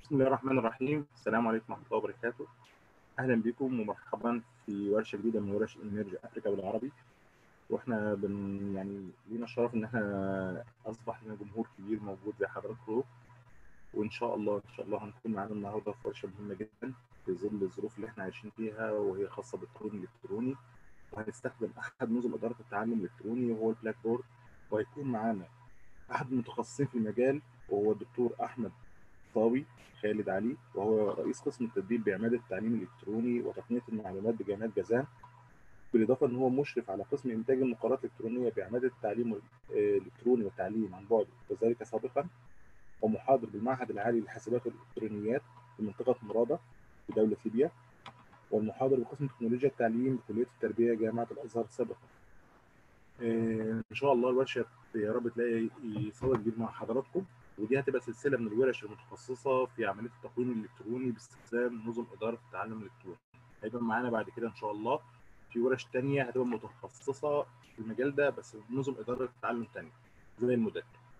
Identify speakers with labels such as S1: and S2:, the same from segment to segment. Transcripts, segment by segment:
S1: بسم الله الرحمن الرحيم السلام عليكم ورحمة الله وبركاته أهلا بكم ومرحبا في ورشة جديدة من ورش إنرج أفريكا بالعربي وإحنا بن يعني لينا الشرف إن إحنا أصبح لنا جمهور كبير موجود زي حضراتكم وإن شاء الله إن شاء الله هنكون معانا النهاردة في ورشة مهمة جدا في ظل الظروف اللي إحنا عايشين فيها وهي خاصة بالتعليم الإلكتروني وهنستخدم أحد نظم إدارة التعلم الإلكتروني وهو البلاك بورد وهيكون معانا أحد المتخصصين في المجال وهو الدكتور أحمد طاوي خالد علي وهو رئيس قسم التدريب بعماده التعليم الالكتروني وتقنيه المعلومات بجامعه جازان بالاضافه ان هو مشرف على قسم انتاج المقررات الالكترونيه بعماده التعليم الالكتروني والتعليم عن بعد وذلك سابقا ومحاضر بالمعهد العالي للحاسبات والالكترونيات في منطقه مرادة في دوله ليبيا والمحاضر بقسم تكنولوجيا التعليم بكليه التربيه جامعه الازهر سابقا ان شاء الله الورشه يا رب تلاقي صدى كبير مع حضراتكم ودي هتبقى سلسله من الورش المتخصصه في عمليه التقويم الالكتروني باستخدام نظم اداره التعلم الالكتروني هيبقى معانا بعد كده ان شاء الله في ورش تانية هتبقى متخصصه في المجال ده بس نظم اداره التعلم تانية زي الموديل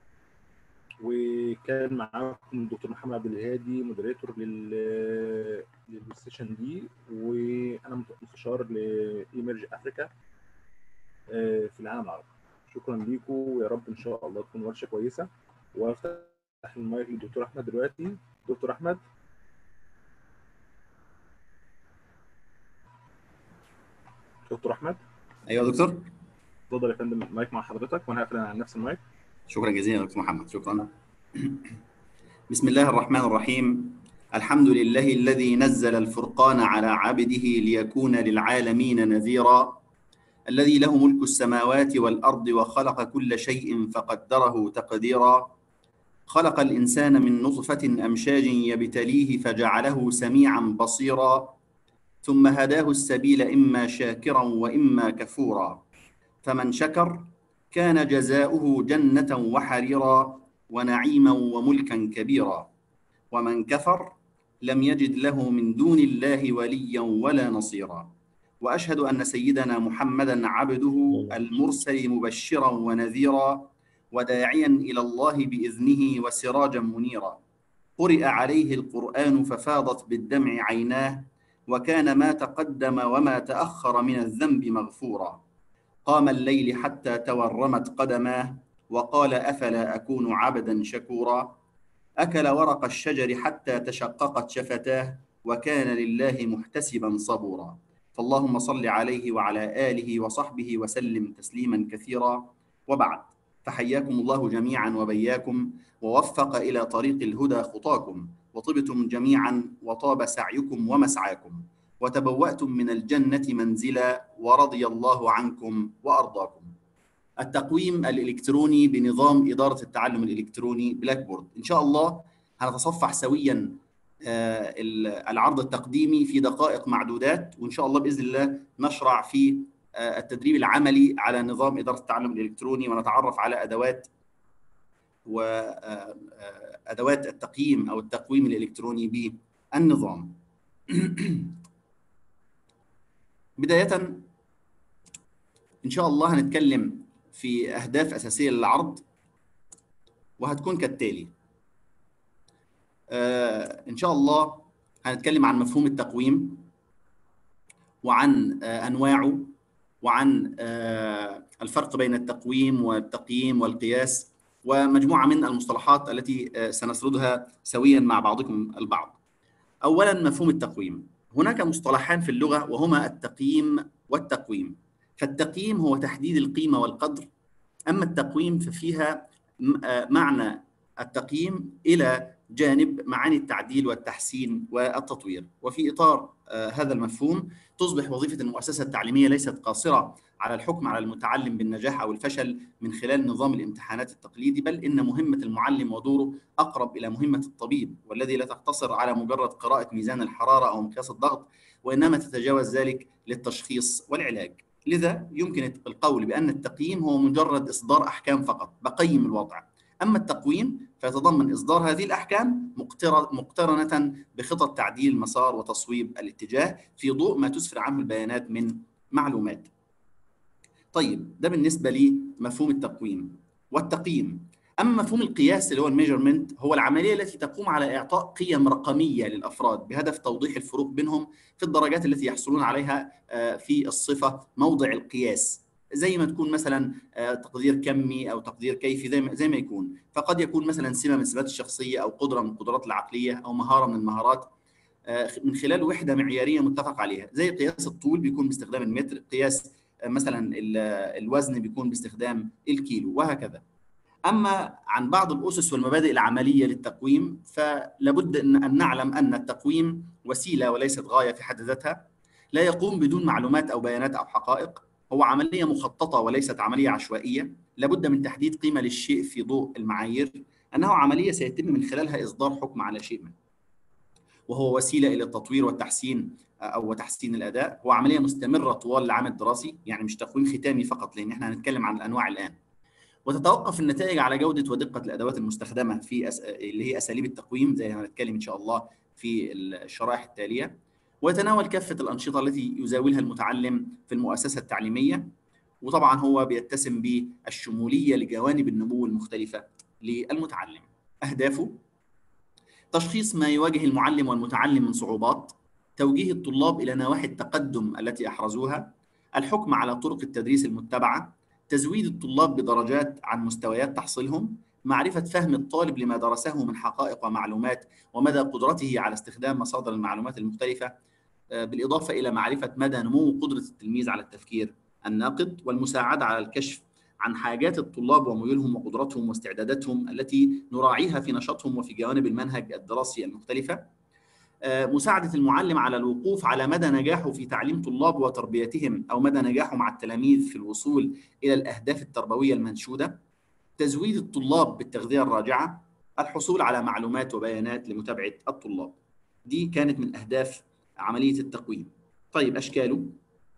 S1: وكان معاكم الدكتور محمد عبد الهادي مودريتور لل للسيشن دي وانا مستشار لايمرج افريكا في العالم العربي شكرا ليكم ويا رب ان شاء الله تكون ورشه كويسه وافتح المايك للدكتور احمد دلوقتي دكتور احمد دكتور احمد
S2: ايوه دكتور
S1: اتفضل يا فندم المايك مع حضرتك وانا هقفل عن نفس المايك
S2: شكرا جزيلا دكتور محمد شكرا بسم الله الرحمن الرحيم الحمد لله الذي نزل الفرقان على عبده ليكون للعالمين نذيرا الذي له ملك السماوات والارض وخلق كل شيء فقدره تقديرا خلق الانسان من نطفه امشاج يبتليه فجعله سميعا بصيرا ثم هداه السبيل اما شاكرا واما كفورا فمن شكر كان جزاؤه جنه وحريرا ونعيما وملكا كبيرا ومن كفر لم يجد له من دون الله وليا ولا نصيرا واشهد ان سيدنا محمدا عبده المرسل مبشرا ونذيرا وداعيا الى الله باذنه وسراجا منيرا قرئ عليه القران ففاضت بالدمع عيناه وكان ما تقدم وما تاخر من الذنب مغفورا قام الليل حتى تورمت قدماه وقال افلا اكون عبدا شكورا اكل ورق الشجر حتى تشققت شفتاه وكان لله محتسبا صبورا فاللهم صل عليه وعلى اله وصحبه وسلم تسليما كثيرا وبعد فحياكم الله جميعا وبياكم ووفق الى طريق الهدى خطاكم وطبتم جميعا وطاب سعيكم ومسعاكم وتبواتم من الجنه منزلا ورضي الله عنكم وارضاكم التقويم الالكتروني بنظام اداره التعلم الالكتروني بلاك بورد ان شاء الله هنتصفح سويا العرض التقديمي في دقائق معدودات وان شاء الله باذن الله نشرع في التدريب العملي على نظام اداره التعلم الالكتروني ونتعرف على ادوات وادوات التقييم او التقويم الالكتروني بالنظام. بدايه ان شاء الله هنتكلم في اهداف اساسيه للعرض وهتكون كالتالي. ان شاء الله هنتكلم عن مفهوم التقويم وعن انواعه وعن الفرق بين التقويم والتقييم والقياس ومجموعه من المصطلحات التي سنسردها سويا مع بعضكم البعض. اولا مفهوم التقويم. هناك مصطلحان في اللغه وهما التقييم والتقويم. فالتقييم هو تحديد القيمه والقدر اما التقويم ففيها معنى التقييم الى جانب معاني التعديل والتحسين والتطوير وفي اطار هذا المفهوم تصبح وظيفه المؤسسه التعليميه ليست قاصره على الحكم على المتعلم بالنجاح او الفشل من خلال نظام الامتحانات التقليدي بل ان مهمه المعلم ودوره اقرب الى مهمه الطبيب والذي لا تقتصر على مجرد قراءه ميزان الحراره او مقياس الضغط وانما تتجاوز ذلك للتشخيص والعلاج لذا يمكن القول بان التقييم هو مجرد اصدار احكام فقط بقيم الوضع اما التقويم فيتضمن اصدار هذه الاحكام مقترنه بخطط تعديل المسار وتصويب الاتجاه في ضوء ما تسفر عنه البيانات من معلومات. طيب ده بالنسبه لمفهوم التقويم والتقييم اما مفهوم القياس اللي هو الميجرمنت هو العمليه التي تقوم على اعطاء قيم رقميه للافراد بهدف توضيح الفروق بينهم في الدرجات التي يحصلون عليها في الصفه موضع القياس زي ما تكون مثلا تقدير كمي او تقدير كيفي زي ما زي ما يكون فقد يكون مثلا سمه من صفات الشخصيه او قدره من القدرات العقليه او مهاره من المهارات من خلال وحده معياريه متفق عليها زي قياس الطول بيكون باستخدام المتر قياس مثلا الوزن بيكون باستخدام الكيلو وهكذا اما عن بعض الاسس والمبادئ العمليه للتقويم فلابد ان نعلم ان التقويم وسيله وليست غايه في حد ذاتها لا يقوم بدون معلومات او بيانات او حقائق هو عمليه مخططه وليست عمليه عشوائيه لابد من تحديد قيمه للشيء في ضوء المعايير انه عمليه سيتم من خلالها اصدار حكم على شيء ما وهو وسيله الى التطوير والتحسين او تحسين الاداء هو عمليه مستمره طوال العام الدراسي يعني مش تقويم ختامي فقط لان احنا هنتكلم عن الانواع الان وتتوقف النتائج على جوده ودقه الادوات المستخدمه في أس... اللي هي اساليب التقويم زي ما هنتكلم ان شاء الله في الشرائح التاليه ويتناول كافه الانشطه التي يزاولها المتعلم في المؤسسه التعليميه وطبعا هو بيتسم بالشموليه لجوانب النمو المختلفه للمتعلم اهدافه تشخيص ما يواجه المعلم والمتعلم من صعوبات توجيه الطلاب الى نواحي التقدم التي احرزوها الحكم على طرق التدريس المتبعه تزويد الطلاب بدرجات عن مستويات تحصيلهم معرفة فهم الطالب لما درسه من حقائق ومعلومات ومدى قدرته على استخدام مصادر المعلومات المختلفة بالإضافة إلى معرفة مدى نمو قدرة التلميذ على التفكير الناقد والمساعدة على الكشف عن حاجات الطلاب وميولهم وقدراتهم واستعداداتهم التي نراعيها في نشاطهم وفي جوانب المنهج الدراسي المختلفة مساعدة المعلم على الوقوف على مدى نجاحه في تعليم طلاب وتربيتهم أو مدى نجاحه مع التلاميذ في الوصول إلى الأهداف التربوية المنشودة تزويد الطلاب بالتغذية الراجعة الحصول على معلومات وبيانات لمتابعة الطلاب دي كانت من أهداف عملية التقويم طيب أشكاله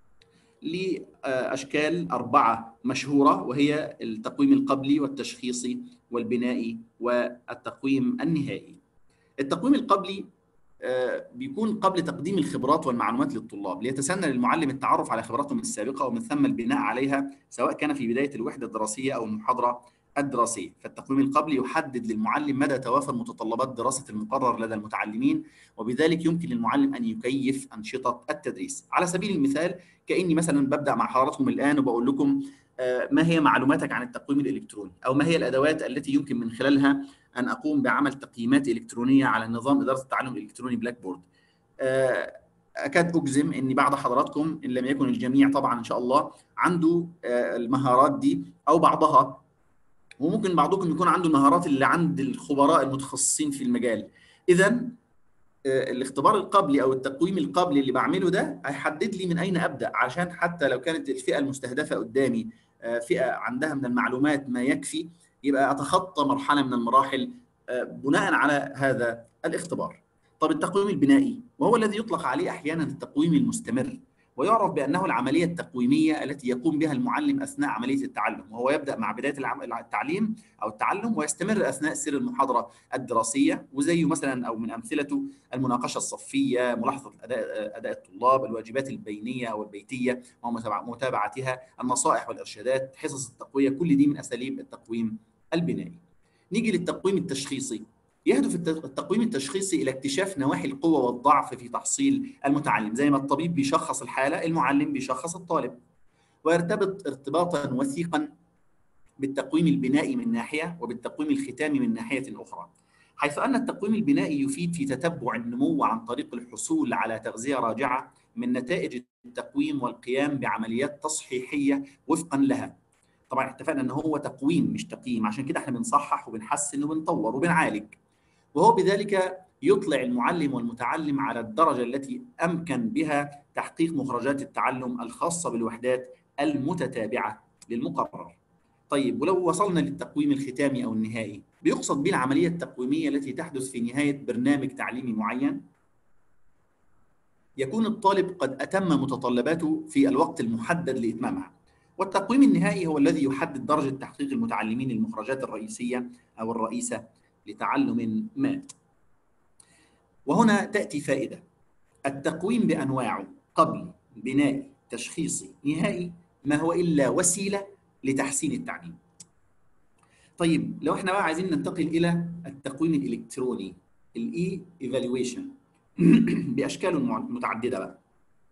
S2: لأشكال أربعة مشهورة وهي التقويم القبلي والتشخيصي والبنائي والتقويم النهائي التقويم القبلي بيكون قبل تقديم الخبرات والمعلومات للطلاب ليتسنى للمعلم التعرف على خبراتهم السابقه ومن ثم البناء عليها سواء كان في بدايه الوحده الدراسيه او المحاضره الدراسيه، فالتقويم القبلي يحدد للمعلم مدى توافر متطلبات دراسه المقرر لدى المتعلمين وبذلك يمكن للمعلم ان يكيف انشطه التدريس، على سبيل المثال كاني مثلا ببدا مع حضراتكم الان وبقول لكم ما هي معلوماتك عن التقويم الالكتروني او ما هي الادوات التي يمكن من خلالها ان اقوم بعمل تقييمات الكترونيه على نظام اداره التعلم الالكتروني بلاك بورد. اكاد اجزم ان بعض حضراتكم ان لم يكن الجميع طبعا ان شاء الله عنده المهارات دي او بعضها وممكن بعضكم يكون عنده المهارات اللي عند الخبراء المتخصصين في المجال. اذا الاختبار القبلي او التقويم القبلي اللي بعمله ده هيحدد لي من اين ابدا عشان حتى لو كانت الفئه المستهدفه قدامي فئه عندها من المعلومات ما يكفي يبقى اتخطى مرحله من المراحل بناء على هذا الاختبار. طب التقويم البنائي وهو الذي يطلق عليه احيانا التقويم المستمر ويعرف بانه العمليه التقويميه التي يقوم بها المعلم اثناء عمليه التعلم وهو يبدا مع بدايه التعليم او التعلم ويستمر اثناء سير المحاضره الدراسيه وزيه مثلا او من امثلته المناقشه الصفيه، ملاحظه اداء اداء الطلاب، الواجبات البينيه او البيتيه ومتابعتها، النصائح والارشادات، حصص التقويه، كل دي من اساليب التقويم البنائي. نيجي للتقويم التشخيصي يهدف التقويم التشخيصي الى اكتشاف نواحي القوه والضعف في تحصيل المتعلم زي ما الطبيب بيشخص الحاله المعلم بيشخص الطالب ويرتبط ارتباطا وثيقا بالتقويم البنائي من ناحيه وبالتقويم الختامي من ناحيه اخرى حيث ان التقويم البنائي يفيد في تتبع النمو عن طريق الحصول على تغذيه راجعه من نتائج التقويم والقيام بعمليات تصحيحيه وفقا لها طبعا اتفقنا ان هو تقويم مش تقييم عشان كده احنا بنصحح وبنحسن وبنطور وبنعالج وهو بذلك يطلع المعلم والمتعلم على الدرجه التي امكن بها تحقيق مخرجات التعلم الخاصه بالوحدات المتتابعه للمقرر. طيب ولو وصلنا للتقويم الختامي او النهائي بيقصد به العمليه التقويميه التي تحدث في نهايه برنامج تعليمي معين يكون الطالب قد اتم متطلباته في الوقت المحدد لاتمامها. والتقويم النهائي هو الذي يحدد درجه تحقيق المتعلمين المخرجات الرئيسيه او الرئيسه لتعلم ما. وهنا تاتي فائده التقويم بانواعه قبلي، بنائي، تشخيصي، نهائي ما هو الا وسيله لتحسين التعليم. طيب لو احنا بقى عايزين ننتقل الى التقويم الالكتروني الاي ايفالويشن باشكاله متعدده بقى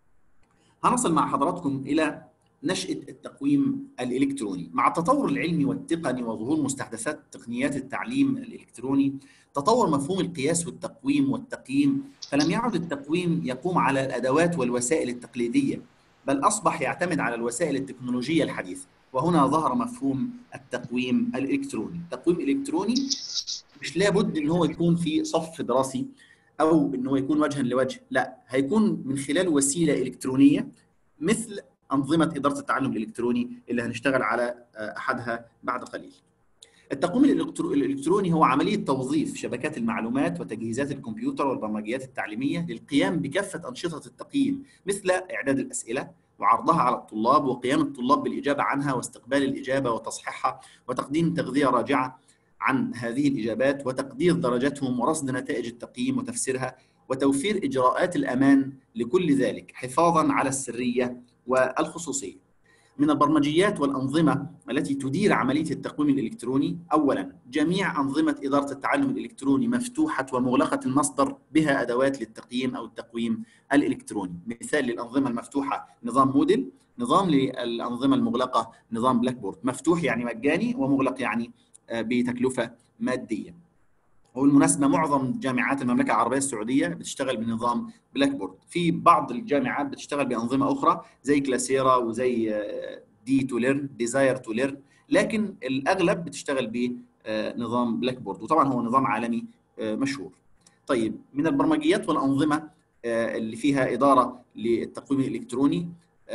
S2: هنصل مع حضراتكم الى نشأة التقويم الإلكتروني مع التطور العلمي والتقني وظهور مستحدثات تقنيات التعليم الإلكتروني تطور مفهوم القياس والتقويم والتقييم فلم يعد التقويم يقوم على الأدوات والوسائل التقليدية بل أصبح يعتمد على الوسائل التكنولوجية الحديثة وهنا ظهر مفهوم التقويم الإلكتروني تقويم إلكتروني مش لابد ان هو يكون في صف دراسي او ان هو يكون وجها لوجه لا هيكون من خلال وسيله الكترونيه مثل انظمه اداره التعلم الالكتروني اللي هنشتغل على احدها بعد قليل التقويم الالكتروني هو عمليه توظيف شبكات المعلومات وتجهيزات الكمبيوتر والبرمجيات التعليميه للقيام بكافه انشطه التقييم مثل اعداد الاسئله وعرضها على الطلاب وقيام الطلاب بالاجابه عنها واستقبال الاجابه وتصحيحها وتقديم تغذيه راجعه عن هذه الاجابات وتقدير درجاتهم ورصد نتائج التقييم وتفسيرها وتوفير اجراءات الامان لكل ذلك حفاظا على السريه والخصوصيه. من البرمجيات والانظمه التي تدير عمليه التقويم الالكتروني اولا جميع انظمه اداره التعلم الالكتروني مفتوحه ومغلقه المصدر بها ادوات للتقييم او التقويم الالكتروني مثال للانظمه المفتوحه نظام موديل نظام للانظمه المغلقه نظام بلاك بورد مفتوح يعني مجاني ومغلق يعني بتكلفه ماديه وبالمناسبه معظم جامعات المملكه العربيه السعوديه بتشتغل بنظام بلاك بورد في بعض الجامعات بتشتغل بانظمه اخرى زي كلاسيرا وزي دي تو ليرن ديزاير تو ليرن لكن الاغلب بتشتغل بنظام بلاك بورد وطبعا هو نظام عالمي مشهور طيب من البرمجيات والانظمه اللي فيها اداره للتقويم الالكتروني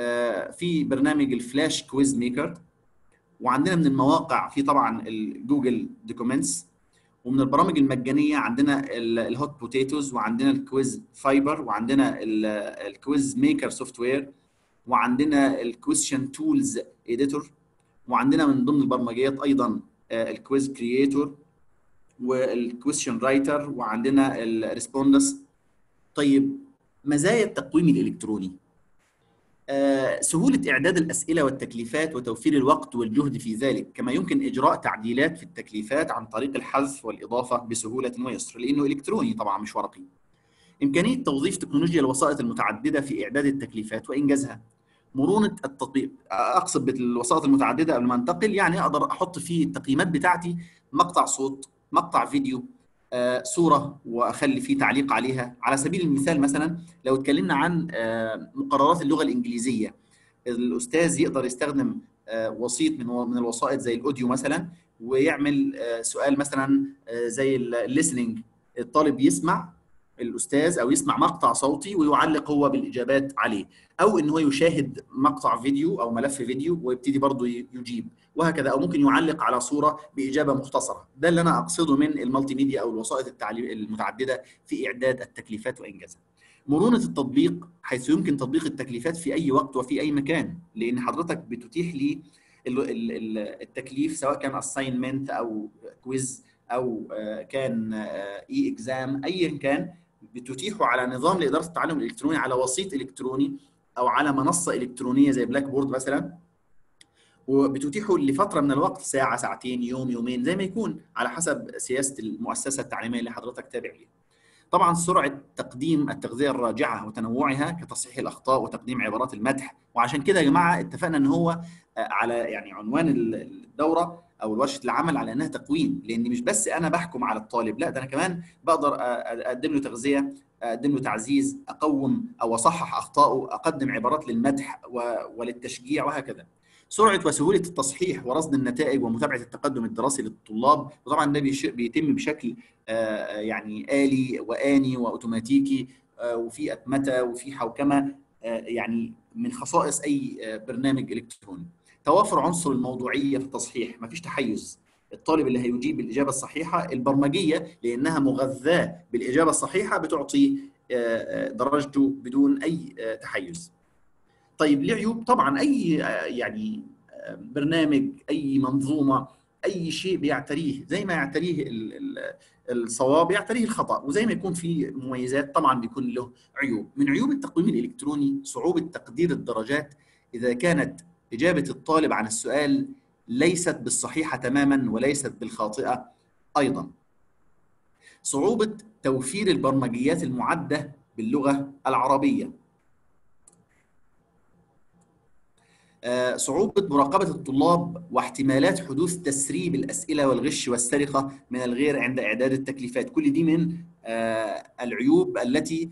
S2: في برنامج الفلاش كويز ميكر وعندنا من المواقع في طبعا الجوجل دوكيومنتس ومن البرامج المجانيه عندنا الهوت بوتيتوز وعندنا الكويز فايبر وعندنا الكويز ميكر سوفت وير وعندنا الكويشن تولز اديتور وعندنا من ضمن البرمجيات ايضا الكويز كرييتور والكويشن رايتر وعندنا الريسبوندس طيب مزايا التقويم الالكتروني سهولة إعداد الأسئلة والتكليفات وتوفير الوقت والجهد في ذلك كما يمكن إجراء تعديلات في التكليفات عن طريق الحذف والإضافة بسهولة ويسر لأنه إلكتروني طبعا مش ورقي إمكانية توظيف تكنولوجيا الوسائط المتعددة في إعداد التكليفات وإنجازها مرونة التطبيق أقصد بالوسائط المتعددة قبل ما أنتقل يعني أقدر أحط في التقييمات بتاعتي مقطع صوت مقطع فيديو آه، صوره واخلي فيه تعليق عليها على سبيل المثال مثلا لو اتكلمنا عن آه، مقررات اللغه الانجليزيه الاستاذ يقدر يستخدم آه، وسيط من من الوسائط زي الاوديو مثلا ويعمل سؤال مثلا زي الليسننج الطالب يسمع الاستاذ او يسمع مقطع صوتي ويعلق هو بالاجابات عليه او ان هو يشاهد مقطع فيديو او ملف فيديو ويبتدي برضه يجيب وهكذا او ممكن يعلق على صوره باجابه مختصره ده اللي انا اقصده من المالتي ميديا او الوسائط التعليم المتعدده في اعداد التكليفات وانجازها مرونه التطبيق حيث يمكن تطبيق التكليفات في اي وقت وفي اي مكان لان حضرتك بتتيح لي التكليف سواء كان اساينمنت او كويز او كان اي اكزام ايا كان بتتيحه على نظام لاداره التعلم الالكتروني على وسيط الكتروني او على منصه الكترونيه زي بلاك بورد مثلا وبتتيحه لفتره من الوقت ساعه ساعتين يوم يومين زي ما يكون على حسب سياسه المؤسسه التعليميه اللي حضرتك تابع ليها. طبعا سرعه تقديم التغذيه الراجعه وتنوعها كتصحيح الاخطاء وتقديم عبارات المدح وعشان كده يا جماعه اتفقنا ان هو على يعني عنوان الدوره او ورشه العمل على انها تقويم لان مش بس انا بحكم على الطالب لا ده انا كمان بقدر اقدم له تغذيه اقدم له تعزيز اقوم او اصحح اخطائه اقدم عبارات للمدح وللتشجيع وهكذا سرعه وسهوله التصحيح ورصد النتائج ومتابعه التقدم الدراسي للطلاب وطبعا ده بيتم بشكل يعني الي واني واوتوماتيكي وفي اتمته وفي حوكمه يعني من خصائص اي برنامج الكتروني توافر عنصر الموضوعيه في التصحيح مفيش تحيز الطالب اللي هيجيب الاجابه الصحيحه البرمجيه لانها مغذاه بالاجابه الصحيحه بتعطي درجته بدون اي تحيز طيب ليه عيوب طبعا اي يعني برنامج اي منظومه اي شيء بيعتريه زي ما يعتريه الصواب يعتريه الخطا وزي ما يكون في مميزات طبعا بيكون له عيوب من عيوب التقويم الالكتروني صعوبه تقدير الدرجات اذا كانت اجابه الطالب عن السؤال ليست بالصحيحه تماما وليست بالخاطئه ايضا صعوبه توفير البرمجيات المعده باللغه العربيه صعوبة مراقبة الطلاب واحتمالات حدوث تسريب الأسئلة والغش والسرقة من الغير عند إعداد التكليفات كل دي من العيوب التي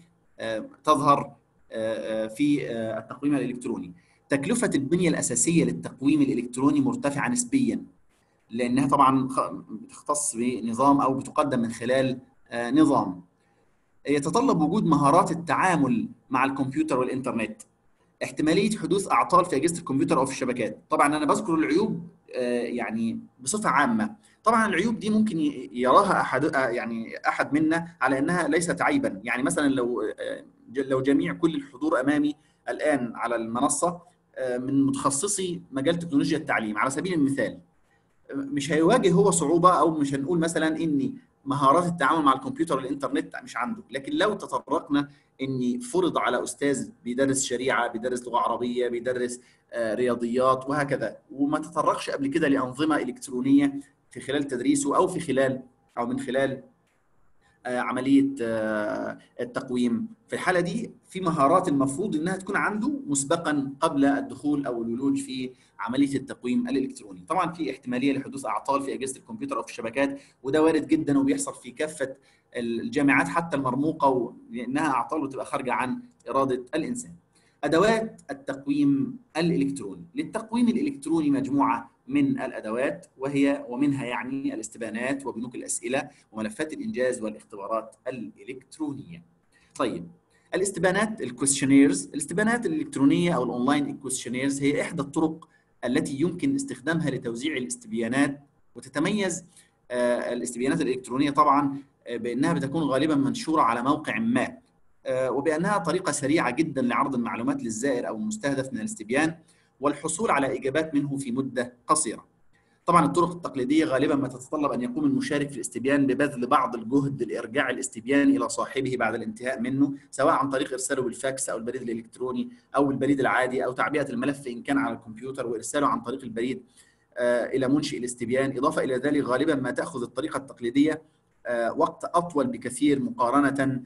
S2: تظهر في التقويم الإلكتروني تكلفة البنية الأساسية للتقويم الإلكتروني مرتفعة نسبيا لأنها طبعا بتختص بنظام أو بتقدم من خلال نظام يتطلب وجود مهارات التعامل مع الكمبيوتر والإنترنت احتماليه حدوث اعطال في اجهزه الكمبيوتر او في الشبكات طبعا انا بذكر العيوب يعني بصفه عامه طبعا العيوب دي ممكن يراها احد يعني احد منا على انها ليست عيبا يعني مثلا لو لو جميع كل الحضور امامي الان على المنصه من متخصصي مجال تكنولوجيا التعليم على سبيل المثال مش هيواجه هو صعوبه او مش هنقول مثلا اني مهارات التعامل مع الكمبيوتر والانترنت مش عنده لكن لو تطرقنا اني فرض على استاذ بيدرس شريعه بيدرس لغه عربيه بيدرس رياضيات وهكذا وما تطرقش قبل كده لانظمه الكترونيه في خلال تدريسه او في خلال او من خلال عمليه التقويم في الحاله دي في مهارات المفروض انها تكون عنده مسبقا قبل الدخول او الولوج في عمليه التقويم الالكتروني طبعا في احتماليه لحدوث اعطال في اجهزه الكمبيوتر او في الشبكات وده وارد جدا وبيحصل في كافه الجامعات حتى المرموقه لانها اعطال وتبقى خارجه عن اراده الانسان ادوات التقويم الالكتروني للتقويم الالكتروني مجموعه من الادوات وهي ومنها يعني الاستبانات وبنوك الاسئله وملفات الانجاز والاختبارات الالكترونيه. طيب الاستبانات الكويشنيرز الاستبانات الالكترونيه او الاونلاين كويشنيرز هي احدى الطرق التي يمكن استخدامها لتوزيع الاستبيانات وتتميز الاستبيانات الالكترونيه طبعا بانها بتكون غالبا منشوره على موقع ما وبانها طريقه سريعه جدا لعرض المعلومات للزائر او المستهدف من الاستبيان والحصول على اجابات منه في مده قصيره. طبعا الطرق التقليديه غالبا ما تتطلب ان يقوم المشارك في الاستبيان ببذل بعض الجهد لارجاع الاستبيان الى صاحبه بعد الانتهاء منه سواء عن طريق ارساله بالفاكس او البريد الالكتروني او البريد العادي او تعبئه الملف ان كان على الكمبيوتر وارساله عن طريق البريد الى منشئ الاستبيان، اضافه الى ذلك غالبا ما تاخذ الطريقه التقليديه وقت اطول بكثير مقارنه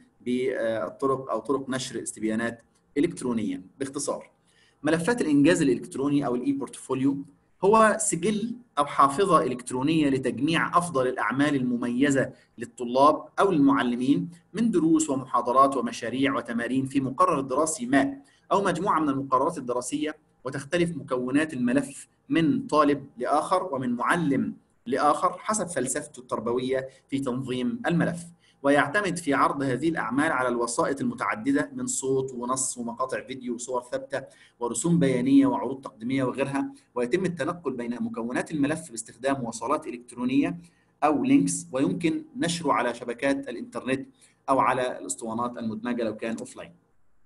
S2: بالطرق او طرق نشر استبيانات الكترونيا باختصار ملفات الانجاز الالكتروني او الاي بورتفوليو هو سجل او حافظه الكترونيه لتجميع افضل الاعمال المميزه للطلاب او المعلمين من دروس ومحاضرات ومشاريع وتمارين في مقرر دراسي ما او مجموعه من المقررات الدراسيه وتختلف مكونات الملف من طالب لاخر ومن معلم لاخر حسب فلسفته التربويه في تنظيم الملف ويعتمد في عرض هذه الاعمال على الوسائط المتعدده من صوت ونص ومقاطع فيديو وصور ثابته ورسوم بيانيه وعروض تقديميه وغيرها ويتم التنقل بين مكونات الملف باستخدام وصلات الكترونيه او لينكس ويمكن نشره على شبكات الانترنت او على الاسطوانات المدمجه لو كان اوف لاين.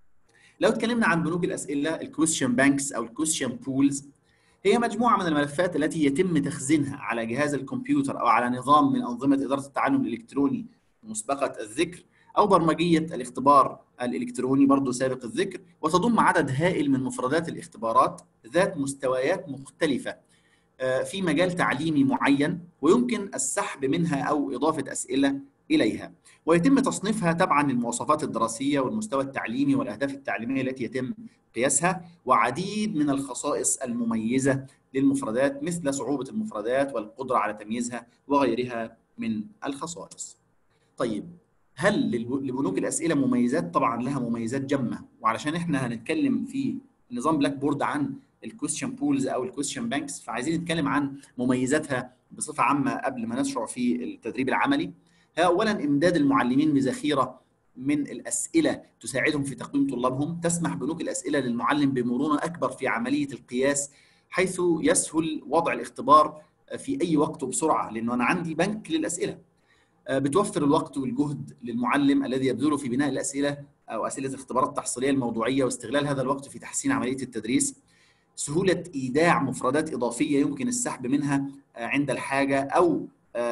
S2: لو اتكلمنا عن بنوك الاسئله الكويشن بانكس او الكويشن بولز هي مجموعه من الملفات التي يتم تخزينها على جهاز الكمبيوتر او على نظام من انظمه اداره التعلم الالكتروني مسبقة الذكر أو برمجية الاختبار الإلكتروني برضو سابق الذكر وتضم عدد هائل من مفردات الاختبارات ذات مستويات مختلفة في مجال تعليمي معين ويمكن السحب منها أو إضافة أسئلة إليها ويتم تصنيفها تبعا للمواصفات الدراسية والمستوى التعليمي والأهداف التعليمية التي يتم قياسها وعديد من الخصائص المميزة للمفردات مثل صعوبة المفردات والقدرة على تمييزها وغيرها من الخصائص طيب هل لبنوك الاسئله مميزات؟ طبعا لها مميزات جمه وعلشان احنا هنتكلم في نظام بلاك بورد عن الكويستشن بولز او الكويستشن بانكس فعايزين نتكلم عن مميزاتها بصفه عامه قبل ما نشرع في التدريب العملي. اولا امداد المعلمين بذخيره من الاسئله تساعدهم في تقويم طلابهم، تسمح بنوك الاسئله للمعلم بمرونه اكبر في عمليه القياس حيث يسهل وضع الاختبار في اي وقت وبسرعه لانه انا عندي بنك للاسئله. بتوفر الوقت والجهد للمعلم الذي يبذله في بناء الاسئله او اسئله الاختبارات التحصيليه الموضوعيه واستغلال هذا الوقت في تحسين عمليه التدريس. سهوله ايداع مفردات اضافيه يمكن السحب منها عند الحاجه او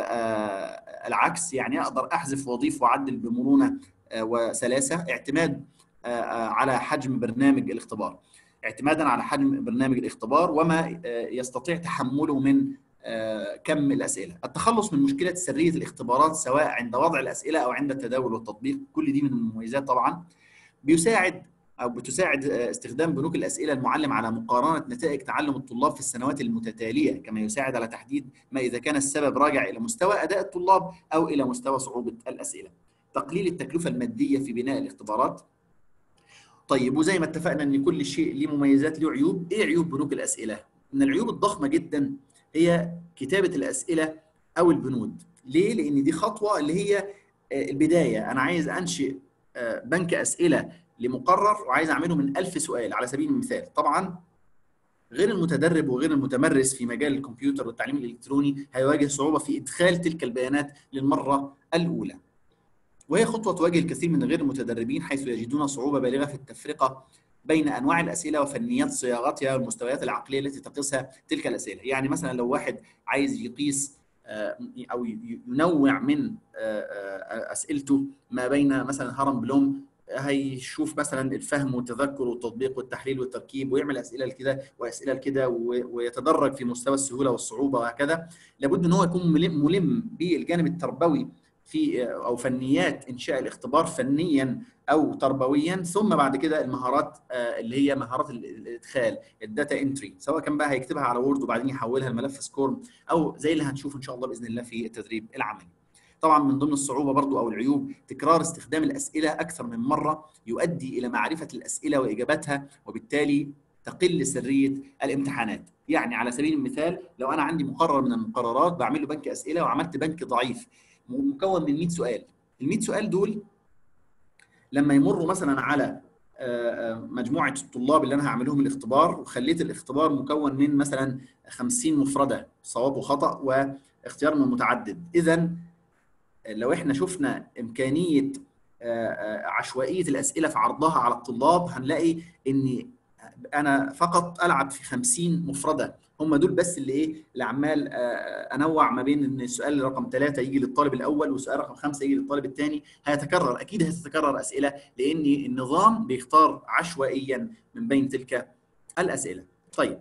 S2: العكس يعني اقدر احذف واضيف واعدل بمرونه وسلاسه اعتماد على حجم برنامج الاختبار. اعتمادا على حجم برنامج الاختبار وما يستطيع تحمله من كم الاسئله التخلص من مشكله سريه الاختبارات سواء عند وضع الاسئله او عند التداول والتطبيق كل دي من المميزات طبعا بيساعد او بتساعد استخدام بنوك الاسئله المعلم على مقارنه نتائج تعلم الطلاب في السنوات المتتاليه كما يساعد على تحديد ما اذا كان السبب راجع الى مستوى اداء الطلاب او الى مستوى صعوبه الاسئله تقليل التكلفه الماديه في بناء الاختبارات طيب وزي ما اتفقنا ان كل شيء له مميزات له عيوب ايه عيوب بنوك الاسئله من العيوب الضخمه جدا هي كتابه الاسئله او البنود ليه لان دي خطوه اللي هي البدايه انا عايز انشئ بنك اسئله لمقرر وعايز اعمله من ألف سؤال على سبيل المثال طبعا غير المتدرب وغير المتمرس في مجال الكمبيوتر والتعليم الالكتروني هيواجه صعوبه في ادخال تلك البيانات للمره الاولى وهي خطوه تواجه الكثير من غير المتدربين حيث يجدون صعوبه بالغه في التفرقه بين انواع الاسئله وفنيات صياغتها والمستويات العقليه التي تقيسها تلك الاسئله يعني مثلا لو واحد عايز يقيس او ينوع من اسئلته ما بين مثلا هرم بلوم هيشوف مثلا الفهم والتذكر والتطبيق والتحليل والتركيب ويعمل اسئله لكده واسئله لكده ويتدرج في مستوى السهوله والصعوبه وهكذا لابد ان هو يكون ملم, ملم بالجانب التربوي في او فنيات انشاء الاختبار فنيا او تربويا ثم بعد كده المهارات اللي هي مهارات الادخال الداتا انتري سواء كان بقى هيكتبها على وورد وبعدين يحولها لملف سكورم او زي اللي هنشوف ان شاء الله باذن الله في التدريب العملي طبعا من ضمن الصعوبه برضو او العيوب تكرار استخدام الاسئله اكثر من مره يؤدي الى معرفه الاسئله واجاباتها وبالتالي تقل سريه الامتحانات يعني على سبيل المثال لو انا عندي مقرر من المقررات بعمل له بنك اسئله وعملت بنك ضعيف مكون من 100 سؤال ال 100 سؤال دول لما يمروا مثلا على مجموعه الطلاب اللي انا هعمل لهم الاختبار وخليت الاختبار مكون من مثلا 50 مفرده صواب وخطا واختيار من متعدد اذا لو احنا شفنا امكانيه عشوائيه الاسئله في عرضها على الطلاب هنلاقي ان انا فقط العب في 50 مفرده هم دول بس اللي ايه اللي عمال انوع ما بين ان السؤال رقم ثلاثه يجي للطالب الاول والسؤال رقم خمسه يجي للطالب الثاني هيتكرر اكيد هتتكرر اسئله لان النظام بيختار عشوائيا من بين تلك الاسئله. طيب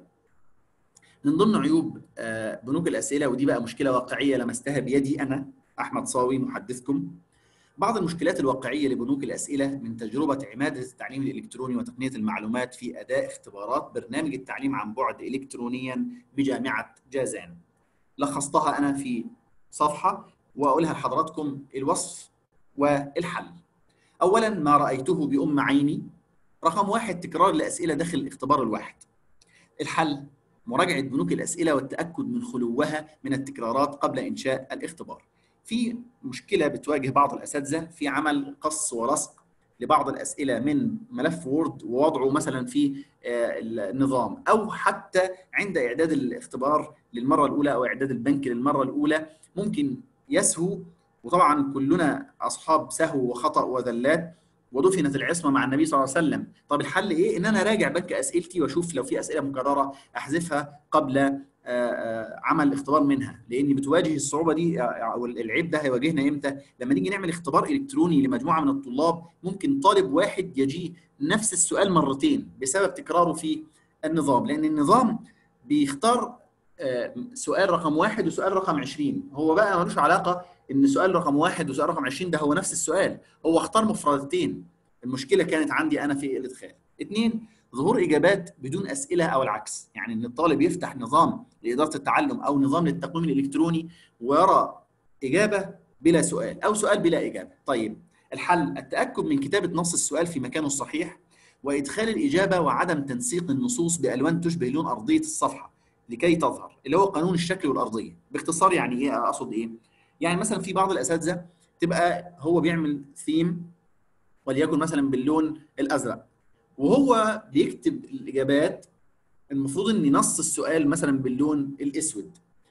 S2: من ضمن عيوب بنوك الاسئله ودي بقى مشكله واقعيه لمستها بيدي انا احمد صاوي محدثكم بعض المشكلات الواقعيه لبنوك الاسئله من تجربه عماده التعليم الالكتروني وتقنيه المعلومات في اداء اختبارات برنامج التعليم عن بعد الكترونيا بجامعه جازان. لخصتها انا في صفحه واقولها لحضراتكم الوصف والحل. اولا ما رايته بام عيني رقم واحد تكرار الاسئله داخل الاختبار الواحد. الحل مراجعه بنوك الاسئله والتاكد من خلوها من التكرارات قبل انشاء الاختبار. في مشكله بتواجه بعض الاساتذه في عمل قص ولصق لبعض الاسئله من ملف وورد ووضعه مثلا في النظام او حتى عند اعداد الاختبار للمره الاولى او اعداد البنك للمره الاولى ممكن يسهو وطبعا كلنا اصحاب سهو وخطا وذلات ودفنت العصمه مع النبي صلى الله عليه وسلم طب الحل ايه ان انا راجع بنك اسئلتي واشوف لو في اسئله مكرره احذفها قبل عمل اختبار منها لان بتواجه الصعوبه دي او العيب ده هيواجهنا امتى لما نيجي نعمل اختبار الكتروني لمجموعه من الطلاب ممكن طالب واحد يجيه نفس السؤال مرتين بسبب تكراره في النظام لان النظام بيختار سؤال رقم واحد وسؤال رقم 20 هو بقى ملوش علاقه ان سؤال رقم واحد وسؤال رقم 20 ده هو نفس السؤال هو اختار مفردتين المشكله كانت عندي انا في الادخال اثنين ظهور اجابات بدون اسئله او العكس يعني ان الطالب يفتح نظام لاداره التعلم او نظام للتقويم الالكتروني ويرى اجابه بلا سؤال او سؤال بلا اجابه طيب الحل التاكد من كتابه نص السؤال في مكانه الصحيح وادخال الاجابه وعدم تنسيق النصوص بالوان تشبه لون ارضيه الصفحه لكي تظهر اللي هو قانون الشكل والارضيه باختصار يعني ايه اقصد ايه يعني مثلا في بعض الاساتذه تبقى هو بيعمل ثيم وليكن مثلا باللون الازرق وهو بيكتب الاجابات المفروض ان نص السؤال مثلا باللون الاسود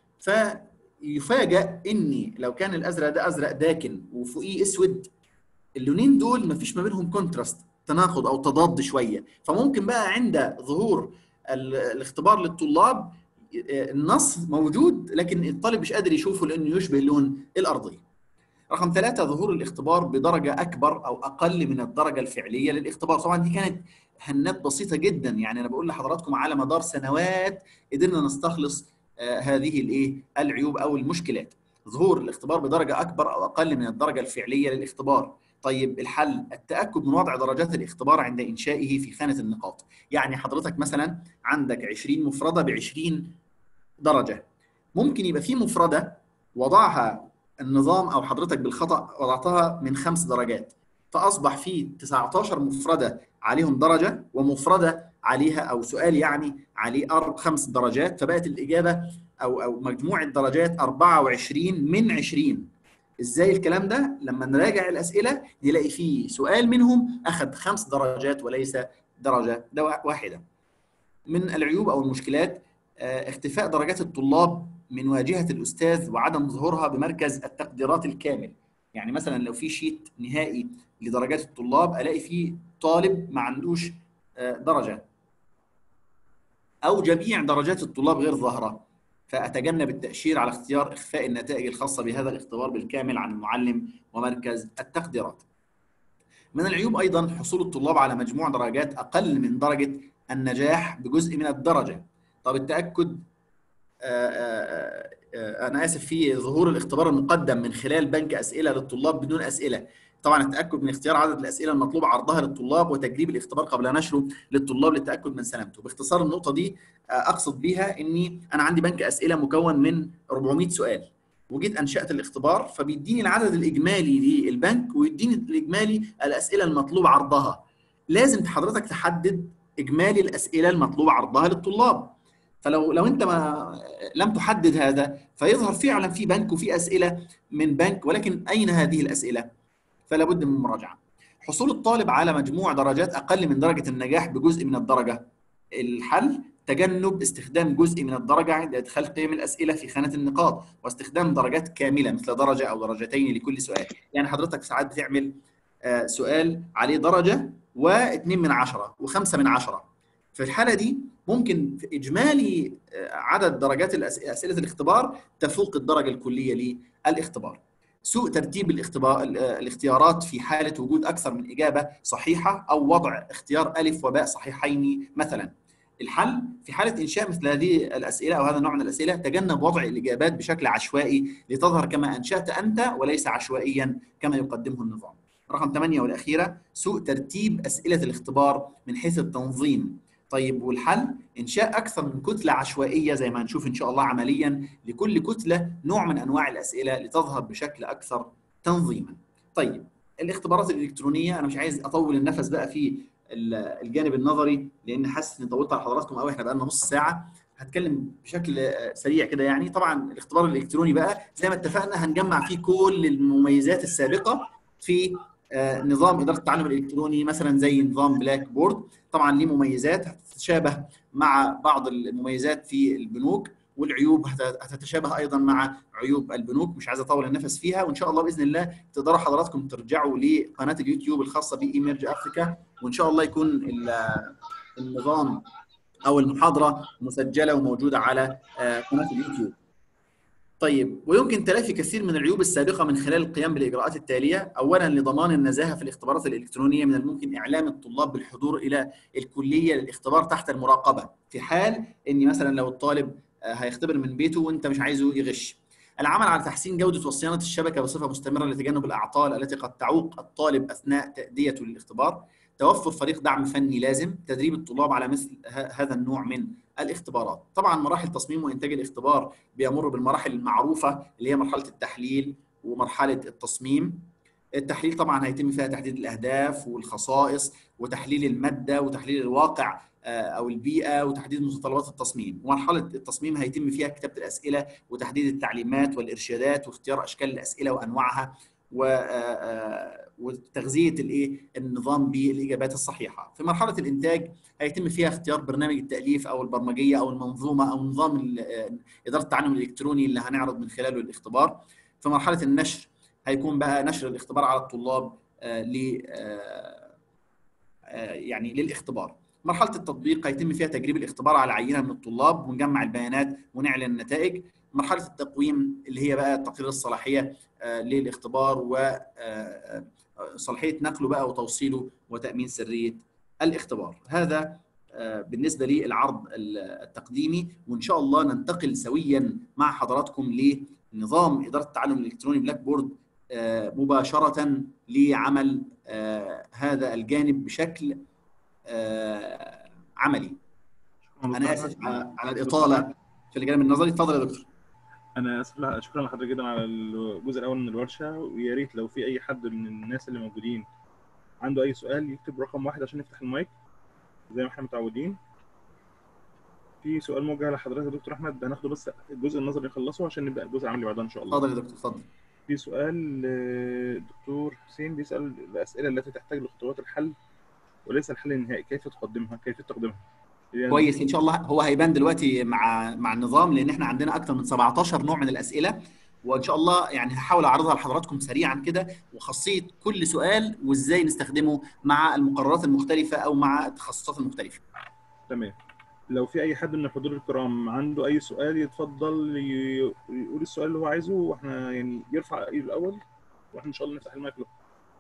S2: فيفاجئ ان لو كان الازرق ده ازرق داكن وفوقيه اسود اللونين دول مفيش ما بينهم كونتراست تناقض او تضاد شويه فممكن بقى عند ظهور الاختبار للطلاب النص موجود لكن الطالب مش قادر يشوفه لانه يشبه لون الارضيه رقم ثلاثة ظهور الاختبار بدرجة أكبر أو أقل من الدرجة الفعلية للاختبار طبعا دي كانت هنات بسيطة جدا يعني أنا بقول لحضراتكم على مدار سنوات قدرنا نستخلص آه هذه الإيه العيوب أو المشكلات ظهور الاختبار بدرجة أكبر أو أقل من الدرجة الفعلية للاختبار طيب الحل التأكد من وضع درجات الاختبار عند إنشائه في خانة النقاط يعني حضرتك مثلا عندك 20 مفردة ب 20 درجة ممكن يبقى في مفردة وضعها النظام او حضرتك بالخطا وضعتها من خمس درجات فاصبح في 19 مفرده عليهم درجه ومفرده عليها او سؤال يعني عليه خمس درجات فبقت الاجابه او او مجموع الدرجات 24 من 20 ازاي الكلام ده لما نراجع الاسئله نلاقي فيه سؤال منهم اخذ خمس درجات وليس درجه واحده من العيوب او المشكلات اختفاء درجات الطلاب من واجهه الاستاذ وعدم ظهورها بمركز التقديرات الكامل يعني مثلا لو في شيت نهائي لدرجات الطلاب الاقي فيه طالب ما عندوش درجه او جميع درجات الطلاب غير ظاهره فاتجنب التاشير على اختيار اخفاء النتائج الخاصه بهذا الاختبار بالكامل عن المعلم ومركز التقديرات من العيوب ايضا حصول الطلاب على مجموع درجات اقل من درجه النجاح بجزء من الدرجه طب التاكد انا اسف في ظهور الاختبار المقدم من خلال بنك اسئله للطلاب بدون اسئله طبعا التاكد من اختيار عدد الاسئله المطلوب عرضها للطلاب وتجريب الاختبار قبل نشره للطلاب للتاكد من سلامته باختصار النقطه دي اقصد بيها اني انا عندي بنك اسئله مكون من 400 سؤال وجيت انشات الاختبار فبيديني العدد الاجمالي للبنك ويديني الاجمالي الاسئله المطلوب عرضها لازم حضرتك تحدد اجمالي الاسئله المطلوب عرضها للطلاب فلو لو انت ما لم تحدد هذا فيظهر فعلا في بنك وفي اسئله من بنك ولكن اين هذه الاسئله؟ فلا بد من مراجعه. حصول الطالب على مجموع درجات اقل من درجه النجاح بجزء من الدرجه. الحل تجنب استخدام جزء من الدرجه عند ادخال قيم الاسئله في خانه النقاط واستخدام درجات كامله مثل درجه او درجتين لكل سؤال. يعني حضرتك ساعات بتعمل سؤال عليه درجه واثنين من عشره وخمسه من عشره. في الحاله دي ممكن في اجمالي عدد درجات اسئله الاختبار تفوق الدرجه الكليه للاختبار. سوء ترتيب الاختبار الاختيارات في حاله وجود اكثر من اجابه صحيحه او وضع اختيار الف وباء صحيحين مثلا. الحل في حاله انشاء مثل هذه الاسئله او هذا النوع من الاسئله تجنب وضع الاجابات بشكل عشوائي لتظهر كما انشات انت وليس عشوائيا كما يقدمه النظام. رقم 8 والاخيره سوء ترتيب اسئله الاختبار من حيث التنظيم طيب والحل انشاء اكثر من كتله عشوائيه زي ما هنشوف ان شاء الله عمليا لكل كتله نوع من انواع الاسئله لتظهر بشكل اكثر تنظيما. طيب الاختبارات الالكترونيه انا مش عايز اطول النفس بقى في الجانب النظري لان حاسس اني طولت على حضراتكم قوي احنا بقى لنا نص ساعه هتكلم بشكل سريع كده يعني طبعا الاختبار الالكتروني بقى زي ما اتفقنا هنجمع فيه كل المميزات السابقه في نظام اداره التعلم الالكتروني مثلا زي نظام بلاك بورد طبعا ليه مميزات هتتشابه مع بعض المميزات في البنوك والعيوب هتتشابه ايضا مع عيوب البنوك مش عايز اطول النفس فيها وان شاء الله باذن الله تقدروا حضراتكم ترجعوا لقناه اليوتيوب الخاصه بايميرج افريكا وان شاء الله يكون النظام او المحاضره مسجله وموجوده على قناه اليوتيوب طيب ويمكن تلافي كثير من العيوب السابقه من خلال القيام بالاجراءات التاليه، اولا لضمان النزاهه في الاختبارات الالكترونيه من الممكن اعلام الطلاب بالحضور الى الكليه للاختبار تحت المراقبه، في حال ان مثلا لو الطالب هيختبر من بيته وانت مش عايزه يغش. العمل على تحسين جوده وصيانه الشبكه بصفه مستمره لتجنب الاعطال التي قد تعوق الطالب اثناء تاديته للاختبار. توفر فريق دعم فني لازم، تدريب الطلاب على مثل هذا النوع من الاختبارات طبعا مراحل تصميم وانتاج الاختبار بيمر بالمراحل المعروفه اللي هي مرحله التحليل ومرحله التصميم التحليل طبعا هيتم فيها تحديد الاهداف والخصائص وتحليل الماده وتحليل الواقع او البيئه وتحديد متطلبات التصميم ومرحله التصميم هيتم فيها كتابه الاسئله وتحديد التعليمات والارشادات واختيار اشكال الاسئله وانواعها و وتغذيه الايه النظام بالاجابات الصحيحه في مرحله الانتاج هيتم فيها اختيار برنامج التاليف او البرمجيه او المنظومه او نظام اداره التعلم الالكتروني اللي هنعرض من خلاله الاختبار في مرحله النشر هيكون بقى نشر الاختبار على الطلاب ل يعني للاختبار مرحله التطبيق هيتم فيها تجريب الاختبار على عينه من الطلاب ونجمع البيانات ونعلن النتائج مرحله التقويم اللي هي بقى تقرير الصلاحيه للاختبار وصلاحيه نقله بقى وتوصيله وتامين سريه الاختبار هذا بالنسبه للعرض التقديمي وان شاء الله ننتقل سويا مع حضراتكم لنظام اداره التعلم الالكتروني بلاك بورد مباشره لعمل هذا الجانب بشكل عملي انا اسف على الاطاله في الجانب النظري اتفضل يا دكتور
S1: انا اسف لا شكرا لحضرتك جدا على الجزء الاول من الورشه ويا ريت لو في اي حد من الناس اللي موجودين عنده اي سؤال يكتب رقم واحد عشان نفتح المايك زي ما احنا متعودين في سؤال موجه لحضرتك يا دكتور احمد هناخده بس الجزء النظري نخلصه عشان نبدا الجزء العملي بعدها ان شاء الله
S2: اتفضل يا دكتور اتفضل
S1: في سؤال الدكتور حسين بيسال الاسئله التي تحتاج لخطوات الحل وليس الحل النهائي كيف تقدمها كيف تقدمها
S2: يعني كويس ان شاء الله هو هيبان دلوقتي مع مع النظام لان احنا عندنا اكثر من 17 نوع من الاسئله وان شاء الله يعني هحاول اعرضها لحضراتكم سريعا كده وخاصيه كل سؤال وازاي نستخدمه مع المقررات المختلفه او مع التخصصات المختلفه.
S1: تمام. لو في اي حد من الحضور الكرام عنده اي سؤال يتفضل يقول السؤال اللي هو عايزه واحنا يعني يرفع ايده الاول واحنا ان شاء الله نفتح المايك له.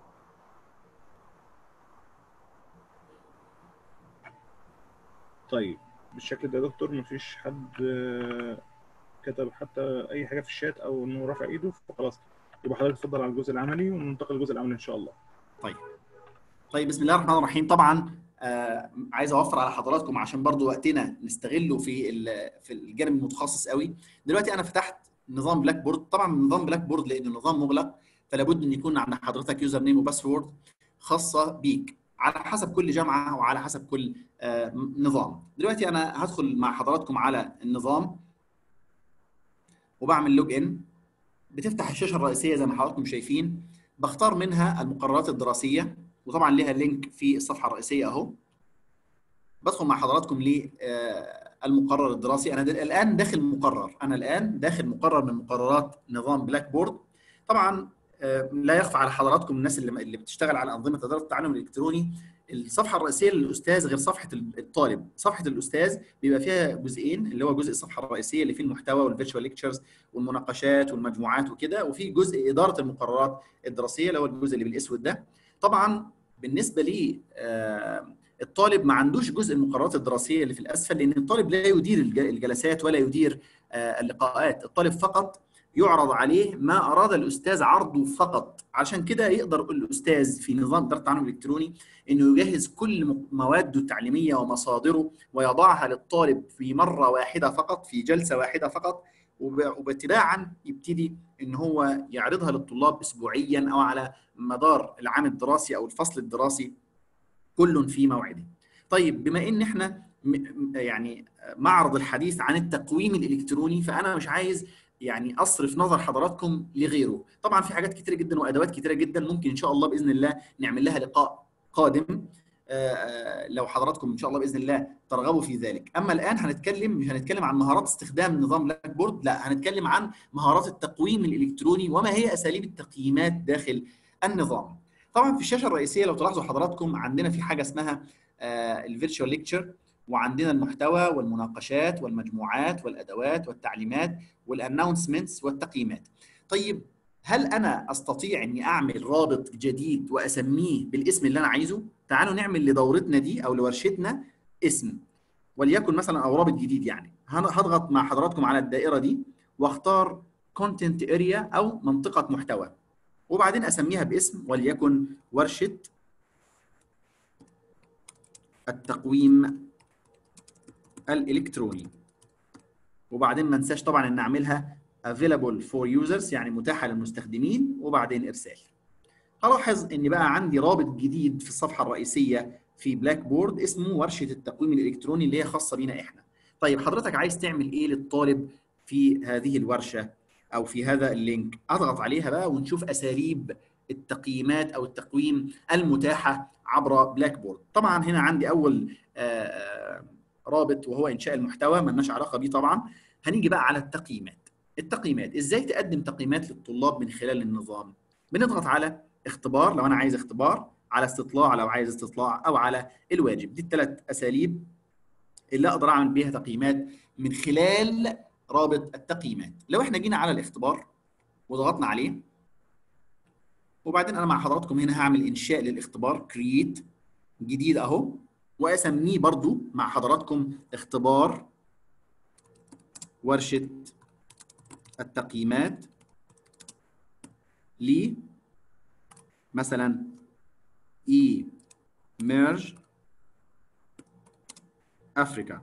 S1: طيب بالشكل ده يا دكتور مفيش حد كتب حتى اي حاجه في الشات او انه رافع ايده فخلاص يبقى حضرتك اتفضل على الجزء العملي وننتقل للجزء العملي ان شاء الله.
S2: طيب. طيب بسم الله الرحمن الرحيم طبعا آه عايز اوفر على حضراتكم عشان برضو وقتنا نستغله في في الجانب المتخصص قوي دلوقتي انا فتحت نظام بلاك بورد طبعا نظام بلاك بورد لانه نظام مغلق فلا بد ان يكون عند حضرتك يوزر نيم وباسورد خاصه بيك على حسب كل جامعه وعلى حسب كل آه نظام دلوقتي انا هدخل مع حضراتكم على النظام وبعمل لوج ان بتفتح الشاشه الرئيسيه زي ما حضراتكم شايفين بختار منها المقررات الدراسيه وطبعا ليها لينك في الصفحه الرئيسيه اهو بدخل مع حضراتكم للمقرر الدراسي انا الان داخل مقرر انا الان داخل مقرر من مقررات نظام بلاك بورد طبعا لا يخفى على حضراتكم الناس اللي اللي بتشتغل على انظمه اداره التعلم الالكتروني الصفحه الرئيسيه للاستاذ غير صفحه الطالب صفحه الاستاذ بيبقى فيها جزئين اللي هو جزء الصفحه الرئيسيه اللي فيه المحتوى والفيرتشوال ليكتشرز والمناقشات والمجموعات وكده وفي جزء اداره المقررات الدراسيه اللي هو الجزء اللي بالاسود ده طبعا بالنسبه لي الطالب ما عندوش جزء المقررات الدراسيه اللي في الاسفل لان الطالب لا يدير الجلسات ولا يدير اللقاءات الطالب فقط يعرض عليه ما اراد الاستاذ عرضه فقط عشان كده يقدر الاستاذ في نظام اداره التعلم الالكتروني انه يجهز كل مواده التعليميه ومصادره ويضعها للطالب في مره واحده فقط في جلسه واحده فقط وباتباعا يبتدي ان هو يعرضها للطلاب اسبوعيا او على مدار العام الدراسي او الفصل الدراسي كل في موعده. طيب بما ان احنا يعني معرض الحديث عن التقويم الالكتروني فانا مش عايز يعني اصرف نظر حضراتكم لغيره طبعا في حاجات كتيره جدا وادوات كتيره جدا ممكن ان شاء الله باذن الله نعمل لها لقاء قادم لو حضراتكم ان شاء الله باذن الله ترغبوا في ذلك اما الان هنتكلم مش هنتكلم عن مهارات استخدام نظام بلاك بورد لا هنتكلم عن مهارات التقويم الالكتروني وما هي اساليب التقييمات داخل النظام طبعا في الشاشه الرئيسيه لو تلاحظوا حضراتكم عندنا في حاجه اسمها الفيرتشوال ليكتشر وعندنا المحتوى والمناقشات والمجموعات والادوات والتعليمات والانونسمنتس والتقييمات طيب هل انا استطيع اني اعمل رابط جديد واسميه بالاسم اللي انا عايزه تعالوا نعمل لدورتنا دي او لورشتنا اسم وليكن مثلا او رابط جديد يعني هضغط مع حضراتكم على الدائره دي واختار كونتنت اريا او منطقه محتوى وبعدين اسميها باسم وليكن ورشه التقويم الالكتروني وبعدين ما انساش طبعا ان اعملها available for users يعني متاحه للمستخدمين وبعدين ارسال هلاحظ ان بقى عندي رابط جديد في الصفحه الرئيسيه في بلاك بورد اسمه ورشه التقويم الالكتروني اللي هي خاصه بينا احنا طيب حضرتك عايز تعمل ايه للطالب في هذه الورشه او في هذا اللينك اضغط عليها بقى ونشوف اساليب التقييمات او التقويم المتاحه عبر بلاك بورد طبعا هنا عندي اول آآ رابط وهو انشاء المحتوى ملناش علاقه بيه طبعا هنيجي بقى على التقييمات التقييمات ازاي تقدم تقييمات للطلاب من خلال النظام بنضغط على اختبار لو انا عايز اختبار على استطلاع لو عايز استطلاع او على الواجب دي الثلاث اساليب اللي اقدر اعمل بيها تقييمات من خلال رابط التقييمات لو احنا جينا على الاختبار وضغطنا عليه وبعدين انا مع حضراتكم هنا هعمل انشاء للاختبار كرييت جديد اهو واسميه برضو مع حضراتكم اختبار ورشه التقييمات ل مثلا اي ميرج افريكا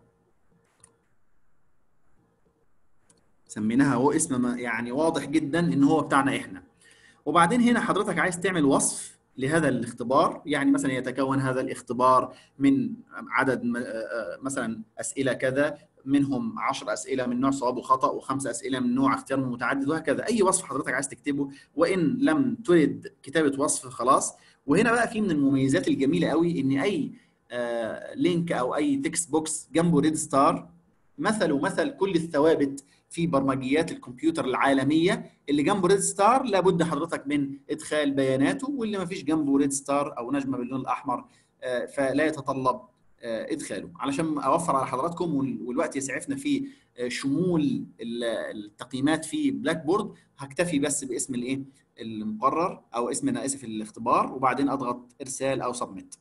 S2: سميناها هو اسم يعني واضح جدا ان هو بتاعنا احنا وبعدين هنا حضرتك عايز تعمل وصف لهذا الاختبار يعني مثلا يتكون هذا الاختبار من عدد مثلا اسئله كذا منهم 10 اسئله من نوع صواب وخطا وخمس اسئله من نوع اختيار متعدد وهكذا اي وصف حضرتك عايز تكتبه وان لم ترد كتابه وصف خلاص وهنا بقى في من المميزات الجميله قوي ان اي آه لينك او اي تكست بوكس جنبه ريد ستار مثله مثل كل الثوابت في برمجيات الكمبيوتر العالميه اللي جنبه ريد ستار لابد حضرتك من ادخال بياناته واللي ما فيش جنبه ريد ستار او نجمه باللون الاحمر آه فلا يتطلب ادخاله علشان اوفر على حضراتكم والوقت يسعفنا في شمول التقييمات في بلاك بورد هكتفي بس باسم الايه المقرر او اسم انا اسف الاختبار وبعدين اضغط ارسال او سبميت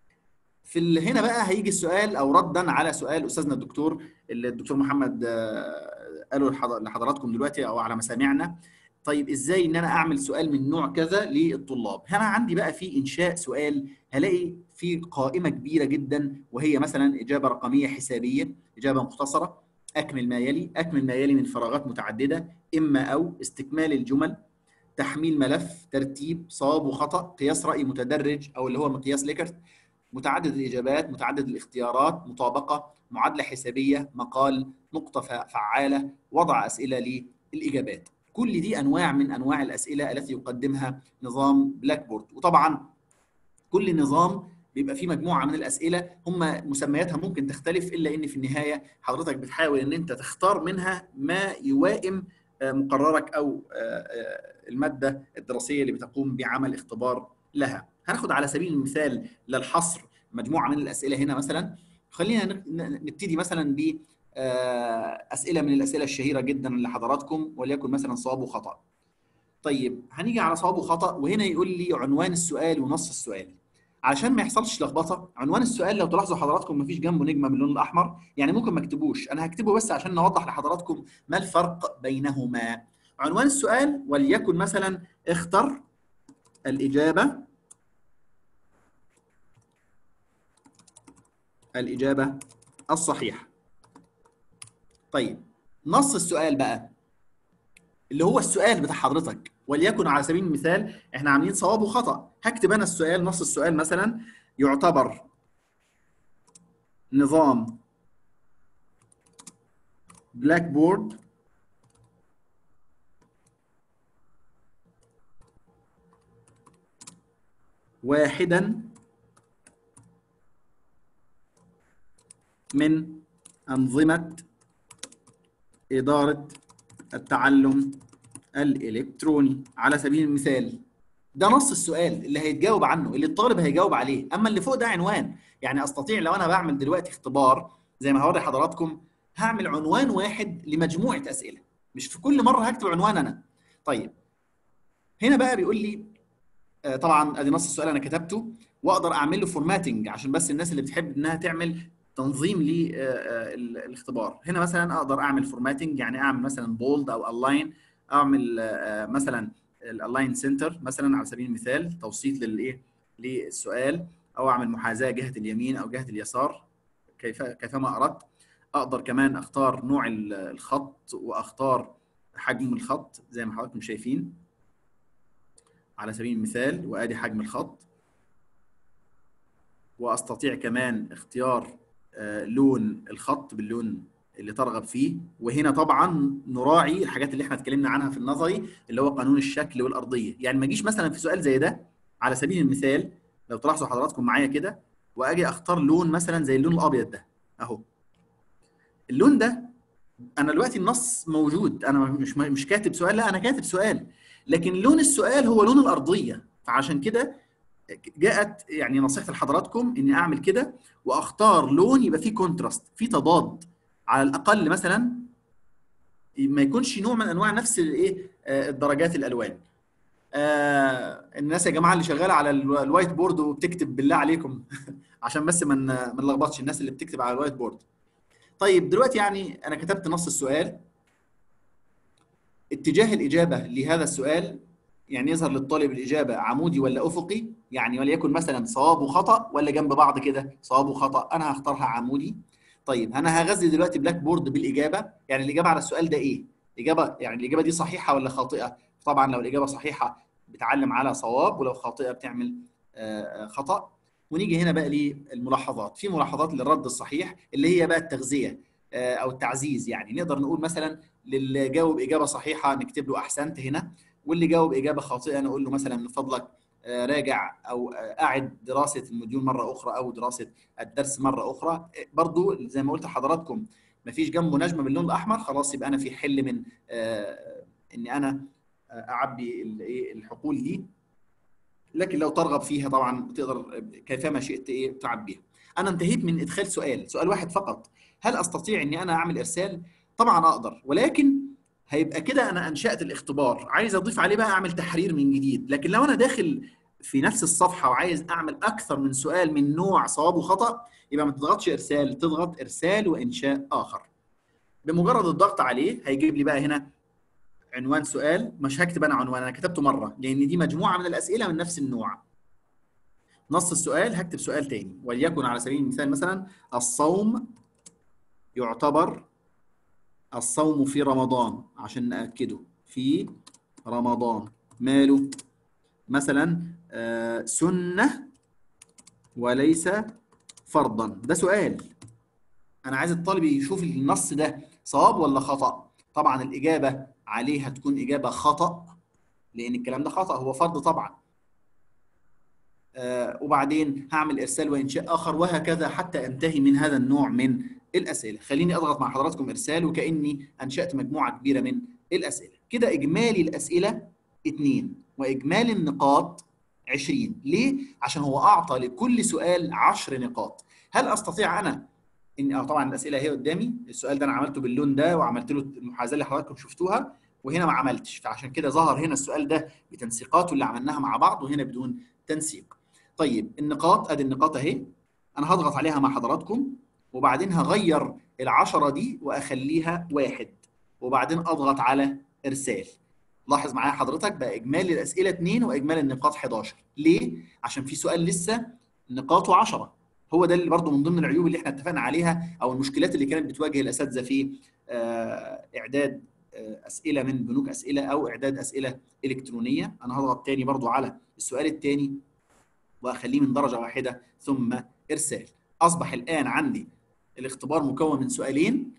S2: في هنا بقى هيجي السؤال او ردا على سؤال استاذنا الدكتور اللي الدكتور محمد قاله لحضراتكم دلوقتي او على مسامعنا طيب ازاي ان انا اعمل سؤال من نوع كذا للطلاب هنا عندي بقى في انشاء سؤال هلاقي في قائمه كبيره جدا وهي مثلا اجابه رقميه حسابيه اجابه مختصره اكمل ما يلي اكمل ما يلي من فراغات متعدده اما او استكمال الجمل تحميل ملف ترتيب صواب وخطا قياس راي متدرج او اللي هو مقياس ليكرت متعدد الاجابات متعدد الاختيارات مطابقه معادله حسابيه مقال نقطه فعاله وضع اسئله للاجابات كل دي انواع من انواع الاسئله التي يقدمها نظام بلاك بورد وطبعا كل نظام بيبقى فيه مجموعه من الاسئله هم مسمياتها ممكن تختلف الا ان في النهايه حضرتك بتحاول ان انت تختار منها ما يوائم مقررك او الماده الدراسيه اللي بتقوم بعمل اختبار لها هناخد على سبيل المثال للحصر مجموعه من الاسئله هنا مثلا خلينا نبتدي مثلا ب اسئله من الاسئله الشهيره جدا لحضراتكم وليكن مثلا صواب وخطا طيب هنيجي على صواب وخطا وهنا يقول لي عنوان السؤال ونص السؤال علشان ما يحصلش لخبطه عنوان السؤال لو تلاحظوا حضراتكم مفيش جنبه نجمه باللون الاحمر يعني ممكن ما اكتبوش انا هكتبه بس عشان نوضح لحضراتكم ما الفرق بينهما عنوان السؤال وليكن مثلا اختر الاجابه الاجابه الصحيحه طيب نص السؤال بقى اللي هو السؤال بتاع حضرتك وليكن على سبيل المثال احنا عاملين صواب وخطا هكتب انا السؤال نص السؤال مثلا يعتبر نظام بلاك بورد واحدا من أنظمة إدارة التعلم الإلكتروني على سبيل المثال ده نص السؤال اللي هيتجاوب عنه اللي الطالب هيجاوب عليه اما اللي فوق ده عنوان يعني استطيع لو انا بعمل دلوقتي اختبار زي ما هوري حضراتكم هعمل عنوان واحد لمجموعه اسئله مش في كل مره هكتب عنوان انا طيب هنا بقى بيقول لي طبعا ادي نص السؤال انا كتبته واقدر اعمل له فورماتنج عشان بس الناس اللي بتحب انها تعمل تنظيم للاختبار هنا مثلا اقدر اعمل فورماتنج يعني اعمل مثلا بولد او الاين اعمل مثلا الالاين سنتر مثلا على سبيل المثال توسيط للايه للسؤال او اعمل محاذاه جهه اليمين او جهه اليسار كيف كيفما اردت اقدر كمان اختار نوع الخط واختار حجم الخط زي ما حضراتكم شايفين على سبيل المثال وادي حجم الخط واستطيع كمان اختيار لون الخط باللون اللي ترغب فيه وهنا طبعا نراعي الحاجات اللي احنا اتكلمنا عنها في النظري اللي هو قانون الشكل والارضيه يعني ما اجيش مثلا في سؤال زي ده على سبيل المثال لو تلاحظوا حضراتكم معايا كده واجي اختار لون مثلا زي اللون الابيض ده اهو اللون ده انا دلوقتي النص موجود انا مش مش كاتب سؤال لا انا كاتب سؤال لكن لون السؤال هو لون الارضيه فعشان كده جاءت يعني نصيحه لحضراتكم اني اعمل كده واختار لون يبقى فيه كونتراست فيه تضاد على الاقل مثلا ما يكونش نوع من انواع نفس الايه آه، الدرجات الالوان آه الناس يا جماعه اللي شغاله على الو- الوايت بورد وبتكتب بالله عليكم عشان بس ما ن- ما نلخبطش الناس اللي بتكتب على الوايت بورد طيب دلوقتي يعني انا كتبت نص السؤال اتجاه الاجابه لهذا السؤال يعني يظهر للطالب الاجابه عمودي ولا افقي يعني وليكن مثلا صواب وخطا ولا جنب بعض كده صواب وخطا انا هختارها عمودي طيب انا هغذي دلوقتي بلاك بورد بالاجابه يعني الاجابه على السؤال ده ايه الاجابه يعني الاجابه دي صحيحه ولا خاطئه طبعا لو الاجابه صحيحه بتعلم على صواب ولو خاطئه بتعمل آه، آه، خطا ونيجي هنا بقى للملاحظات في ملاحظات للرد الصحيح اللي هي بقى التغذيه آه، او التعزيز يعني نقدر نقول مثلا للي جاوب اجابه صحيحه نكتب له احسنت هنا واللي جاوب اجابه خاطئه نقول له مثلا من فضلك آه، راجع او آه، اعد دراسه الموديول مره اخرى او دراسه الدرس مره اخرى آه، برضو زي ما قلت لحضراتكم مفيش جنبه نجمه باللون الاحمر خلاص يبقى انا في حل من آه، اني انا آه، اعبي الايه الحقول دي لكن لو ترغب فيها طبعا تقدر كيفما شئت ايه تعبيها انا انتهيت من ادخال سؤال سؤال واحد فقط هل استطيع اني انا اعمل ارسال طبعا اقدر ولكن هيبقى كده انا انشات الاختبار عايز اضيف عليه بقى اعمل تحرير من جديد لكن لو انا داخل في نفس الصفحه وعايز اعمل اكثر من سؤال من نوع صواب وخطا يبقى ما تضغطش ارسال تضغط ارسال وانشاء اخر بمجرد الضغط عليه هيجيب لي بقى هنا عنوان سؤال مش هكتب انا عنوان انا كتبته مره لان دي مجموعه من الاسئله من نفس النوع نص السؤال هكتب سؤال تاني وليكن على سبيل المثال مثلا الصوم يعتبر الصوم في رمضان عشان نأكده في رمضان ماله مثلا آه، سنة وليس فرضا ده سؤال انا عايز الطالب يشوف النص ده صواب ولا خطأ طبعا الإجابة عليه هتكون إجابة خطأ لأن الكلام ده خطأ هو فرض طبعا آه وبعدين هعمل إرسال وإنشاء آخر وهكذا حتى أنتهي من هذا النوع من الأسئلة خليني أضغط مع حضراتكم إرسال وكأني أنشأت مجموعة كبيرة من الأسئلة كده إجمالي الأسئلة اتنين وإجمالي النقاط 20 ليه؟ عشان هو أعطى لكل سؤال 10 نقاط هل أستطيع أنا ان اه طبعا الاسئله اهي قدامي السؤال ده انا عملته باللون ده وعملت له المحاذاه اللي حضراتكم شفتوها وهنا ما عملتش فعشان كده ظهر هنا السؤال ده بتنسيقاته اللي عملناها مع بعض وهنا بدون تنسيق طيب النقاط ادي النقاط اهي انا هضغط عليها مع حضراتكم وبعدين هغير العشرة دي واخليها واحد وبعدين اضغط على ارسال لاحظ معايا حضرتك بقى اجمالي الاسئله 2 واجمالي النقاط 11 ليه عشان في سؤال لسه نقاطه 10 هو ده اللي برضه من ضمن العيوب اللي احنا اتفقنا عليها او المشكلات اللي كانت بتواجه الاساتذه في آه، اعداد آه، اسئله من بنوك اسئله او اعداد اسئله الكترونيه انا هضغط تاني برضه على السؤال الثاني واخليه من درجه واحده ثم ارسال اصبح الان عندي الاختبار مكون من سؤالين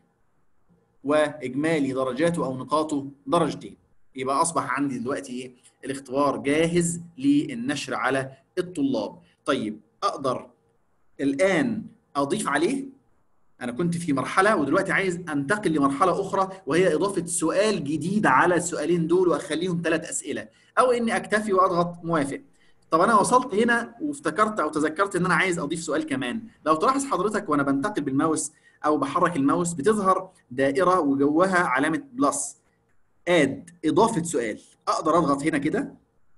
S2: واجمالي درجاته او نقاطه درجتين يبقى اصبح عندي دلوقتي ايه الاختبار جاهز للنشر على الطلاب طيب اقدر الان اضيف عليه انا كنت في مرحله ودلوقتي عايز انتقل لمرحله اخرى وهي اضافه سؤال جديد على السؤالين دول واخليهم ثلاث اسئله او اني اكتفي واضغط موافق طب انا وصلت هنا وافتكرت او تذكرت ان انا عايز اضيف سؤال كمان لو تلاحظ حضرتك وانا بنتقل بالماوس او بحرك الماوس بتظهر دائره وجواها علامه بلس اد اضافه سؤال اقدر اضغط هنا كده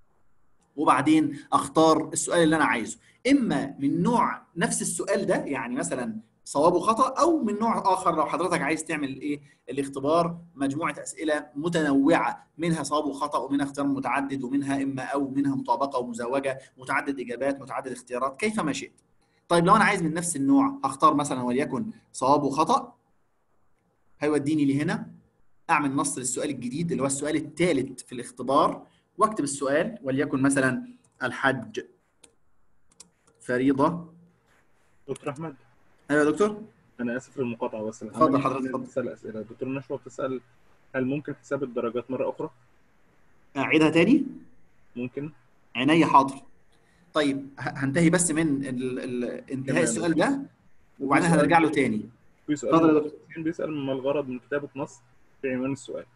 S2: وبعدين اختار السؤال اللي انا عايزه اما من نوع نفس السؤال ده يعني مثلا صواب وخطا او من نوع اخر لو حضرتك عايز تعمل ايه الاختبار مجموعه اسئله متنوعه منها صواب وخطا ومنها اختيار متعدد ومنها اما او منها مطابقه ومزوجه متعدد اجابات متعدد اختيارات كيفما شئت طيب لو انا عايز من نفس النوع هختار مثلا وليكن صواب وخطا هيوديني لهنا اعمل نص للسؤال الجديد اللي هو السؤال الثالث في الاختبار واكتب السؤال وليكن مثلا الحج فريضه
S1: دكتور احمد
S2: ايوه يا دكتور
S1: انا اسف للمقاطعه بس
S2: اتفضل حضرتك، اتفضل.
S1: بتسال اسئله دكتور نشوى بتسال هل ممكن حساب الدرجات مره اخرى؟
S2: اعيدها تاني
S1: ممكن
S2: عينيا حاضر طيب ه- هنتهي بس من ال... ال... انتهاء
S1: تمام.
S2: السؤال ده وبعدين
S1: سؤال
S2: هنرجع له تاني
S1: في سؤال
S2: اتفضل يا
S1: من
S2: دكتور.
S1: المدرسين بيسال ما الغرض من كتابه نص في عنوان السؤال؟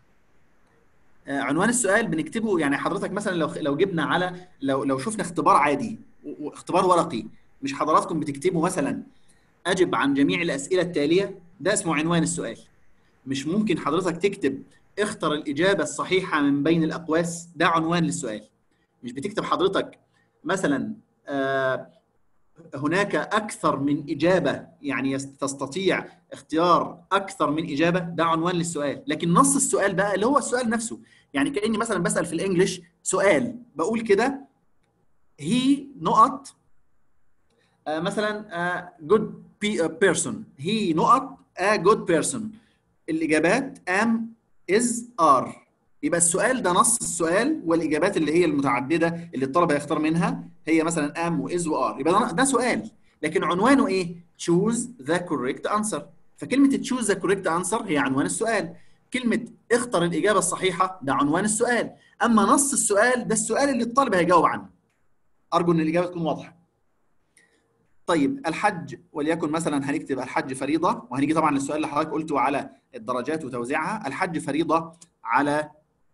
S2: آه، عنوان السؤال بنكتبه يعني حضرتك مثلا لو لو جبنا على لو لو شفنا اختبار عادي واختبار ورقي مش حضراتكم بتكتبوا مثلا اجب عن جميع الاسئله التاليه ده اسمه عنوان السؤال مش ممكن حضرتك تكتب اختر الاجابه الصحيحه من بين الاقواس ده عنوان للسؤال مش بتكتب حضرتك مثلا آه هناك اكثر من اجابه يعني تستطيع اختيار اكثر من اجابه ده عنوان للسؤال لكن نص السؤال بقى اللي هو السؤال نفسه يعني كاني مثلا بسال في الانجليش سؤال بقول كده هي نقط آه مثلا جود بيرسون هي نقط a good person الاجابات am is are يبقى السؤال ده نص السؤال والاجابات اللي هي المتعدده اللي الطلبه يختار منها هي مثلا ام واز وار يبقى ده, ده سؤال لكن عنوانه ايه؟ choose the correct answer فكلمه choose the correct answer هي عنوان السؤال كلمه اختر الاجابه الصحيحه ده عنوان السؤال اما نص السؤال ده السؤال اللي الطالب هيجاوب عنه ارجو ان الاجابه تكون واضحه طيب الحج وليكن مثلا هنكتب الحج فريضه وهنيجي طبعا للسؤال اللي حضرتك قلته على الدرجات وتوزيعها الحج فريضه على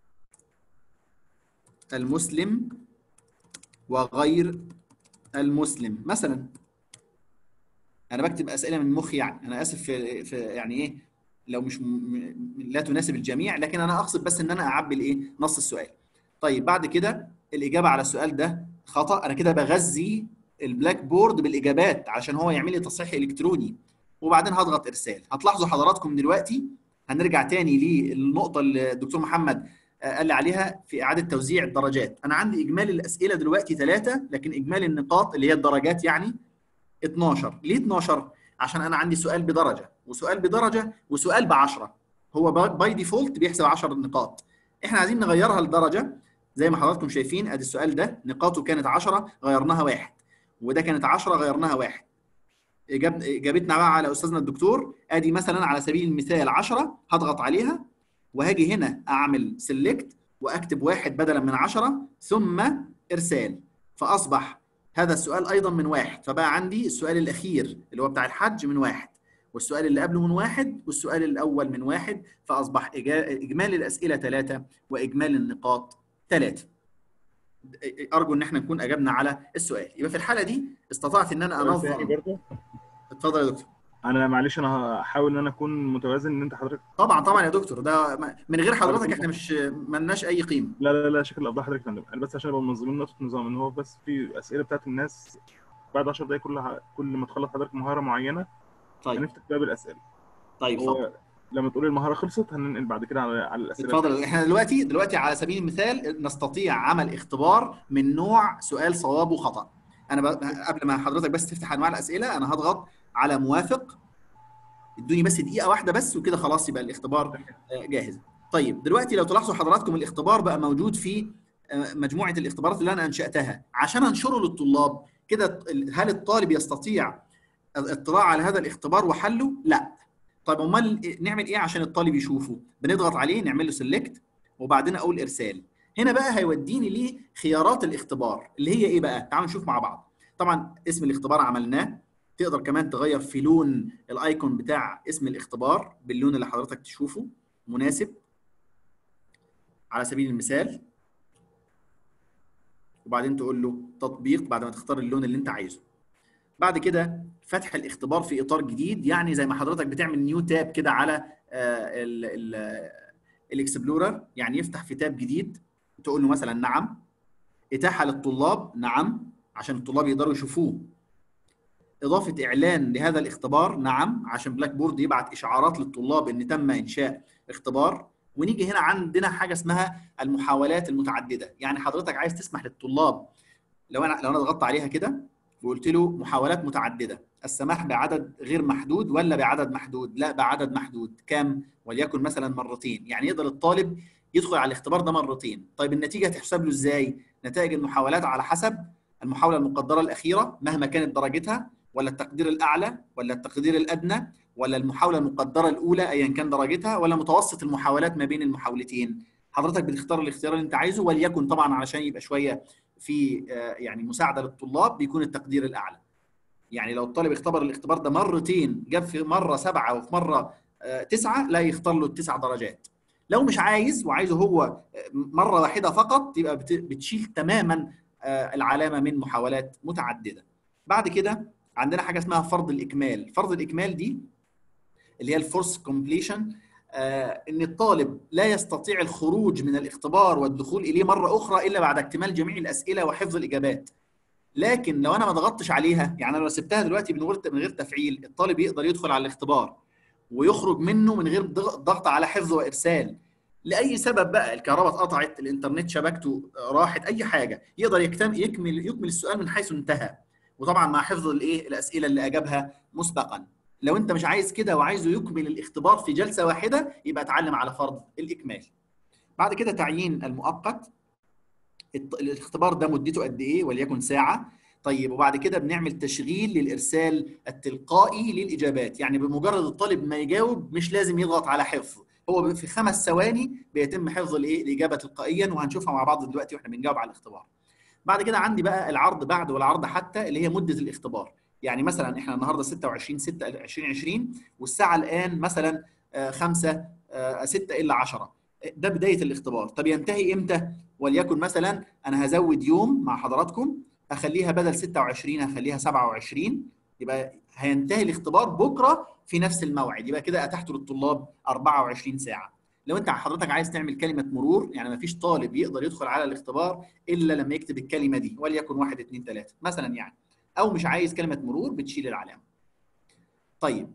S2: المسلم وغير المسلم مثلا انا بكتب اسئله من مخي يعني انا اسف في, في يعني ايه لو مش م... لا تناسب الجميع لكن انا اقصد بس ان انا اعبي الايه نص السؤال طيب بعد كده الاجابه على السؤال ده خطا انا كده بغذي البلاك بورد بالاجابات عشان هو يعمل لي تصحيح الكتروني وبعدين هضغط ارسال هتلاحظوا حضراتكم دلوقتي هنرجع تاني للنقطه اللي الدكتور محمد قال لي عليها في اعاده توزيع الدرجات انا عندي اجمالي الاسئله دلوقتي ثلاثه لكن اجمالي النقاط اللي هي الدرجات يعني 12 ليه 12 عشان انا عندي سؤال بدرجه وسؤال بدرجه وسؤال ب 10 هو باي ديفولت بيحسب 10 نقاط احنا عايزين نغيرها لدرجه زي ما حضراتكم شايفين ادي السؤال ده نقاطه كانت 10 غيرناها واحد وده كانت 10 غيرناها واحد إجاب... اجابتنا بقى على استاذنا الدكتور ادي مثلا على سبيل المثال 10 هضغط عليها وهاجي هنا اعمل سيلكت واكتب واحد بدلا من 10 ثم ارسال فاصبح هذا السؤال ايضا من واحد فبقى عندي السؤال الاخير اللي هو بتاع الحج من واحد والسؤال اللي قبله من واحد والسؤال الاول من واحد فاصبح اجمالي الاسئله ثلاثه واجمالي النقاط ثلاثه ارجو ان احنا نكون اجبنا على السؤال يبقى في الحاله دي استطعت ان انا انظم اتفضل يا دكتور
S1: انا معلش انا هحاول ان انا اكون متوازن ان انت حضرتك
S2: طبعا طبعا يا دكتور ده من غير حضرتك احنا مش ملناش اي قيمه
S1: لا لا لا شكل افضل حضرتك انا بس عشان ابقى منظمين نقطه نظام ان هو بس في اسئله بتاعت الناس بعد 10 دقايق كل كل ما تخلص حضرتك مهاره معينه
S2: طيب
S1: هنفتح باب الاسئله
S2: طيب
S1: هو لما تقول المهاره خلصت هننقل بعد كده على على الاسئله
S2: اتفضل احنا دلوقتي دلوقتي على سبيل المثال نستطيع عمل اختبار من نوع سؤال صواب وخطا انا ب... قبل ما حضرتك بس تفتح انواع الاسئله انا هضغط على موافق ادوني بس دقيقه واحده بس وكده خلاص يبقى الاختبار جاهز طيب دلوقتي لو تلاحظوا حضراتكم الاختبار بقى موجود في مجموعه الاختبارات اللي انا انشاتها عشان انشره للطلاب كده هل الطالب يستطيع الاطلاع على هذا الاختبار وحله لا طيب امال نعمل ايه عشان الطالب يشوفه بنضغط عليه نعمل له سيلكت وبعدين اقول ارسال هنا بقى هيوديني لخيارات الاختبار اللي هي ايه بقى تعالوا نشوف مع بعض طبعا اسم الاختبار عملناه تقدر كمان تغير في لون الايكون بتاع اسم الاختبار باللون اللي حضرتك تشوفه مناسب على سبيل المثال وبعدين تقول له تطبيق بعد ما تختار اللون اللي انت عايزه بعد كده فتح الاختبار في اطار جديد يعني زي ما حضرتك بتعمل نيو تاب كده على الاكسبلورر يعني يفتح في تاب جديد تقول له مثلا نعم اتاحه للطلاب نعم عشان الطلاب يقدروا يشوفوه اضافه اعلان لهذا الاختبار نعم عشان بلاك بورد يبعت اشعارات للطلاب ان تم انشاء اختبار ونيجي هنا عندنا حاجه اسمها المحاولات المتعدده يعني حضرتك عايز تسمح للطلاب لو انا لو انا ضغطت عليها كده وقلت له محاولات متعدده السماح بعدد غير محدود ولا بعدد محدود لا بعدد محدود كام وليكن مثلا مرتين يعني يقدر الطالب يدخل على الاختبار ده مرتين طيب النتيجه هتحسب له ازاي نتائج المحاولات على حسب المحاوله المقدره الاخيره مهما كانت درجتها ولا التقدير الاعلى ولا التقدير الادنى ولا المحاوله المقدره الاولى ايا كان درجتها ولا متوسط المحاولات ما بين المحاولتين حضرتك بتختار الاختيار اللي انت عايزه وليكن طبعا علشان يبقى شويه في يعني مساعده للطلاب بيكون التقدير الاعلى يعني لو الطالب اختبر الاختبار ده مرتين جاب في مره سبعه وفي مره تسعه لا يختار له التسع درجات لو مش عايز وعايزه هو مره واحده فقط يبقى بتشيل تماما العلامه من محاولات متعدده بعد كده عندنا حاجه اسمها فرض الاكمال فرض الاكمال دي اللي هي الفورس كومبليشن ان الطالب لا يستطيع الخروج من الاختبار والدخول اليه مره اخرى الا بعد اكتمال جميع الاسئله وحفظ الاجابات لكن لو انا ما ضغطتش عليها يعني لو سبتها دلوقتي من غير من غير تفعيل الطالب يقدر يدخل على الاختبار ويخرج منه من غير ضغط على حفظ وارسال لاي سبب بقى الكهرباء اتقطعت الانترنت شبكته راحت اي حاجه يقدر يكتم يكمل يكمل السؤال من حيث انتهى وطبعا مع حفظ الايه الاسئله اللي اجابها مسبقا لو انت مش عايز كده وعايزه يكمل الاختبار في جلسه واحده يبقى اتعلم على فرض الاكمال بعد كده تعيين المؤقت الاختبار ده مدته قد ايه وليكن ساعه طيب وبعد كده بنعمل تشغيل للارسال التلقائي للاجابات يعني بمجرد الطالب ما يجاوب مش لازم يضغط على حفظ هو في خمس ثواني بيتم حفظ الايه الاجابه تلقائيا وهنشوفها مع بعض دلوقتي واحنا بنجاوب على الاختبار بعد كده عندي بقى العرض بعد والعرض حتى اللي هي مده الاختبار يعني مثلا احنا النهارده 26 6 2020 والساعه الان مثلا 5 6 الا 10 ده بدايه الاختبار طب ينتهي امتى وليكن مثلا انا هزود يوم مع حضراتكم اخليها بدل 26 هخليها 27 يبقى هينتهي الاختبار بكره في نفس الموعد يبقى كده اتحت للطلاب 24 ساعه لو انت حضرتك عايز تعمل كلمه مرور يعني ما فيش طالب يقدر يدخل على الاختبار الا لما يكتب الكلمه دي وليكن 1 2 3 مثلا يعني او مش عايز كلمه مرور بتشيل العلامه طيب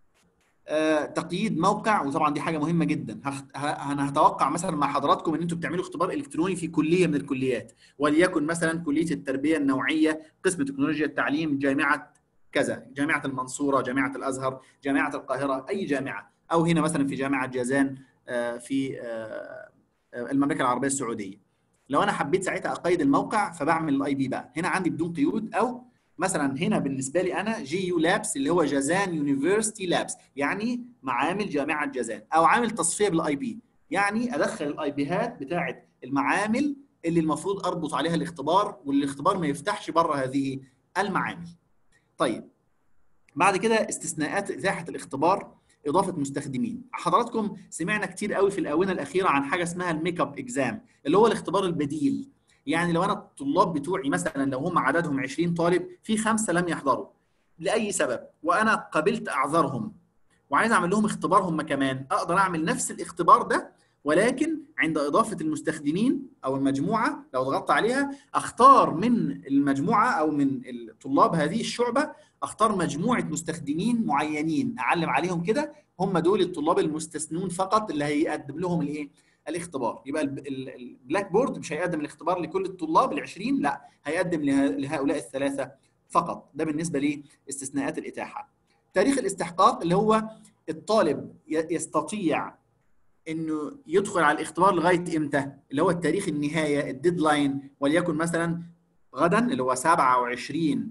S2: آه، تقييد موقع وطبعا دي حاجه مهمه جدا انا هتوقع مثلا مع حضراتكم ان انتم بتعملوا اختبار الكتروني في كليه من الكليات وليكن مثلا كليه التربيه النوعيه قسم تكنولوجيا التعليم جامعه كذا جامعه المنصوره جامعه الازهر جامعه القاهره اي جامعه او هنا مثلا في جامعه جازان آه، في آه، المملكه العربيه السعوديه لو انا حبيت ساعتها اقيد الموقع فبعمل الاي بي بقى هنا عندي بدون قيود او مثلا هنا بالنسبه لي انا جي يو لابس اللي هو جازان يونيفرستي لابس يعني معامل جامعه جازان او عامل تصفيه بالاي بي يعني ادخل الاي بيهات بتاعه المعامل اللي المفروض اربط عليها الاختبار والاختبار ما يفتحش بره هذه المعامل. طيب بعد كده استثناءات اتاحه الاختبار اضافه مستخدمين حضراتكم سمعنا كتير قوي في الاونه الاخيره عن حاجه اسمها الميك اب اكزام اللي هو الاختبار البديل يعني لو انا الطلاب بتوعي مثلا لو هم عددهم 20 طالب في خمسه لم يحضروا لاي سبب وانا قبلت اعذارهم وعايز اعمل لهم اختبار هم كمان اقدر اعمل نفس الاختبار ده ولكن عند اضافه المستخدمين او المجموعه لو ضغطت عليها اختار من المجموعه او من الطلاب هذه الشعبه اختار مجموعه مستخدمين معينين اعلم عليهم كده هم دول الطلاب المستثنون فقط اللي هيقدم لهم الايه الاختبار يبقى البلاك بورد مش هيقدم الاختبار لكل الطلاب ال 20 لا هيقدم لهؤلاء الثلاثه فقط ده بالنسبه لاستثناءات الاتاحه تاريخ الاستحقاق اللي هو الطالب يستطيع انه يدخل على الاختبار لغايه امتى اللي هو التاريخ النهايه الديدلاين وليكن مثلا غدا اللي هو 27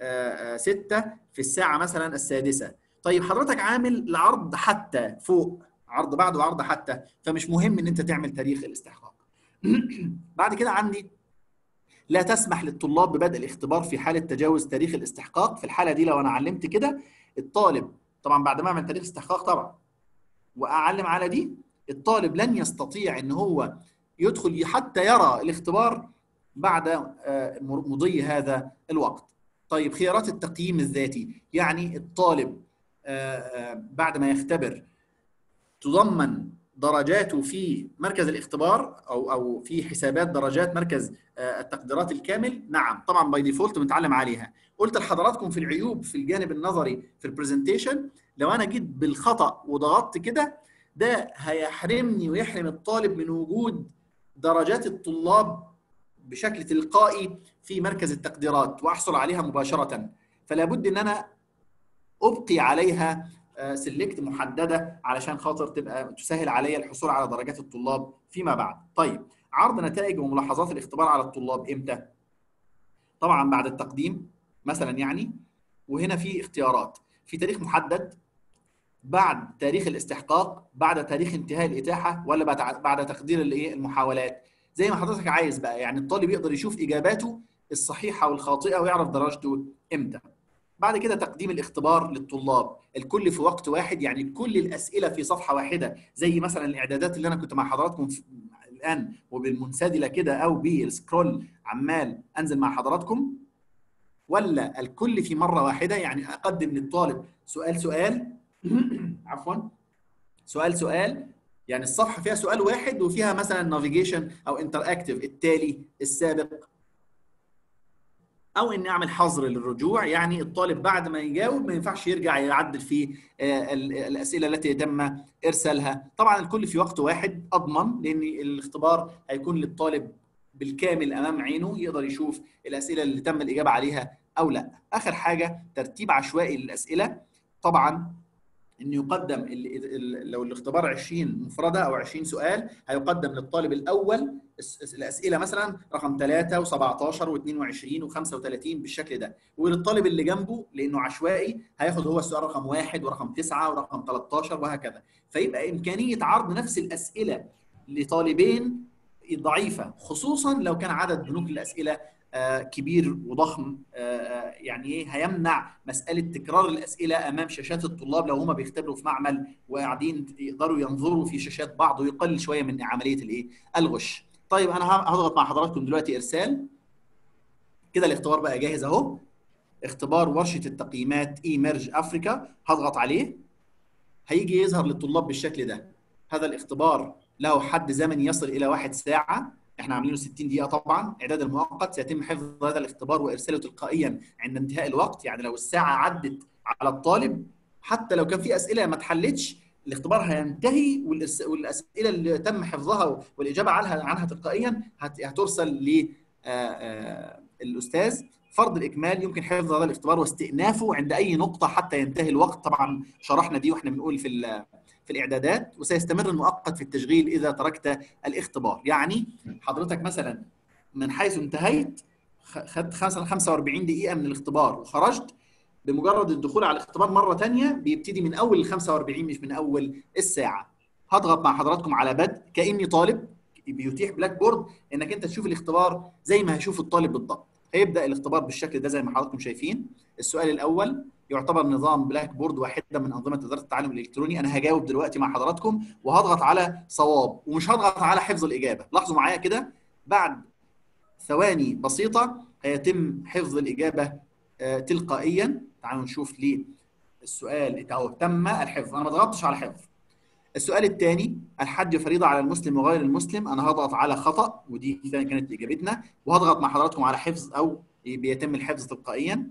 S2: 6 في الساعه مثلا السادسه طيب حضرتك عامل العرض حتى فوق عرض بعد وعرض حتى فمش مهم ان انت تعمل تاريخ الاستحقاق بعد كده عندي لا تسمح للطلاب ببدء الاختبار في حاله تجاوز تاريخ الاستحقاق في الحاله دي لو انا علمت كده الطالب طبعا بعد ما اعمل تاريخ استحقاق طبعا واعلم على دي الطالب لن يستطيع ان هو يدخل حتى يرى الاختبار بعد مضي هذا الوقت طيب خيارات التقييم الذاتي يعني الطالب بعد ما يختبر تضمن درجاته في مركز الاختبار او او في حسابات درجات مركز التقديرات الكامل نعم طبعا باي ديفولت متعلم عليها قلت لحضراتكم في العيوب في الجانب النظري في البرزنتيشن لو انا جيت بالخطا وضغطت كده ده هيحرمني ويحرم الطالب من وجود درجات الطلاب بشكل تلقائي في مركز التقديرات واحصل عليها مباشره فلا بد ان انا ابقي عليها سلكت محدده علشان خاطر تبقى تسهل عليا الحصول على درجات الطلاب فيما بعد. طيب عرض نتائج وملاحظات الاختبار على الطلاب امتى؟ طبعا بعد التقديم مثلا يعني وهنا في اختيارات في تاريخ محدد بعد تاريخ الاستحقاق بعد تاريخ انتهاء الاتاحه ولا بعد بعد تقدير الايه المحاولات زي ما حضرتك عايز بقى يعني الطالب يقدر يشوف اجاباته الصحيحه والخاطئه ويعرف درجته امتى. بعد كده تقديم الاختبار للطلاب الكل في وقت واحد يعني كل الاسئله في صفحه واحده زي مثلا الاعدادات اللي انا كنت مع حضراتكم ان وبالمنسدله كده او بالسكرول عمال انزل مع حضراتكم ولا الكل في مره واحده يعني اقدم للطالب سؤال سؤال عفوا سؤال سؤال يعني الصفحه فيها سؤال واحد وفيها مثلا نافيجيشن او انتر اكتف التالي السابق او اني اعمل حظر للرجوع يعني الطالب بعد ما يجاوب ما ينفعش يرجع يعدل في الاسئله التي يتم ارسالها طبعا الكل في وقت واحد اضمن لان الاختبار هيكون للطالب بالكامل امام عينه يقدر يشوف الاسئله اللي تم الاجابه عليها او لا اخر حاجه ترتيب عشوائي للاسئله طبعا ان يقدم لو الاختبار 20 مفرده او 20 سؤال هيقدم للطالب الاول الاسئله مثلا رقم 3 و17 و22 و35 بالشكل ده وللطالب اللي جنبه لانه عشوائي هياخد هو السؤال رقم 1 ورقم 9 ورقم 13 وهكذا فيبقى امكانيه عرض نفس الاسئله لطالبين ضعيفه خصوصا لو كان عدد بنوك الاسئله كبير وضخم يعني ايه هيمنع مساله تكرار الاسئله امام شاشات الطلاب لو هم بيختبروا في معمل وقاعدين يقدروا ينظروا في شاشات بعض ويقلل شويه من عمليه الايه الغش طيب انا هضغط مع حضراتكم دلوقتي ارسال كده الاختبار بقى جاهز اهو اختبار ورشه التقييمات اي ميرج افريكا هضغط عليه هيجي يظهر للطلاب بالشكل ده هذا الاختبار له حد زمني يصل الى واحد ساعه احنا عاملينه 60 دقيقه طبعا اعداد المؤقت سيتم حفظ هذا الاختبار وارساله تلقائيا عند انتهاء الوقت يعني لو الساعه عدت على الطالب حتى لو كان في اسئله ما اتحلتش الاختبار هينتهي والاسئله اللي تم حفظها والاجابه عنها عنها تلقائيا هترسل للاستاذ فرض الاكمال يمكن حفظ هذا الاختبار واستئنافه عند اي نقطه حتى ينتهي الوقت طبعا شرحنا دي واحنا بنقول في في الاعدادات وسيستمر المؤقت في التشغيل اذا تركت الاختبار يعني حضرتك مثلا من حيث انتهيت خدت 45 دقيقه من الاختبار وخرجت بمجرد الدخول على الاختبار مره ثانيه بيبتدي من اول ال 45 مش من اول الساعه هضغط مع حضراتكم على بدء كاني طالب بيتيح بلاك بورد انك انت تشوف الاختبار زي ما هيشوف الطالب بالضبط هيبدا الاختبار بالشكل ده زي ما حضراتكم شايفين السؤال الاول يعتبر نظام بلاك بورد واحده من انظمه اداره التعلم الالكتروني انا هجاوب دلوقتي مع حضراتكم وهضغط على صواب ومش هضغط على حفظ الاجابه لاحظوا معايا كده بعد ثواني بسيطه هيتم حفظ الاجابه آه تلقائيا تعالوا نشوف ليه السؤال او تم الحفظ انا ما ضغطتش على حفظ السؤال الثاني الحج فريضه على المسلم وغير المسلم انا هضغط على خطا ودي كانت اجابتنا وهضغط مع حضراتكم على حفظ او بيتم الحفظ تلقائيا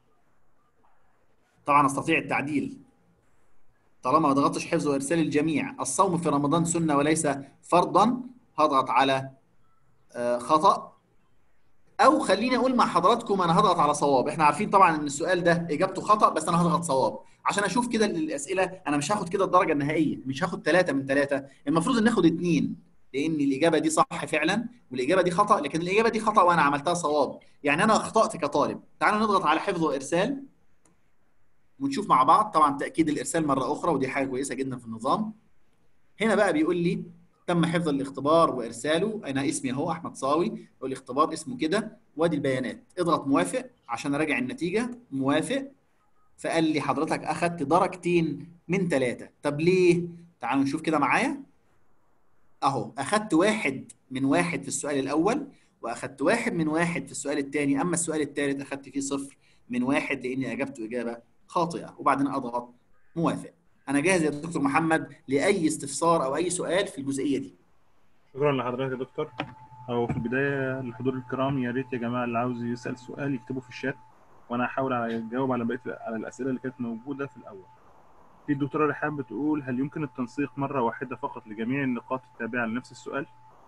S2: طبعا استطيع التعديل طالما ما ضغطتش حفظ وارسال الجميع الصوم في رمضان سنه وليس فرضا هضغط على خطا او خليني اقول مع حضراتكم انا هضغط على صواب احنا عارفين طبعا ان السؤال ده اجابته خطا بس انا هضغط صواب عشان اشوف كده الاسئله انا مش هاخد كده الدرجه النهائيه مش هاخد ثلاثه من ثلاثه المفروض ان ناخد اثنين لان الاجابه دي صح فعلا والاجابه دي خطا لكن الاجابه دي خطا وانا عملتها صواب يعني انا اخطات كطالب تعالوا نضغط على حفظ وارسال ونشوف مع بعض طبعا تاكيد الارسال مره اخرى ودي حاجه كويسه جدا في النظام هنا بقى بيقول لي تم حفظ الاختبار وارساله انا اسمي اهو احمد صاوي والاختبار اسمه كده وادي البيانات اضغط موافق عشان اراجع النتيجه موافق فقال لي حضرتك اخذت درجتين من ثلاثه طب ليه تعالوا نشوف كده معايا اهو اخذت واحد من واحد في السؤال الاول واخذت واحد من واحد في السؤال الثاني اما السؤال الثالث اخذت فيه صفر من واحد لاني اجبت اجابه خاطئه وبعدين اضغط موافق انا جاهز يا دكتور محمد لاي استفسار او اي سؤال في الجزئيه دي
S1: شكرا لحضرتك يا دكتور هو في البدايه الحضور الكرام يا ريت يا جماعه اللي عاوز يسال سؤال يكتبه في الشات وانا هحاول اجاوب على بقيه على الاسئله اللي كانت موجوده في الاول في الدكتوره رحاب بتقول هل يمكن التنسيق مره واحده فقط لجميع النقاط التابعه لنفس السؤال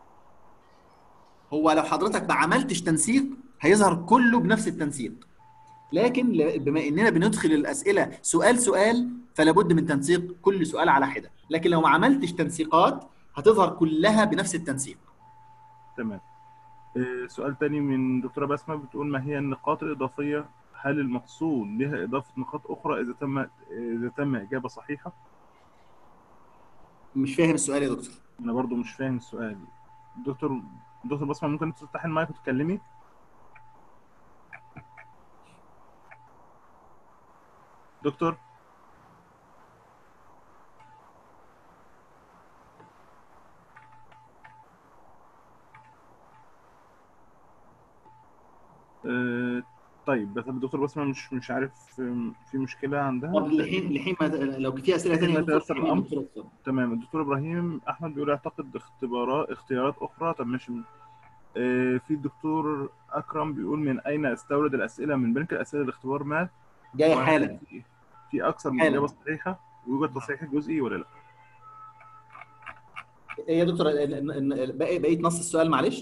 S2: هو لو حضرتك ما عملتش تنسيق هيظهر كله بنفس التنسيق لكن بما اننا بندخل الاسئله سؤال سؤال فلا بد من تنسيق كل سؤال على حده لكن لو ما عملتش تنسيقات هتظهر كلها بنفس التنسيق
S1: تمام سؤال تاني من دكتوره بسمه بتقول ما هي النقاط الاضافيه هل المقصود بها اضافه نقاط اخرى اذا تم اذا تم اجابه صحيحه
S2: مش فاهم السؤال يا دكتور
S1: انا برضو مش فاهم السؤال دكتور دكتور بسمه ممكن تفتحي المايك وتتكلمي دكتور آه، طيب بس الدكتور بسمة مش مش عارف آم، في مشكلة عندها
S2: طب لحين لحين ما لو في اسئله ثانيه
S1: لا
S2: يا دكتور
S1: تيسر
S2: حبيبي،
S1: الأمر.
S2: دكتور اتفضل.
S1: تمام الدكتور ابراهيم احمد بيقول اعتقد اختبارات اختيارات اخرى طب ماشي آه، في الدكتور اكرم بيقول من اين استورد الاسئله من بنك الاسئله الاختبار مات
S2: جايه
S1: وهل
S2: حالا
S1: في- في اكثر من
S2: حالا.
S1: اجابه صحيحه ويوجد تصحيح جزئي ولا لا
S2: ايه يا دكتور ال- ال- ال- باقي بقيت نص السؤال معلش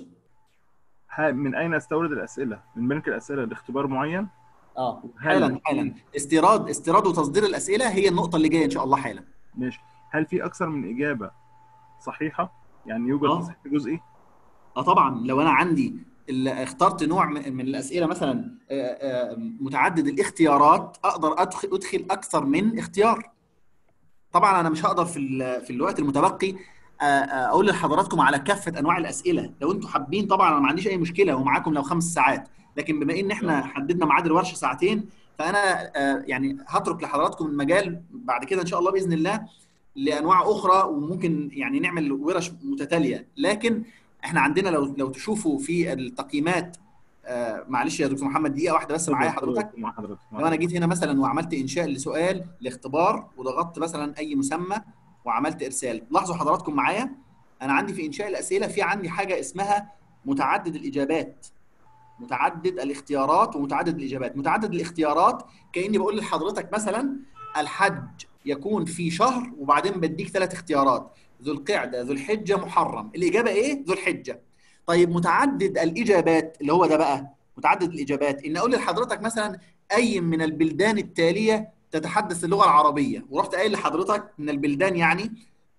S1: ها- من اين استورد الاسئله من بنك الاسئله لاختبار معين
S2: اه
S1: هل
S2: حالا
S1: في-
S2: حالا استيراد استيراد وتصدير الاسئله هي النقطه اللي جايه ان شاء الله حالا
S1: ماشي هل في اكثر من اجابه صحيحه يعني يوجد
S2: آه.
S1: تصحيح جزئي
S2: اه طبعا لو انا عندي ال- اخترت نوع من من الاسئله مثلا آه، آه، متعدد الاختيارات اقدر ادخل ادخل اكثر من اختيار طبعا انا مش هقدر في ال- في الوقت المتبقي آه، آه، اقول لحضراتكم على كافه انواع الاسئله لو انتم حابين طبعا انا ما عنديش اي مشكله ومعاكم لو خمس ساعات لكن بما ان احنا حددنا ميعاد الورشه ساعتين فانا آه، يعني هترك لحضراتكم المجال بعد كده ان شاء الله باذن الله لانواع اخرى وممكن يعني نعمل ورش متتاليه لكن احنا عندنا لو لو تشوفوا في التقييمات آه، معلش يا دكتور محمد دقيقه واحده بس معايا حضرتك
S1: مع حضرتك
S2: لو انا جيت هنا مثلا وعملت انشاء لسؤال لاختبار وضغطت مثلا اي مسمى وعملت ارسال لاحظوا حضراتكم معايا انا عندي في انشاء الاسئله في عندي حاجه اسمها متعدد الاجابات متعدد الاختيارات ومتعدد الاجابات متعدد الاختيارات كاني بقول لحضرتك مثلا الحج يكون في شهر وبعدين بديك ثلاث اختيارات ذو القعده ذو الحجه محرم الاجابه ايه ذو الحجه طيب متعدد الاجابات اللي هو ده بقى متعدد الاجابات ان اقول لحضرتك مثلا اي من البلدان التاليه تتحدث اللغه العربيه ورحت قايل لحضرتك من البلدان يعني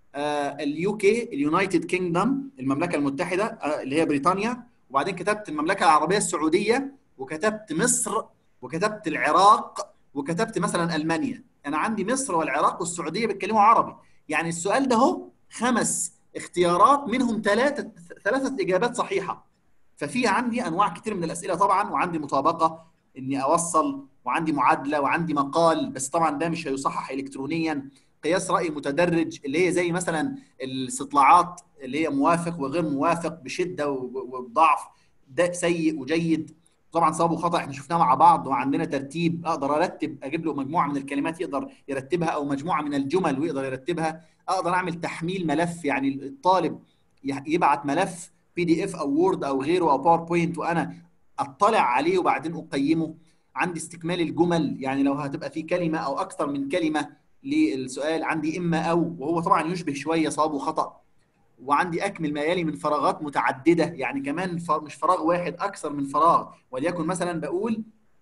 S2: اليو كي اليونايتد كينجدم المملكه المتحده آه، اللي هي بريطانيا وبعدين كتبت المملكه العربيه السعوديه وكتبت مصر وكتبت العراق وكتبت مثلا المانيا انا عندي مصر والعراق والسعوديه بيتكلموا عربي يعني السؤال ده هو خمس اختيارات منهم ثلاثه ثلاثه اجابات صحيحه ففي عندي انواع كتير من الاسئله طبعا وعندي مطابقه اني اوصل وعندي معادله وعندي مقال بس طبعا ده مش هيصحح الكترونيا قياس راي متدرج اللي هي زي مثلا الاستطلاعات اللي هي موافق وغير موافق بشده وب- وبضعف ده سيء وجيد طبعا صواب وخطا احنا شفناه مع بعض وعندنا ترتيب اقدر ارتب اجيب له مجموعه من الكلمات يقدر يرتبها او مجموعه من الجمل ويقدر يرتبها اقدر اعمل تحميل ملف يعني الطالب ي- يبعت ملف بي دي اف او وورد او غيره او باوربوينت وانا اطلع عليه وبعدين اقيمه عندي استكمال الجمل يعني لو هتبقى في كلمه او اكثر من كلمه للسؤال عندي اما او وهو طبعا يشبه شويه صواب وخطا وعندي اكمل ما يلي من فراغات متعدده يعني كمان ف- مش فراغ واحد اكثر من فراغ وليكن مثلا بقول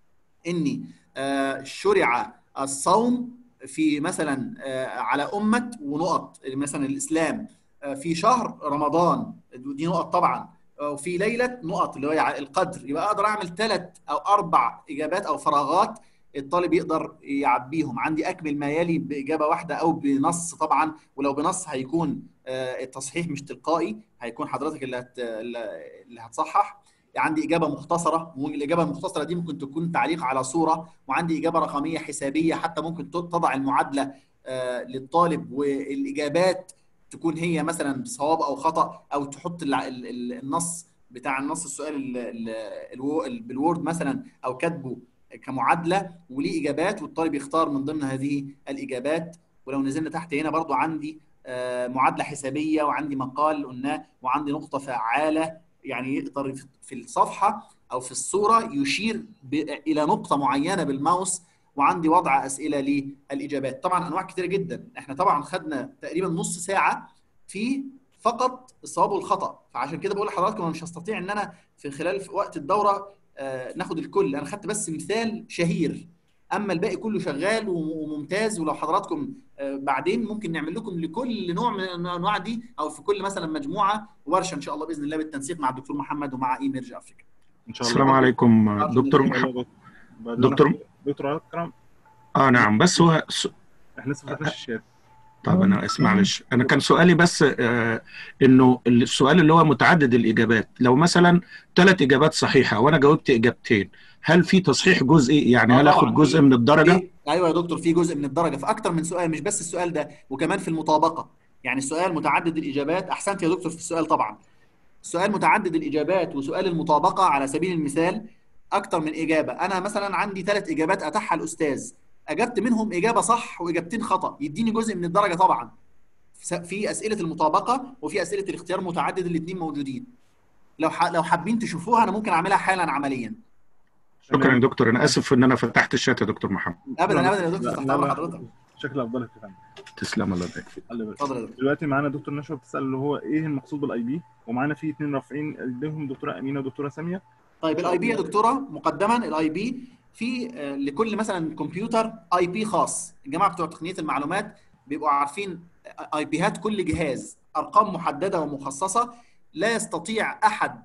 S2: اني آه، شرع الصوم في مثلا آه، على امه ونقط مثلا الاسلام آه، في شهر رمضان دي نقط طبعا آه، وفي ليله نقط اللي هي القدر يبقى اقدر اعمل ثلاث او اربع اجابات او فراغات الطالب يقدر يعبيهم عندي اكمل ما يلي باجابه واحده او بنص طبعا ولو بنص هيكون آه، التصحيح مش تلقائي هيكون حضرتك اللي هت... اللي هتصحح عندي اجابه مختصره والاجابه المختصره دي ممكن تكون تعليق على صوره وعندي اجابه رقميه حسابيه حتى ممكن تضع المعادله آه، للطالب والاجابات تكون هي مثلا صواب او خطا او تحط الع- ال- ال- النص بتاع النص السؤال ال- ال- الو- ال- بالوورد مثلا او كاتبه كمعادله وليه اجابات والطالب يختار من ضمن هذه الاجابات ولو نزلنا تحت هنا برضو عندي آه، معادله حسابيه وعندي مقال قلناه وعندي نقطه فعاله يعني يقدر في الصفحه او في الصوره يشير ب- الى نقطه معينه بالماوس وعندي وضع اسئله للاجابات طبعا انواع كتيره جدا احنا طبعا خدنا تقريبا نص ساعه في فقط الصواب والخطا فعشان كده بقول لحضراتكم انا مش هستطيع ان انا في خلال في وقت الدوره آه، ناخد الكل انا خدت بس مثال شهير اما الباقي كله شغال وممتاز ولو حضراتكم آه، بعدين ممكن نعمل لكم لكل نوع من الانواع دي او في كل مثلا مجموعه ورشه ان شاء الله باذن الله بالتنسيق مع الدكتور محمد ومع ايميرج افريكا
S1: ان شاء الله
S3: السلام عليكم دكتور
S1: إن شاء
S3: محمد
S1: الله بعد-
S3: دكتور-
S1: دكتور اكرم
S3: اه نعم بس هو س-
S1: احنا لسه ما فتحناش الشات
S3: طب انا اسف معلش انا كان سؤالي بس آه انه السؤال اللي هو متعدد الاجابات لو مثلا ثلاث اجابات صحيحه وانا جاوبت اجابتين هل في تصحيح جزئي يعني
S2: آه
S3: هل
S2: طبعاً.
S3: اخد جزء من الدرجه
S2: في- ايوه يا دكتور في جزء من الدرجه في اكتر من سؤال مش بس السؤال ده وكمان في المطابقه يعني السؤال متعدد الاجابات احسنت يا دكتور في السؤال طبعا السؤال متعدد الاجابات وسؤال المطابقه على سبيل المثال اكتر من اجابه انا مثلا عندي ثلاث اجابات اتاحها الاستاذ اجبت منهم اجابه صح واجابتين خطا يديني جزء من الدرجه طبعا في اسئله المطابقه وفي اسئله الاختيار متعدد الاثنين موجودين لو ح... لو حابين تشوفوها انا ممكن اعملها حالا عمليا
S3: شكرا يا دكتور انا اسف ان انا فتحت الشات يا دكتور محمد
S2: ابدا ابدا يا دكتور
S1: لا،
S2: تحت
S1: لا،
S2: امر
S1: لا.
S2: حضرتك
S1: بشكل افضل يا فندم
S3: تسلم الله يبارك فيك
S1: الله يبارك
S2: اتفضل يا دكتور
S1: دلوقتي معانا دكتور نشوى بتسال اللي هو ايه المقصود بالاي بي ومعانا في اثنين رافعين ايديهم دكتوره امينه ودكتوره ساميه
S2: طيب الاي بي يا دكتوره مقدما الاي بي في آه، لكل مثلا كمبيوتر اي بي خاص الجماعه بتوع تقنيه المعلومات بيبقوا عارفين اي بيهات كل جهاز ارقام محدده ومخصصه لا يستطيع احد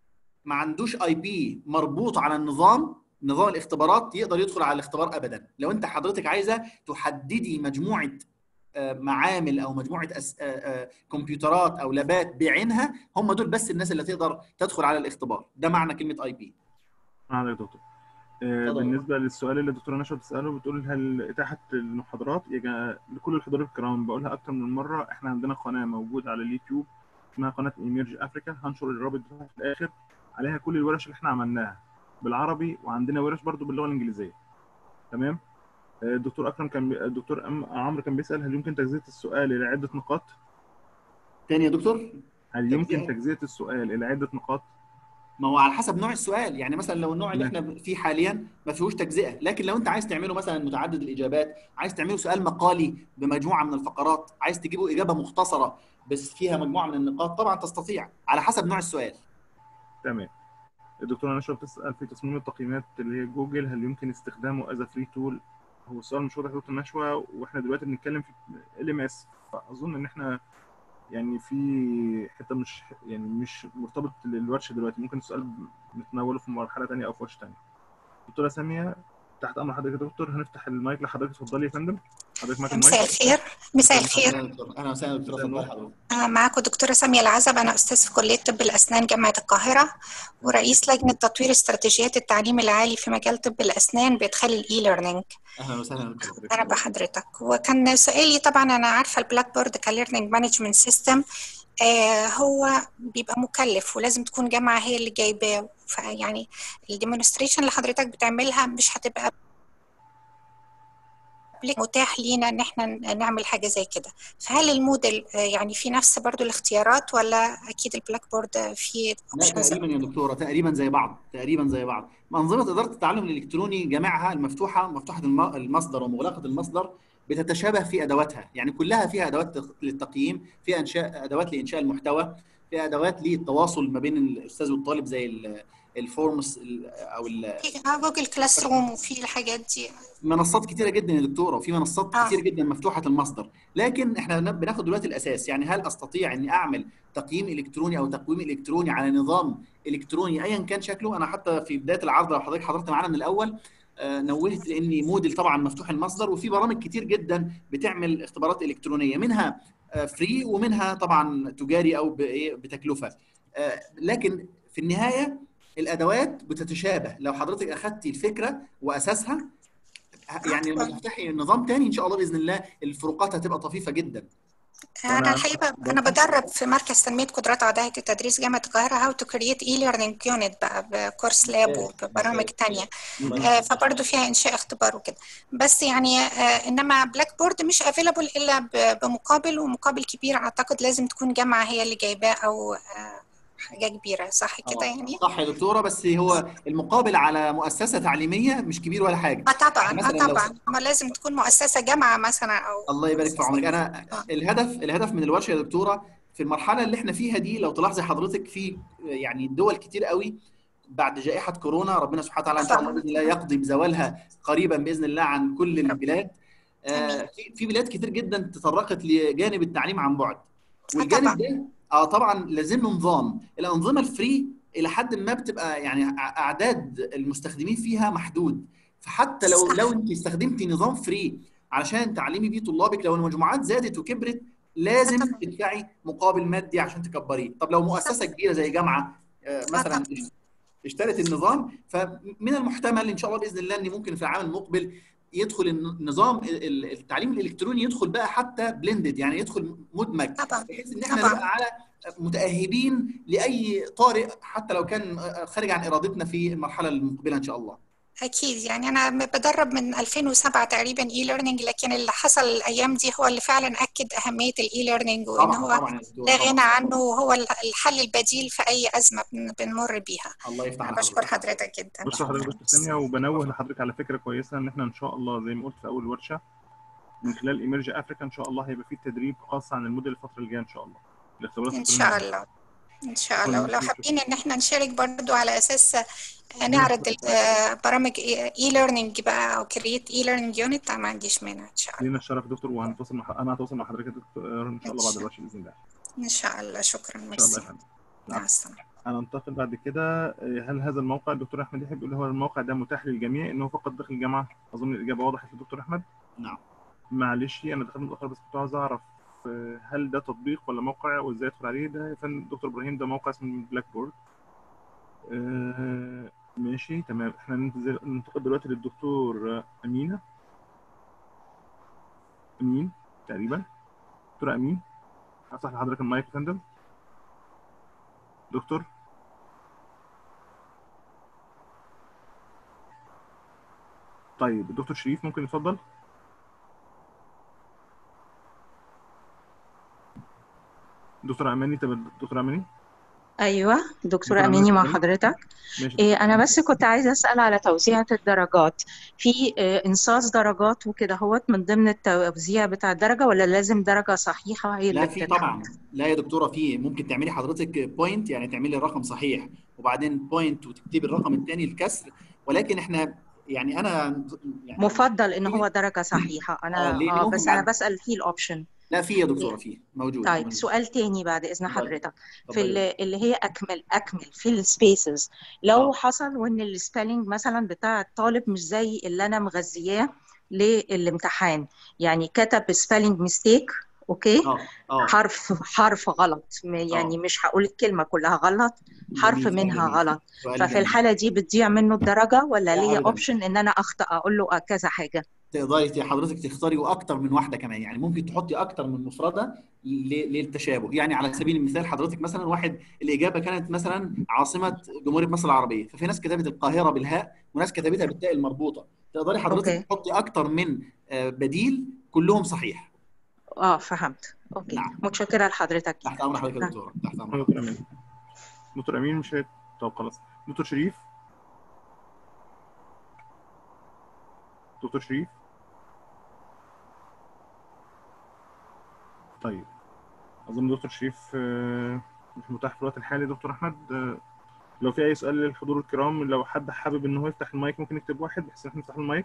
S2: ما عندوش اي بي مربوط على النظام نظام الاختبارات يقدر يدخل على الاختبار ابدا لو انت حضرتك عايزه تحددي مجموعه آه، معامل او مجموعه أس... آه، آه، كمبيوترات او لابات بعينها هم دول بس الناس اللي تقدر تدخل على الاختبار ده معنى كلمه اي بي
S1: معانا يا دكتور آه،
S2: اتفضل.
S1: بالنسبه للسؤال اللي الدكتوره نشوى بتساله بتقول هل اتاحه المحاضرات يجا لكل الحضور الكرام بقولها اكتر من مره احنا عندنا قناه موجوده على اليوتيوب اسمها قناه ايميرج افريكا هنشر الرابط بتاعها في الاخر عليها كل الورش اللي احنا عملناها بالعربي وعندنا ورش برضو باللغه الانجليزيه تمام آه، الدكتور اكرم كان بي... الدكتور أم... عمرو كان بيسال هل يمكن تجزئه السؤال الى عده نقاط
S2: تاني يا دكتور
S1: هل يمكن
S2: تجزئة؟
S1: تجزئه السؤال الى عده نقاط
S2: ما هو على حسب نوع السؤال يعني مثلا لو النوع اللي
S1: ماشي.
S2: احنا فيه حاليا ما فيهوش تجزئه لكن لو انت عايز تعمله مثلا متعدد الاجابات عايز تعمله سؤال مقالي بمجموعه من الفقرات عايز تجيبه اجابه مختصره بس فيها مجموعه من النقاط طبعا تستطيع على حسب نوع السؤال
S1: تمام الدكتورة نشوى بتسأل في تصميم التقييمات اللي هي جوجل هل يمكن استخدامه از فري تول هو السؤال مش واضح يا دكتور نشوى واحنا دلوقتي بنتكلم في ال ام اس فاظن ان احنا يعني في حته مش يعني مش مرتبط للورشه دلوقتي ممكن السؤال نتناوله في مرحله ثانيه او في ورشه ثانيه دكتوره ساميه تحت امر حضرتك يا دكتور هنفتح المايك لحضرتك اتفضلي يا فندم حضرتك معاك
S4: مساء
S1: المايك
S4: الخير مساء الخير
S2: اهلا دكتور اهلا وسهلا دكتور
S1: مساء النور.
S2: اتفضل حضرتك
S4: أنا معاكم دكتورة سامية العزب أنا أستاذ في كلية طب الأسنان جامعة القاهرة ورئيس لجنة تطوير استراتيجيات التعليم العالي في مجال طب الأسنان بإدخال الإي ليرنينج
S2: اهلا وسهلا دكتور
S4: أنا بحضرتك وكان سؤالي طبعا أنا عارفة البلاك بورد كليرنينج مانجمنت سيستم هو بيبقى مكلف ولازم تكون جامعة هي اللي جايباه فيعني الديمونستريشن اللي حضرتك بتعملها مش هتبقى متاح لينا ان احنا نعمل حاجه زي كده فهل الموديل آه، يعني في نفس برضو الاختيارات ولا اكيد البلاك بورد فيه
S2: لا
S4: options؟
S2: تقريبا يا دكتوره تقريبا زي بعض تقريبا زي بعض منظومه اداره التعلم الالكتروني جميعها المفتوحه مفتوحه الم- المصدر ومغلقه المصدر بتتشابه في ادواتها يعني كلها فيها ادوات تق- للتقييم فيها انشاء ادوات لانشاء المحتوى فيها ادوات للتواصل ما بين الاستاذ والطالب زي ال- الفورمز ال- او ال-
S4: في آه، جوجل كلاس روم وفي الحاجات دي
S2: منصات كتيره جدا يا دكتوره وفي منصات
S4: آه.
S2: كتير جدا مفتوحه المصدر لكن احنا بن- بناخد دلوقتي الاساس يعني هل استطيع اني اعمل تقييم الكتروني او تقويم الكتروني على نظام الكتروني ايا كان شكله انا حتى في بدايه العرض لو حضرتك حضرت معانا من الاول آه، نوهت لاني موديل طبعا مفتوح المصدر وفي برامج كتير جدا بتعمل اختبارات الكترونيه منها فري ومنها طبعا تجاري او بإيه؟ بتكلفه آه، لكن في النهايه الادوات بتتشابه لو حضرتك اخذتي الفكره واساسها يعني لما تفتحي نظام تاني ان شاء الله باذن الله الفروقات هتبقى طفيفه جدا
S4: انا
S1: وأنا-
S4: الحقيقه انا بدرب في مركز تنميه قدرات اعضاء التدريس جامعه القاهره هاو تو كرييت اي ليرنينج يونت بقى بكورس لاب وبرامج تانية آه، فبرضه فيها انشاء اختبار وكده بس يعني آه، انما بلاك بورد مش افيلابل الا ب- بمقابل ومقابل كبير اعتقد لازم تكون جامعه هي اللي جايباه او آه، حاجه كبيره صح كده يعني
S2: صح يا دكتوره بس هو المقابل على مؤسسه تعليميه مش كبير ولا حاجه
S4: اه طبعا
S2: مثلاً
S4: اه
S2: لو-
S4: طبعا ما لازم تكون مؤسسه جامعه مثلا او
S2: الله يبارك في عمرك انا
S4: آه.
S2: الهدف الهدف من الورشه يا دكتوره في المرحله اللي احنا فيها دي لو تلاحظي حضرتك في يعني دول كتير قوي بعد جائحه كورونا ربنا سبحانه وتعالى ان شاء الله باذن الله يقضي بزوالها قريبا باذن الله عن كل البلاد آه، في في بلاد كتير جدا تطرقت لجانب التعليم عن بعد
S4: طبعاً.
S2: والجانب ده اه طبعا لازم له نظام الانظمه الفري الى حد ما بتبقى يعني ع- اعداد المستخدمين فيها محدود فحتى لو
S4: صح.
S2: لو انت استخدمتي نظام فري علشان تعلمي بيه طلابك لو المجموعات زادت وكبرت لازم
S4: طبعاً.
S2: تدفعي مقابل مادي عشان تكبريه طب لو مؤسسه كبيره زي جامعه آه، مثلا
S4: طبعاً.
S2: اشترت النظام فمن المحتمل ان شاء الله باذن الله ان ممكن في العام المقبل يدخل النظام ال- ال- التعليم الالكتروني يدخل بقى حتى بلندد يعني يدخل مدمج
S4: طبعا
S2: بحيث ان احنا
S4: طبعاً.
S2: نبقى على متاهبين لاي طارئ حتى لو كان خارج عن ارادتنا في المرحله المقبله ان شاء الله
S4: أكيد يعني أنا بدرب من 2007 تقريبا إي ليرنينج لكن اللي حصل الأيام دي هو اللي فعلا أكد أهمية الإي ليرنينج وإن
S2: طبعا
S4: هو
S2: طبعا يا دكتور
S4: لا
S2: طبعا
S4: غنى عنه وهو الحل البديل في أي أزمة بن- بنمر بيها
S2: الله يفتح على
S4: بشكر
S2: حضرتك
S4: حضرتك جدا
S1: بشكر حضرتك
S4: شكرا
S1: دكتور سامية وبنوه لحضرتك على فكرة كويسة إن إحنا إن شاء الله زي ما قلت في أول ورشة من خلال ايمرج افريكا ان شاء الله هيبقى في تدريب خاص عن الموديل الفتره الجايه ان شاء الله الاختبارات
S4: إن
S1: الإلكترونية.
S4: شاء الله إن شاء الله
S1: كنا
S4: ولو
S1: بنشوف-
S4: حابين إن إحنا نشارك برضو على أساس آه، نعرض ال- آه، برامج إي ليرنينج بقى أو كرييت إي ليرنينج يونت ما عنديش مانع إن شاء الله
S1: لينا الشرف دكتور وهنتواصل مع انا هتواصل مع حضرتك يا دكتور ان شاء الله بعد الورشه باذن الله
S4: إن شاء الله شكرا
S1: ان شاء الله
S4: ميرسي
S1: يا فندم
S4: مع السلامة
S1: هننتقل بعد كده آه، هل هذا الموقع الدكتور احمد يحيى بيقول هو الموقع ده متاح للجميع انه فقط داخل الجامعه اظن الاجابه وضحت للدكتور احمد
S2: نعم
S1: معلش انا دخلت متاخر بس كنت عاوز اعرف آه، هل ده تطبيق ولا موقع وازاي ادخل عليه ده يا فندم دكتور ابراهيم ده موقع اسمه بلاك بورد آه، ماشي تمام احنا ننتظر ننتقل دلوقتي للدكتور آه، امينه امين تقريبا دكتور امين افتح لحضرتك المايك يا فندم دكتور طيب الدكتور شريف ممكن يتفضل دكتور اماني طب دكتور اماني
S5: ايوه دكتورة
S1: دكتور
S5: اميني مع
S1: أماني.
S5: حضرتك
S1: ماشي
S5: إيه انا بس كنت عايزه اسال على توزيعة الدرجات في إيه انصاص درجات وكده هوت من ضمن التوزيع بتاع الدرجه ولا لازم درجه صحيحه هي
S2: لا
S5: اللي
S2: في
S5: بتتحط
S2: طبعا لا يا دكتوره في ممكن تعملي حضرتك بوينت يعني تعملي الرقم صحيح وبعدين بوينت وتكتبي الرقم الثاني الكسر ولكن احنا يعني انا يعني
S5: مفضل ان هو درجه صحيحه
S2: آه،
S5: انا
S2: ليه-
S5: اه
S2: ممكن
S5: بس انا
S2: بعد-
S5: بسال فيه الاوبشن
S2: لا في يا دكتوره في موجود
S5: طيب
S2: موجود.
S5: سؤال تاني بعد اذن
S2: اتفضلي.
S5: حضرتك في
S2: اتفضلي.
S5: ال- اللي هي اكمل اكمل في السبيسز لو
S2: آه.
S5: حصل وان السبيلنج مثلا بتاع الطالب مش زي اللي انا مغذياه للامتحان يعني كتب سبيلنج ميستيك اوكي
S2: اه اه
S5: حرف حرف غلط م- يعني مش هقول الكلمه كلها غلط حرف
S2: جميل، سؤال
S5: منها
S2: جميل.
S5: غلط
S2: سؤال
S5: ففي
S2: جميل.
S5: الحاله دي بتضيع منه الدرجه ولا
S2: لا
S5: ليا
S2: أبداً.
S5: اوبشن ان انا اخطا اقول له كذا حاجه
S2: تقدري ت- حضرتك تختاري واكتر من واحده كمان يعني ممكن تحطي اكتر من مفرده ل- للتشابه يعني على سبيل المثال حضرتك مثلا واحد الاجابه كانت مثلا عاصمه جمهوريه مصر العربيه ففي ناس كتبت القاهره بالهاء وناس كتبتها بالتاء المربوطه تقدري حضرتك
S5: أوكي.
S2: تحطي اكتر من آه، بديل كلهم صحيح
S5: اه فهمت اوكي
S2: نعم.
S5: متشكره لحضرتك
S2: تحت امر حضرتك يا
S5: نعم.
S2: دكتوره تحت امر
S1: دكتور امين دكتور امين مش هيت طب خلاص دكتور شريف دكتور شريف طيب اظن دكتور شريف آه، مش متاح في الوقت الحالي دكتور احمد آه، لو في اي سؤال للحضور الكرام لو حد حابب ان هو يفتح المايك ممكن يكتب واحد بحيث ان احنا نفتح المايك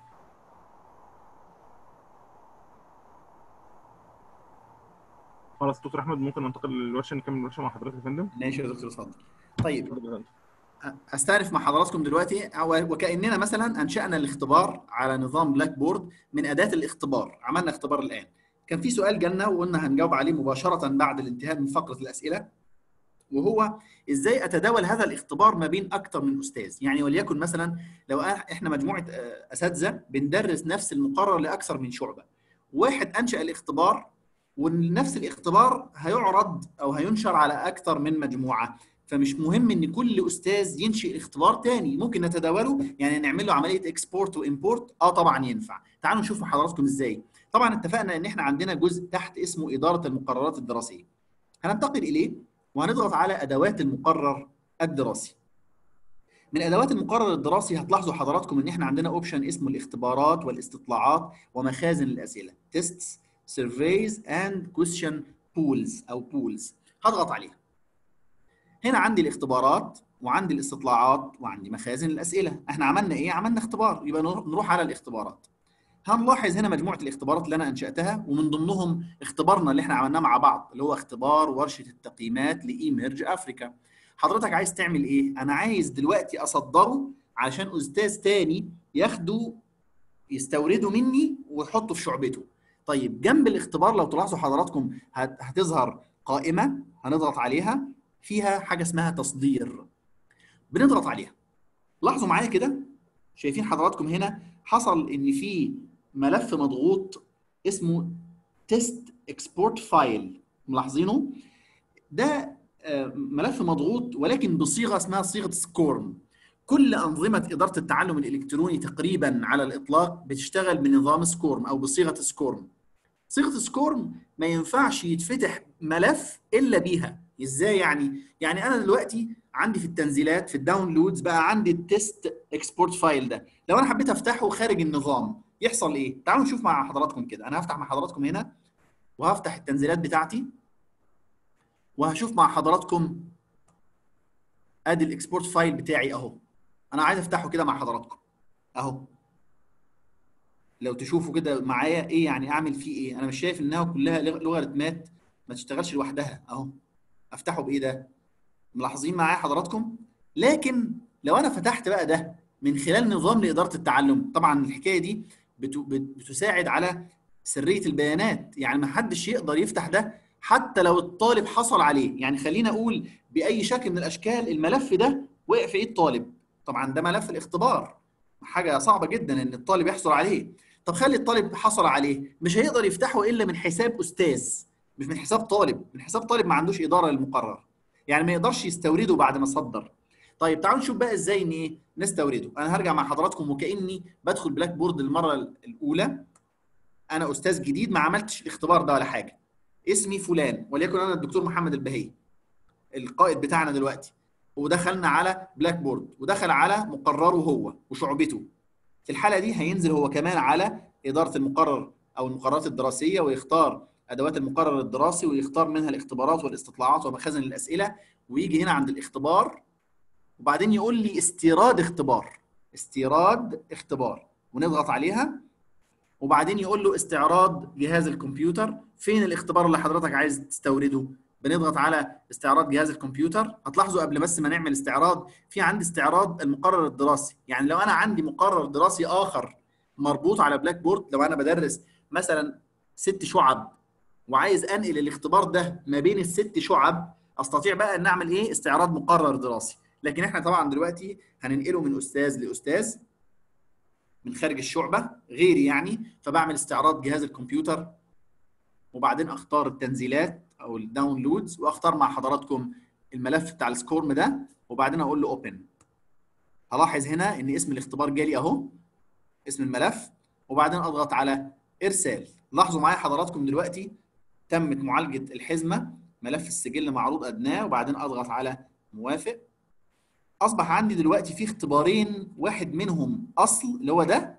S1: خلاص دكتور احمد ممكن ننتقل للورشه نكمل الورشه مع حضرتك يا فندم
S2: ماشي يا دكتور اتفضل طيب
S1: اتفضل يا فندم.
S2: استعرف مع حضراتكم دلوقتي أو- وكاننا مثلا انشانا الاختبار على نظام بلاك بورد من اداه الاختبار عملنا اختبار الان كان في سؤال جالنا وقلنا هنجاوب عليه مباشره بعد الانتهاء من فقره الاسئله وهو ازاي اتداول هذا الاختبار ما بين اكثر من استاذ يعني وليكن مثلا لو أنا- احنا مجموعه آه، اساتذه بندرس نفس المقرر لاكثر من شعبه واحد انشا الاختبار ونفس الاختبار هيعرض او هينشر على اكثر من مجموعه فمش مهم ان كل استاذ ينشئ اختبار تاني ممكن نتداوله يعني نعمل له عمليه اكسبورت وامبورت اه طبعا ينفع تعالوا نشوف مع حضراتكم ازاي طبعا اتفقنا ان احنا عندنا جزء تحت اسمه اداره المقررات الدراسيه هننتقل اليه وهنضغط على ادوات المقرر الدراسي من ادوات المقرر الدراسي هتلاحظوا حضراتكم ان احنا عندنا اوبشن اسمه الاختبارات والاستطلاعات ومخازن الاسئله tests surveys and question pools او pools هضغط عليها هنا عندي الاختبارات وعندي الاستطلاعات وعندي مخازن الاسئله احنا عملنا ايه عملنا اختبار يبقى نروح نروح على الاختبارات هنلاحظ هنا مجموعه الاختبارات اللي انا انشاتها ومن ضمنهم اختبارنا اللي احنا عملناه مع بعض اللي هو اختبار ورشه التقييمات لايميرج افريكا حضرتك عايز تعمل ايه انا عايز دلوقتي اصدره عشان استاذ تاني ياخده يستورده مني ويحطه في شعبته طيب جنب الاختبار لو تلاحظوا حضراتكم هت- هتظهر قائمه هنضغط عليها فيها حاجه اسمها تصدير بنضغط عليها لاحظوا معايا كده شايفين حضراتكم هنا حصل ان في ملف مضغوط اسمه تيست اكسبورت فايل ملاحظينه ده آه، ملف مضغوط ولكن بصيغه اسمها صيغه سكورم كل انظمه اداره التعلم الالكتروني تقريبا على الاطلاق بتشتغل بنظام سكورم او بصيغه سكورم صيغه سكورم ما ينفعش يتفتح ملف الا بيها ازاي يعني يعني انا دلوقتي عندي في التنزيلات في الداونلودز بقى عندي التست اكسبورت فايل ده لو انا حبيت افتحه خارج النظام يحصل ايه تعالوا نشوف مع حضراتكم كده انا هفتح مع حضراتكم هنا وهفتح التنزيلات بتاعتي وهشوف مع حضراتكم ادي الاكسبورت فايل بتاعي اهو انا عايز افتحه كده مع حضراتكم اهو لو تشوفوا كده معايا ايه يعني اعمل فيه ايه انا مش شايف انها كلها لغ- لوغاريتمات ما تشتغلش لوحدها اهو افتحه بايه ده ملاحظين معايا حضراتكم لكن لو انا فتحت بقى ده من خلال نظام لاداره التعلم طبعا الحكايه دي بت- بت- بتساعد على سريه البيانات يعني ما حدش يقدر يفتح ده حتى لو الطالب حصل عليه يعني خلينا اقول باي شكل من الاشكال الملف ده وقع في ايد طالب طبعا ده ملف الاختبار حاجه صعبه جدا ان الطالب يحصل عليه طب خلي الطالب حصل عليه مش هيقدر يفتحه الا من حساب استاذ مش من حساب طالب من حساب طالب ما عندوش اداره للمقرر يعني ما يقدرش يستورده بعد ما صدر طيب تعالوا نشوف بقى ازاي ان ايه نستورده انا هرجع مع حضراتكم وكاني بدخل بلاك بورد المره الاولى انا استاذ جديد ما عملتش الاختبار ده ولا حاجه اسمي فلان وليكن انا الدكتور محمد البهي القائد بتاعنا دلوقتي ودخلنا على بلاك بورد ودخل على مقرره هو وشعبته في الحاله دي هينزل هو كمان على اداره المقرر او المقررات الدراسيه ويختار ادوات المقرر الدراسي ويختار منها الاختبارات والاستطلاعات ومخازن الاسئله ويجي هنا عند الاختبار وبعدين يقول لي استيراد اختبار استيراد اختبار ونضغط عليها وبعدين يقول له استعراض جهاز الكمبيوتر فين الاختبار اللي حضرتك عايز تستورده بنضغط على استعراض جهاز الكمبيوتر هتلاحظوا قبل بس ما نعمل استعراض في عندي استعراض المقرر الدراسي يعني لو انا عندي مقرر دراسي اخر مربوط على بلاك بورد لو انا بدرس مثلا ست شعب وعايز انقل الاختبار ده ما بين الست شعب استطيع بقى ان اعمل ايه استعراض مقرر دراسي لكن احنا طبعا دلوقتي هننقله من استاذ لاستاذ من خارج الشعبه غيري يعني فبعمل استعراض جهاز الكمبيوتر وبعدين اختار التنزيلات او الداونلودز واختار مع حضراتكم الملف بتاع السكورم ده وبعدين اقول له اوبن هلاحظ هنا ان اسم الاختبار جالي اهو اسم الملف وبعدين اضغط على ارسال لاحظوا معايا حضراتكم دلوقتي تمت معالجه الحزمه ملف السجل معروض ادناه وبعدين اضغط على موافق اصبح عندي دلوقتي في اختبارين واحد منهم اصل اللي هو ده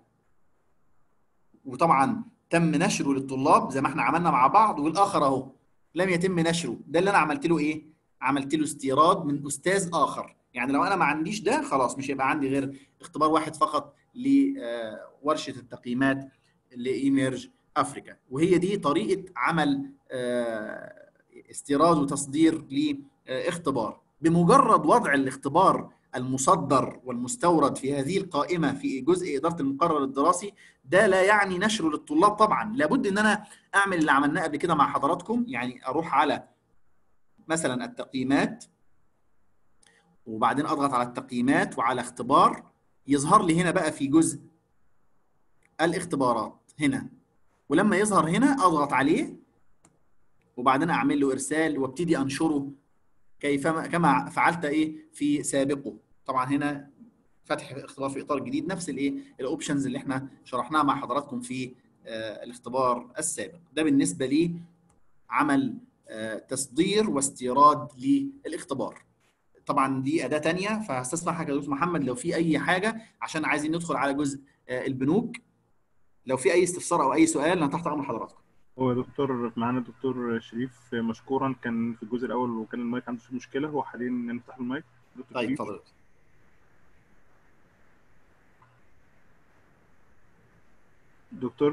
S2: وطبعا تم نشره للطلاب زي ما احنا عملنا مع بعض والاخر اهو لم يتم نشره ده اللي انا عملت له ايه عملت له استيراد من استاذ اخر يعني لو انا ما عنديش ده خلاص مش هيبقى عندي غير اختبار واحد فقط لورشه التقييمات لايميرج افريكا وهي دي طريقه عمل آه، استيراد وتصدير لاختبار بمجرد وضع الاختبار المصدر والمستورد في هذه القائمه في جزء اداره المقرر الدراسي ده لا يعني نشره للطلاب طبعا لابد ان انا اعمل اللي عملناه قبل كده مع حضراتكم يعني اروح على مثلا التقييمات وبعدين اضغط على التقييمات وعلى اختبار يظهر لي هنا بقى في جزء الاختبارات هنا ولما يظهر هنا اضغط عليه وبعدين اعمل له ارسال وابتدي انشره كيفما كما فعلت ايه في سابقه طبعا هنا فتح اختبار في اطار جديد نفس الايه الاوبشنز اللي احنا شرحناها مع حضراتكم في آه الاختبار السابق ده بالنسبه لي عمل آه تصدير واستيراد للاختبار طبعا دي اداه تانية فهستسمح حضرتك يا دكتور محمد لو في اي حاجه عشان عايزين ندخل على جزء آه البنوك لو في اي استفسار او اي سؤال انا تحت امر حضراتكم
S1: هو يا دكتور معانا الدكتور شريف مشكورا كان في الجزء الاول وكان المايك عنده فيه مشكله هو حاليا نفتح له المايك دكتور
S2: طيب
S1: شريف.
S2: اتفضل
S1: دكتور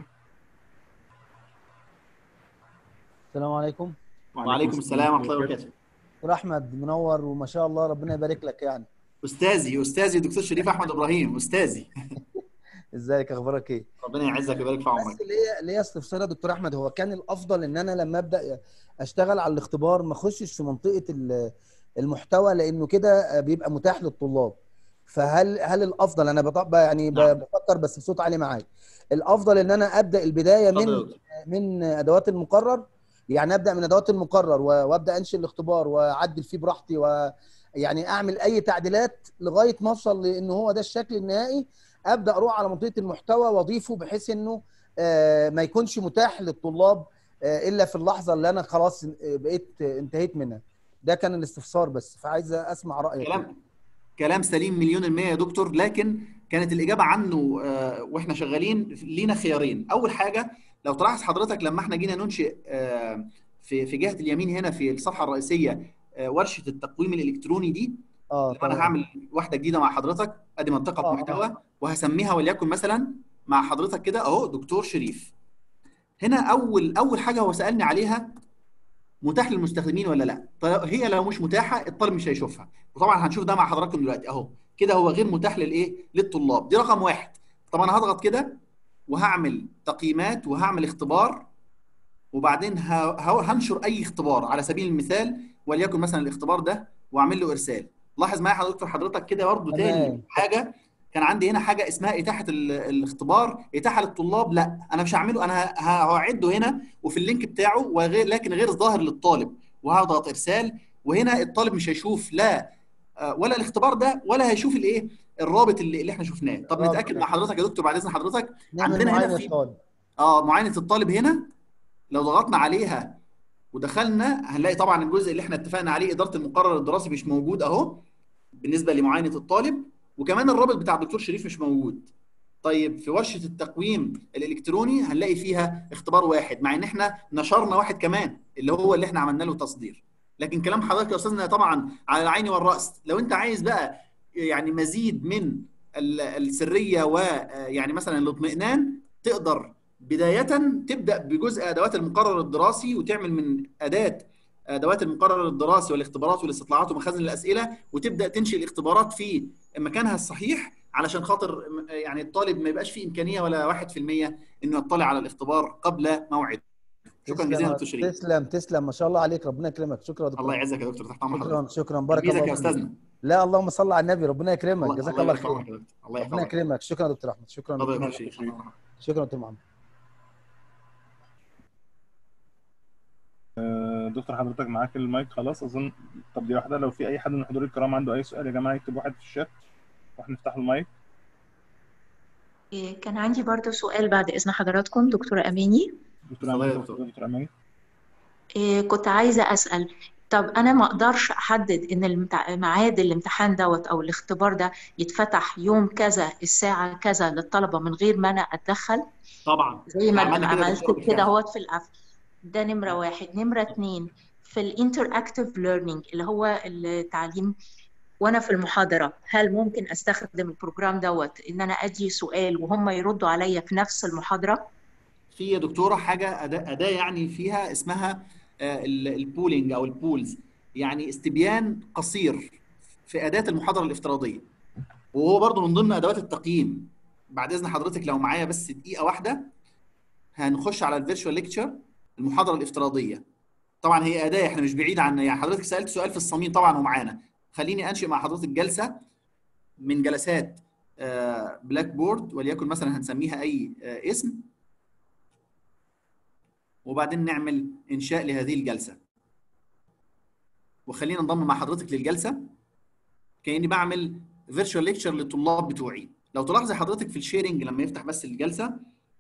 S6: السلام عليكم
S2: وعليكم السلام ورحمه الله وبركاته
S6: دكتور احمد منور وما شاء الله ربنا يبارك لك يعني
S2: استاذي استاذي دكتور شريف احمد ابراهيم استاذي
S6: ازيك اخبارك ايه
S2: ربنا يعزك ويبارك في عمرك
S6: بس ليا ليا استفسار يا دكتور احمد هو كان الافضل ان انا لما ابدا اشتغل على الاختبار ما اخشش في منطقه ال- المحتوى لانه كده بيبقى متاح للطلاب فهل هل الافضل انا بطبق يعني ب-
S2: نعم.
S6: بفكر بس بصوت عالي معاك الافضل ان انا ابدا البدايه
S2: اتفضل يا
S6: من
S2: دكتور.
S6: من ادوات المقرر يعني ابدا من ادوات المقرر و- وابدا انشئ الاختبار واعدل فيه براحتي ويعني اعمل اي تعديلات لغايه ما اوصل لان هو ده الشكل النهائي ابدا اروح على منطقه المحتوى واضيفه بحيث انه آه، ما يكونش متاح للطلاب آه، الا في اللحظه اللي انا خلاص آه، بقيت آه، انتهيت منها ده كان الاستفسار بس فعايز اسمع رايك
S2: كلام كلام سليم مليون المية يا دكتور لكن كانت الإجابة عنه آه، وإحنا شغالين لينا خيارين أول حاجة لو تلاحظ حضرتك لما إحنا جينا ننشئ آه، في في جهة اليمين هنا في الصفحة الرئيسية آه، ورشة التقويم الإلكتروني دي
S6: اه
S2: لو أنا
S6: تمام.
S2: هعمل واحدة جديدة مع حضرتك أدي منطقة
S6: آه،
S2: محتوى وهسميها وليكن مثلا مع حضرتك كده أهو دكتور شريف هنا أول أول حاجة هو سألني عليها متاح للمستخدمين ولا لا طيب هي لو مش متاحه الطالب مش هيشوفها وطبعا هنشوف ده مع حضراتكم دلوقتي اهو كده هو غير متاح للايه للطلاب دي رقم واحد طبعا انا هضغط كده وهعمل تقييمات وهعمل اختبار وبعدين ه- ه- هنشر اي اختبار على سبيل المثال وليكن مثلا الاختبار ده واعمل له ارسال لاحظ معايا حضرتك حضرتك كده برضه تاني
S6: تمام.
S2: حاجه كان عندي هنا حاجه اسمها اتاحه ال- الاختبار اتاحه للطلاب لا انا مش هعمله انا ه- هعده هنا وفي اللينك بتاعه وغير لكن غير ظاهر للطالب وهضغط ارسال وهنا الطالب مش هيشوف لا آه، ولا الاختبار ده ولا هيشوف الايه الرابط اللي, اللي احنا شفناه طب
S6: الرابط
S2: نتاكد
S6: ده.
S2: مع حضرتك يا دكتور بعد اذن حضرتك
S6: نعمل
S2: عندنا هنا
S6: معاينه
S2: في-
S6: الطالب
S2: اه معاينه الطالب هنا لو ضغطنا عليها ودخلنا هنلاقي طبعا الجزء اللي احنا اتفقنا عليه اداره المقرر الدراسي مش موجود اهو بالنسبه لمعاينه الطالب وكمان الرابط بتاع الدكتور شريف مش موجود طيب في ورشه التقويم الالكتروني هنلاقي فيها اختبار واحد مع ان احنا نشرنا واحد كمان اللي هو اللي احنا عملنا له تصدير لكن كلام حضرتك يا استاذنا طبعا على العين والراس لو انت عايز بقى يعني مزيد من ال- السريه ويعني مثلا الاطمئنان تقدر بدايه تبدا بجزء ادوات المقرر الدراسي وتعمل من اداه ادوات المقرر الدراسي والاختبارات والاستطلاعات ومخازن الاسئله وتبدا تنشئ الاختبارات في مكانها الصحيح علشان خاطر م- يعني الطالب ما يبقاش فيه امكانيه ولا 1% انه يطلع على الاختبار قبل موعده شكرا جزيلا يا دكتور شريف
S6: تسلم تسلم ما شاء الله عليك ربنا يكرمك شكرا يا دكتور
S2: الله يعزك يا دكتور تحت امر حضرتك
S6: شكرا شكرا بارك
S2: تلميذك
S6: الله
S2: يا
S6: فيك.
S2: استاذنا
S6: لا اللهم صل على النبي ربنا يكرمك
S2: الله
S6: جزاك
S2: الله
S6: الله
S2: يبارك
S6: خير
S2: فيك يا دكتور. الله
S6: ربنا
S2: يحفظك
S6: يكرمك شكرا يا دكتور احمد شكرا
S2: الله
S6: دكتور
S2: يبارك فيك
S6: شكرا يا دكتور محمد
S1: آه، دكتور حضرتك معاك المايك خلاص اظن طب دي واحده لو في اي حد من الحضور الكرام عنده اي سؤال يا جماعه يكتب واحد في الشات واحنا نفتح المايك
S5: إيه، كان عندي برضو سؤال بعد إذن حضراتكم دكتورة أماني
S1: دكتور
S2: اتفضل يا
S1: أمين،
S2: دكتور.
S1: دكتور اماني
S5: إيه، كنت عايزة أسأل طب أنا ما أقدرش أحدد إن المتع- ميعاد الامتحان دوت أو الاختبار ده يتفتح يوم كذا الساعة كذا للطلبة من غير ما أنا أتدخل
S2: طبعا
S5: زي ما
S2: عملنا كده
S5: عملت
S2: بالظبط
S5: كده
S2: فعلا.
S5: هوت في الأف ده نمرة واحد نمرة اتنين في الانتراكتيف ليرنينج اللي هو التعليم وانا في المحاضره هل ممكن استخدم البروجرام دوت ان انا ادي سؤال وهم يردوا عليا في نفس المحاضره
S2: في يا دكتوره حاجه اداه اداه يعني فيها اسمها آه، ال- البولينج او البولز يعني استبيان قصير في اداه المحاضره الافتراضيه وهو برضو من ضمن ادوات التقييم بعد اذن حضرتك لو معايا بس دقيقه واحده هنخش على الفيرتشوال ليكتشر المحاضره الافتراضيه طبعا هي اداه احنا مش بعيد عن يعني حضرتك سالت سؤال في الصميم طبعا ومعانا خليني انشئ مع حضرتك جلسه من جلسات بلاك بورد وليكن مثلا هنسميها اي آه، اسم وبعدين نعمل انشاء لهذه الجلسه وخلينا ننضم مع حضرتك للجلسه كاني بعمل فيرتشوال ليكتشر للطلاب بتوعي لو تلاحظي حضرتك في الشيرنج لما يفتح بس الجلسه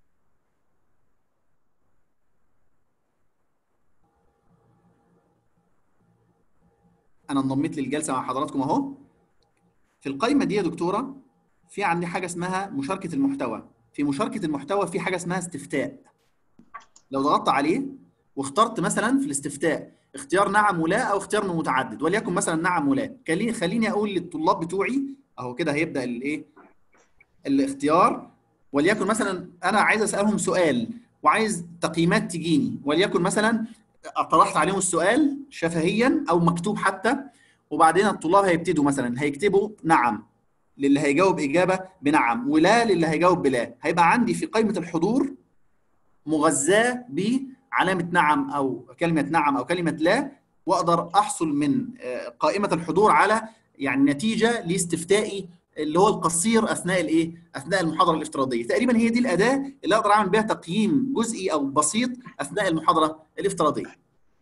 S2: انا انضميت للجلسه مع حضراتكم اهو في القائمه دي يا دكتوره في عندي حاجه اسمها مشاركه المحتوى في مشاركه المحتوى في حاجه اسمها استفتاء لو ضغطت عليه واخترت مثلا في الاستفتاء اختيار نعم ولا او اختيار من متعدد وليكن مثلا نعم ولا خليني خليني اقول للطلاب بتوعي اهو كده هيبدا الايه الاختيار وليكن مثلا انا عايز اسالهم سؤال وعايز تقييمات تجيني وليكن مثلا طرحت عليهم السؤال شفهيا او مكتوب حتى وبعدين الطلاب هيبتدوا مثلا هيكتبوا نعم للي هيجاوب اجابه بنعم ولا للي هيجاوب بلا هيبقى عندي في قائمه الحضور مغذاه بعلامه نعم او كلمه نعم او كلمه لا واقدر احصل من آه، قائمه الحضور على يعني نتيجه لاستفتائي اللي هو القصير اثناء الايه اثناء المحاضره الافتراضيه تقريبا هي دي الاداه اللي اقدر اعمل بها تقييم جزئي او بسيط اثناء المحاضره الافتراضيه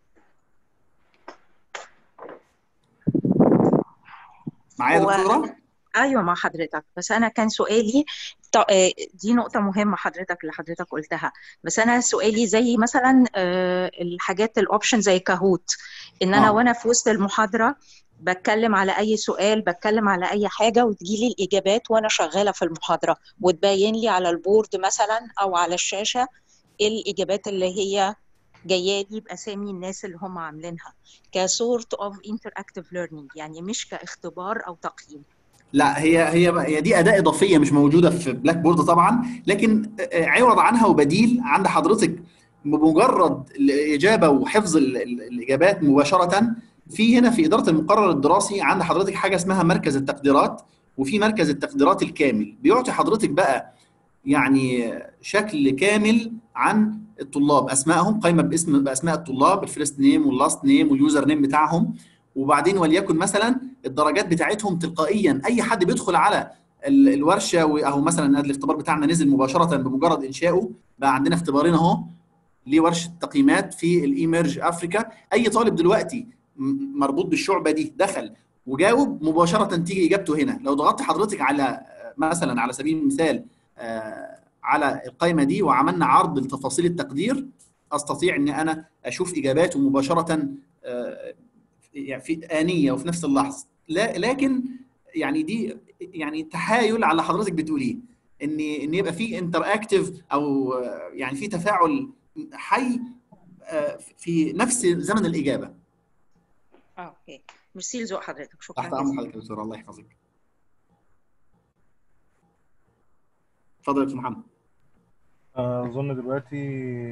S2: معايا
S5: هو
S2: دكتوره
S5: ايوه مع حضرتك بس انا كان سؤالي ط- آه، دي نقطة مهمة حضرتك اللي حضرتك قلتها بس انا سؤالي زي مثلا آه، الحاجات الاوبشن زي كاهوت ان انا
S2: آه.
S5: وانا في وسط المحاضرة بتكلم على اي سؤال بتكلم على اي حاجة وتجيلي الاجابات وانا شغالة في المحاضرة وتبين لي على البورد مثلا او على الشاشة ايه الاجابات اللي هي جايه لي باسامي الناس اللي هم عاملينها كسورت اوف انتراكتيف ليرنينج يعني مش كاختبار او تقييم
S2: لا هي هي هي دي اداه اضافيه مش موجوده في بلاك بورد طبعا لكن آه، عوض عنها وبديل عند حضرتك بمجرد الاجابه وحفظ ال- ال- الاجابات مباشره في هنا في اداره المقرر الدراسي عند حضرتك حاجه اسمها مركز التقديرات وفي مركز التقديرات الكامل بيعطي حضرتك بقى يعني شكل كامل عن الطلاب اسمائهم قائمه باسم باسماء الطلاب الفيرست نيم واللاست نيم واليوزر نيم بتاعهم وبعدين وليكن مثلا الدرجات بتاعتهم تلقائيا اي حد بيدخل على ال- الورشه و- اهو مثلا هذا الاختبار بتاعنا نزل مباشره بمجرد انشائه بقى عندنا اختبارين اهو لورشه تقييمات في الايمرج افريكا اي طالب دلوقتي م- مربوط بالشعبه دي دخل وجاوب مباشره تيجي اجابته هنا لو ضغطت حضرتك على آه، مثلا على سبيل المثال آه، على القائمه دي وعملنا عرض لتفاصيل التقدير استطيع ان انا اشوف اجاباته مباشره آه، يعني في آنية وفي نفس اللحظة لا لكن يعني دي يعني تحايل على حضرتك بتقوليه ان ان يبقى في انتر اكتف او آه، يعني في تفاعل حي آه، في نفس زمن الاجابه
S5: اه اوكي ميرسي لذوق حضرتك شكرا
S2: تحت امر
S5: جزيلا
S2: حضرتك يا دكتور الله يحفظك اتفضل يا دكتور محمد
S1: اظن دلوقتي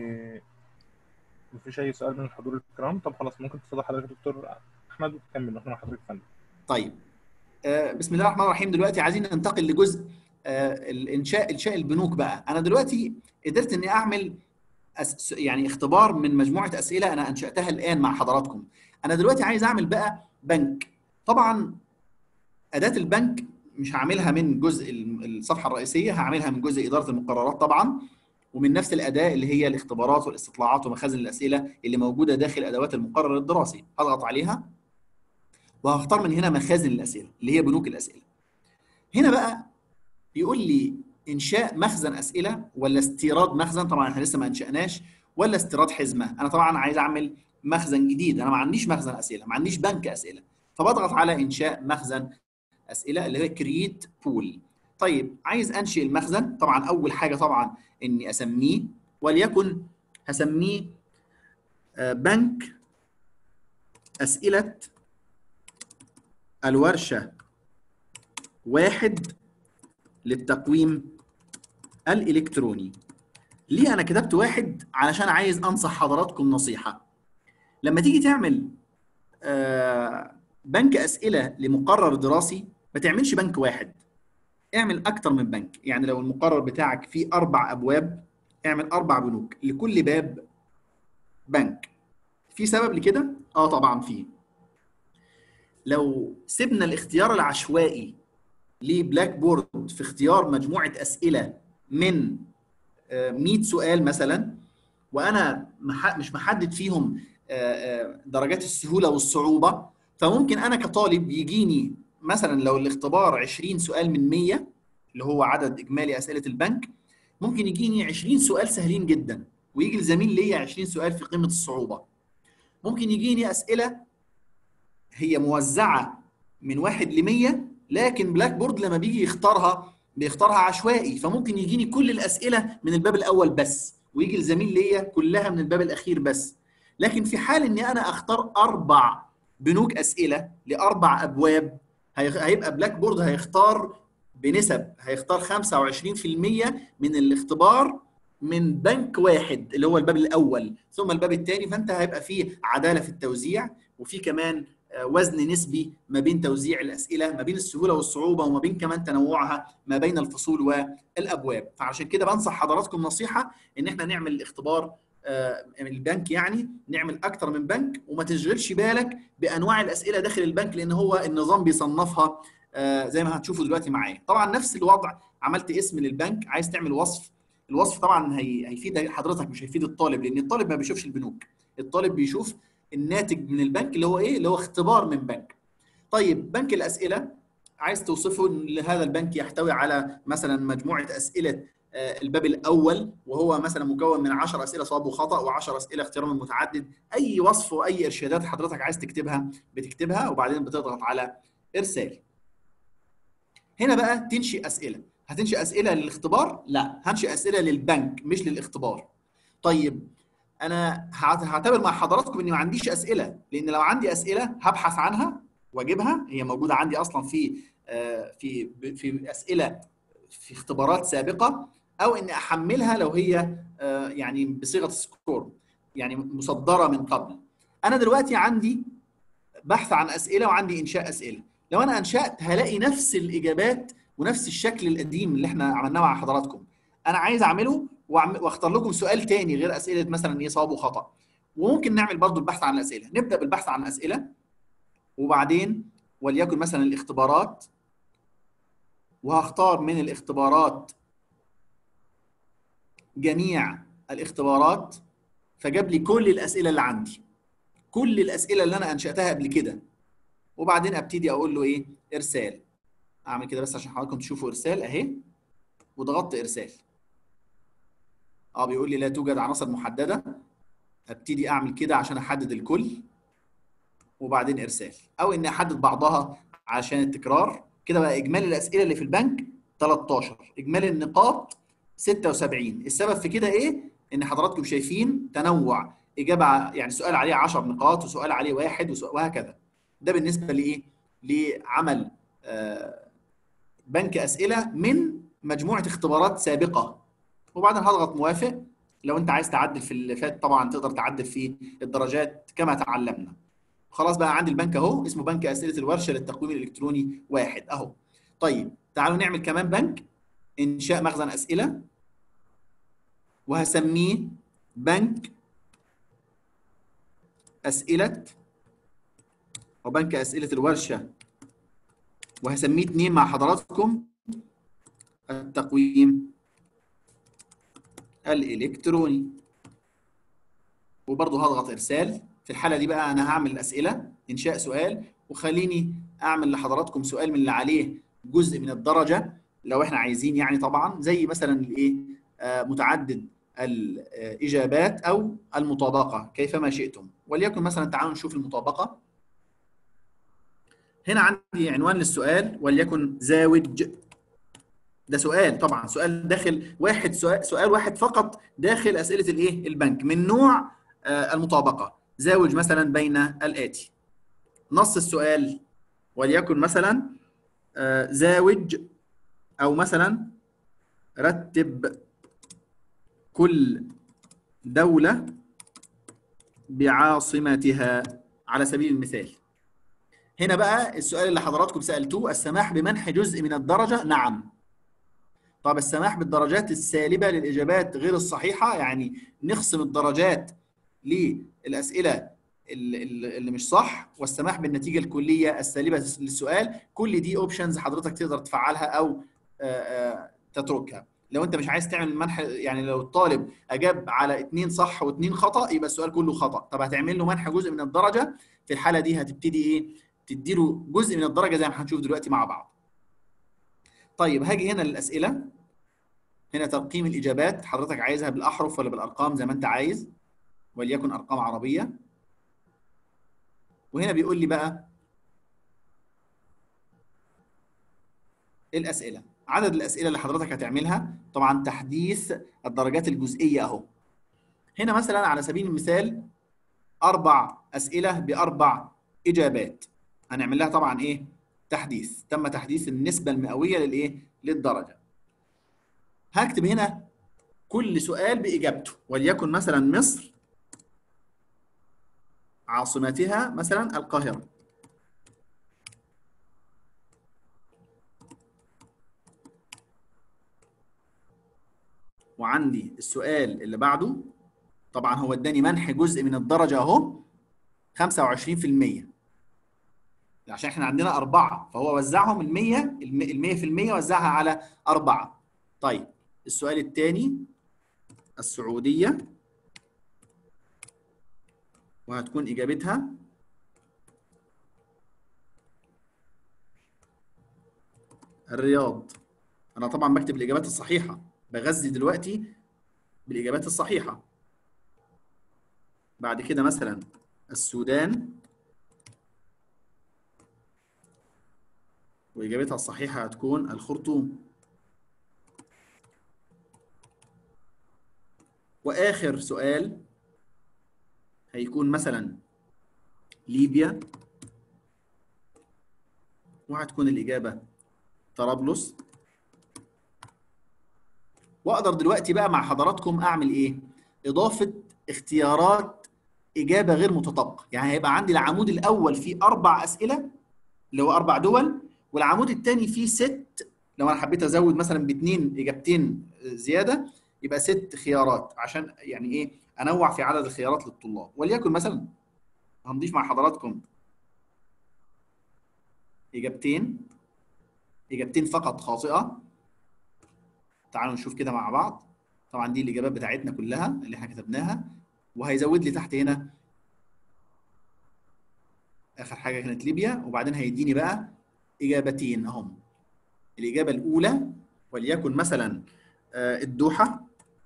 S1: مفيش اي سؤال من الحضور الكرام طب خلاص ممكن تفضل حضرتك يا دكتور احمد وتكمل احنا مع حضرتك يا فندم
S2: طيب آه، بسم الله الرحمن الرحيم دلوقتي عايزين ننتقل لجزء آه، الانشاء انشاء البنوك بقى انا دلوقتي قدرت اني اعمل أس... يعني اختبار من مجموعه اسئله انا انشاتها الان مع حضراتكم انا دلوقتي عايز اعمل بقى بنك طبعا اداه البنك مش هعملها من جزء ال- الصفحه الرئيسيه هعملها من جزء اداره المقررات طبعا ومن نفس الاداه اللي هي الاختبارات والاستطلاعات ومخازن الاسئله اللي موجوده داخل ادوات المقرر الدراسي هضغط عليها وهختار من هنا مخازن الاسئله اللي هي بنوك الاسئله هنا بقى بيقول لي انشاء مخزن اسئله ولا استيراد مخزن طبعا احنا لسه ما انشاناش ولا استيراد حزمه انا طبعا عايز اعمل مخزن جديد انا ما عنديش مخزن اسئله ما عنديش بنك اسئله فبضغط على انشاء مخزن اسئله اللي هي كرييت بول طيب عايز انشئ المخزن طبعا اول حاجه طبعا اني اسميه وليكن هسميه آه، بنك اسئله الورشه واحد للتقويم الالكتروني ليه انا كتبت واحد علشان عايز انصح حضراتكم نصيحه لما تيجي تعمل آه، بنك اسئله لمقرر دراسي ما تعملش بنك واحد اعمل اكتر من بنك يعني لو المقرر بتاعك فيه اربع ابواب اعمل اربع بنوك لكل باب بنك في سبب لكده اه طبعا فيه لو سيبنا الاختيار العشوائي لبلاك بورد في اختيار مجموعه اسئله من آه، 100 سؤال مثلا وانا مح- مش محدد فيهم آه، آه، درجات السهوله والصعوبه فممكن انا كطالب يجيني مثلا لو الاختبار 20 سؤال من 100 اللي هو عدد اجمالي اسئله البنك ممكن يجيني 20 سؤال سهلين جدا ويجي الزميل ليا 20 سؤال في قمه الصعوبه ممكن يجيني اسئله هي موزعه من واحد ل 100 لكن بلاك بورد لما بيجي يختارها بيختارها عشوائي فممكن يجيني كل الاسئله من الباب الاول بس ويجي الزميل ليا كلها من الباب الاخير بس لكن في حال اني انا اختار اربع بنوك اسئله لاربع ابواب هي- هيبقى بلاك بورد هيختار بنسب هيختار 25% من الاختبار من بنك واحد اللي هو الباب الاول ثم الباب الثاني فانت هيبقى فيه عداله في التوزيع وفي كمان آه، وزن نسبي ما بين توزيع الاسئله ما بين السهوله والصعوبه وما بين كمان تنوعها ما بين الفصول والابواب فعشان كده بنصح حضراتكم نصيحه ان احنا نعمل اختبار آه، البنك يعني نعمل اكتر من بنك وما تشغلش بالك بانواع الاسئله داخل البنك لان هو النظام بيصنفها آه زي ما هتشوفوا دلوقتي معايا طبعا نفس الوضع عملت اسم للبنك عايز تعمل وصف الوصف طبعا هي هيفيد حضرتك مش هيفيد الطالب لان الطالب ما بيشوفش البنوك الطالب بيشوف الناتج من البنك اللي هو ايه اللي هو اختبار من بنك طيب بنك الاسئله عايز توصفه ان هذا البنك يحتوي على مثلا مجموعه اسئله الباب الاول وهو مثلا مكون من 10 اسئله صواب وخطا و10 اسئله اختيار من متعدد اي وصف واي ارشادات حضرتك عايز تكتبها بتكتبها وبعدين بتضغط على ارسال هنا بقى تنشئ اسئله هتنشئ اسئله للاختبار لا هنشئ اسئله للبنك مش للاختبار طيب انا هعتبر مع حضراتكم اني ما عنديش اسئله لان لو عندي اسئله هبحث عنها واجيبها هي موجوده عندي اصلا في في في اسئله في اختبارات سابقه او اني احملها لو هي يعني بصيغه سكور يعني مصدره من قبل انا دلوقتي عندي بحث عن اسئله وعندي انشاء اسئله لو انا انشات هلاقي نفس الاجابات ونفس الشكل القديم اللي احنا عملناه مع حضراتكم انا عايز اعمله واختار لكم سؤال تاني غير اسئله مثلا ايه صواب وخطا وممكن نعمل برضو البحث عن الاسئله نبدا بالبحث عن اسئله وبعدين وليكن مثلا الاختبارات وهختار من الاختبارات جميع الاختبارات فجاب لي كل الاسئله اللي عندي كل الاسئله اللي انا انشاتها قبل كده وبعدين ابتدي اقول له ايه ارسال اعمل كده بس عشان حضراتكم تشوفوا ارسال اهي وضغطت ارسال اه بيقول لي لا توجد عناصر محدده ابتدي اعمل كده عشان احدد الكل وبعدين ارسال او اني احدد بعضها عشان التكرار كده بقى اجمالي الاسئله اللي في البنك 13 اجمالي النقاط 76 السبب في كده ايه ان حضراتكم شايفين تنوع اجابه يعني سؤال عليه 10 نقاط وسؤال عليه واحد وهكذا ده بالنسبه لايه لعمل آه بنك اسئله من مجموعه اختبارات سابقه وبعدين هضغط موافق لو انت عايز تعدل في اللي فات طبعا تقدر تعدل في الدرجات كما تعلمنا خلاص بقى عندي البنك اهو اسمه بنك اسئله الورشه للتقويم الالكتروني واحد اهو طيب تعالوا نعمل كمان بنك انشاء مخزن اسئله وهسميه بنك اسئله او بنك اسئله الورشه وهسميه اتنين مع حضراتكم التقويم الالكتروني وبرضه هضغط ارسال في الحاله دي بقى انا هعمل الاسئله انشاء سؤال وخليني اعمل لحضراتكم سؤال من اللي عليه جزء من الدرجه لو احنا عايزين يعني طبعا زي مثلا الايه آه متعدد الاجابات او المطابقه كيفما شئتم وليكن مثلا تعالوا نشوف المطابقه هنا عندي عنوان للسؤال وليكن زاوج ده سؤال طبعا سؤال داخل واحد سؤال, سؤال واحد فقط داخل اسئله الايه البنك من نوع آه المطابقه زاوج مثلا بين الاتي نص السؤال وليكن مثلا آه زاوج او مثلا رتب كل دوله بعاصمتها على سبيل المثال هنا بقى السؤال اللي حضراتكم سالتوه السماح بمنح جزء من الدرجه نعم طب السماح بالدرجات السالبه للاجابات غير الصحيحه يعني نخصم الدرجات للاسئله اللي مش صح والسماح بالنتيجه الكليه السالبه للسؤال كل دي اوبشنز حضرتك تقدر تفعلها او تتركها لو انت مش عايز تعمل منح يعني لو الطالب اجاب على اثنين صح واثنين خطا يبقى السؤال كله خطا طب هتعمل له منح جزء من الدرجه في الحاله دي هتبتدي ايه تدي له جزء من الدرجه زي ما هنشوف دلوقتي مع بعض طيب هاجي هنا للاسئله هنا ترقيم الاجابات حضرتك عايزها بالاحرف ولا بالارقام زي ما انت عايز وليكن ارقام عربيه وهنا بيقول لي بقى الاسئله عدد الاسئله اللي حضرتك هتعملها طبعا تحديث الدرجات الجزئيه اهو هنا مثلا على سبيل المثال اربع اسئله باربع اجابات هنعمل لها طبعا ايه تحديث تم تحديث النسبه المئويه للايه للدرجه هكتب هنا كل سؤال باجابته وليكن مثلا مصر عاصمتها مثلا القاهره وعندي السؤال اللي بعده طبعا هو اداني منح جزء من الدرجه اهو 25% عشان احنا عندنا أربعة فهو وزعهم المية المية في المية وزعها على أربعة طيب السؤال الثاني السعودية وهتكون إجابتها الرياض أنا طبعا بكتب الإجابات الصحيحة بغذي دلوقتي بالإجابات الصحيحة بعد كده مثلا السودان وإجابتها الصحيحة هتكون الخرطوم وآخر سؤال هيكون مثلا ليبيا وهتكون الإجابة طرابلس وأقدر دلوقتي بقى مع حضراتكم أعمل إيه؟ إضافة اختيارات إجابة غير متطابقة يعني هيبقى عندي العمود الأول فيه أربع أسئلة اللي هو أربع دول والعمود الثاني فيه ست لو أنا حبيت أزود مثلا باثنين إجابتين زيادة يبقى ست خيارات عشان يعني إيه أنوع في عدد الخيارات للطلاب وليكن مثلا هنضيف مع حضراتكم إجابتين إجابتين فقط خاطئة تعالوا نشوف كده مع بعض طبعا دي الإجابات بتاعتنا كلها اللي احنا كتبناها وهيزود لي تحت هنا اخر حاجه كانت ليبيا وبعدين هيديني بقى اجابتين اهم الاجابه الاولى وليكن مثلا الدوحه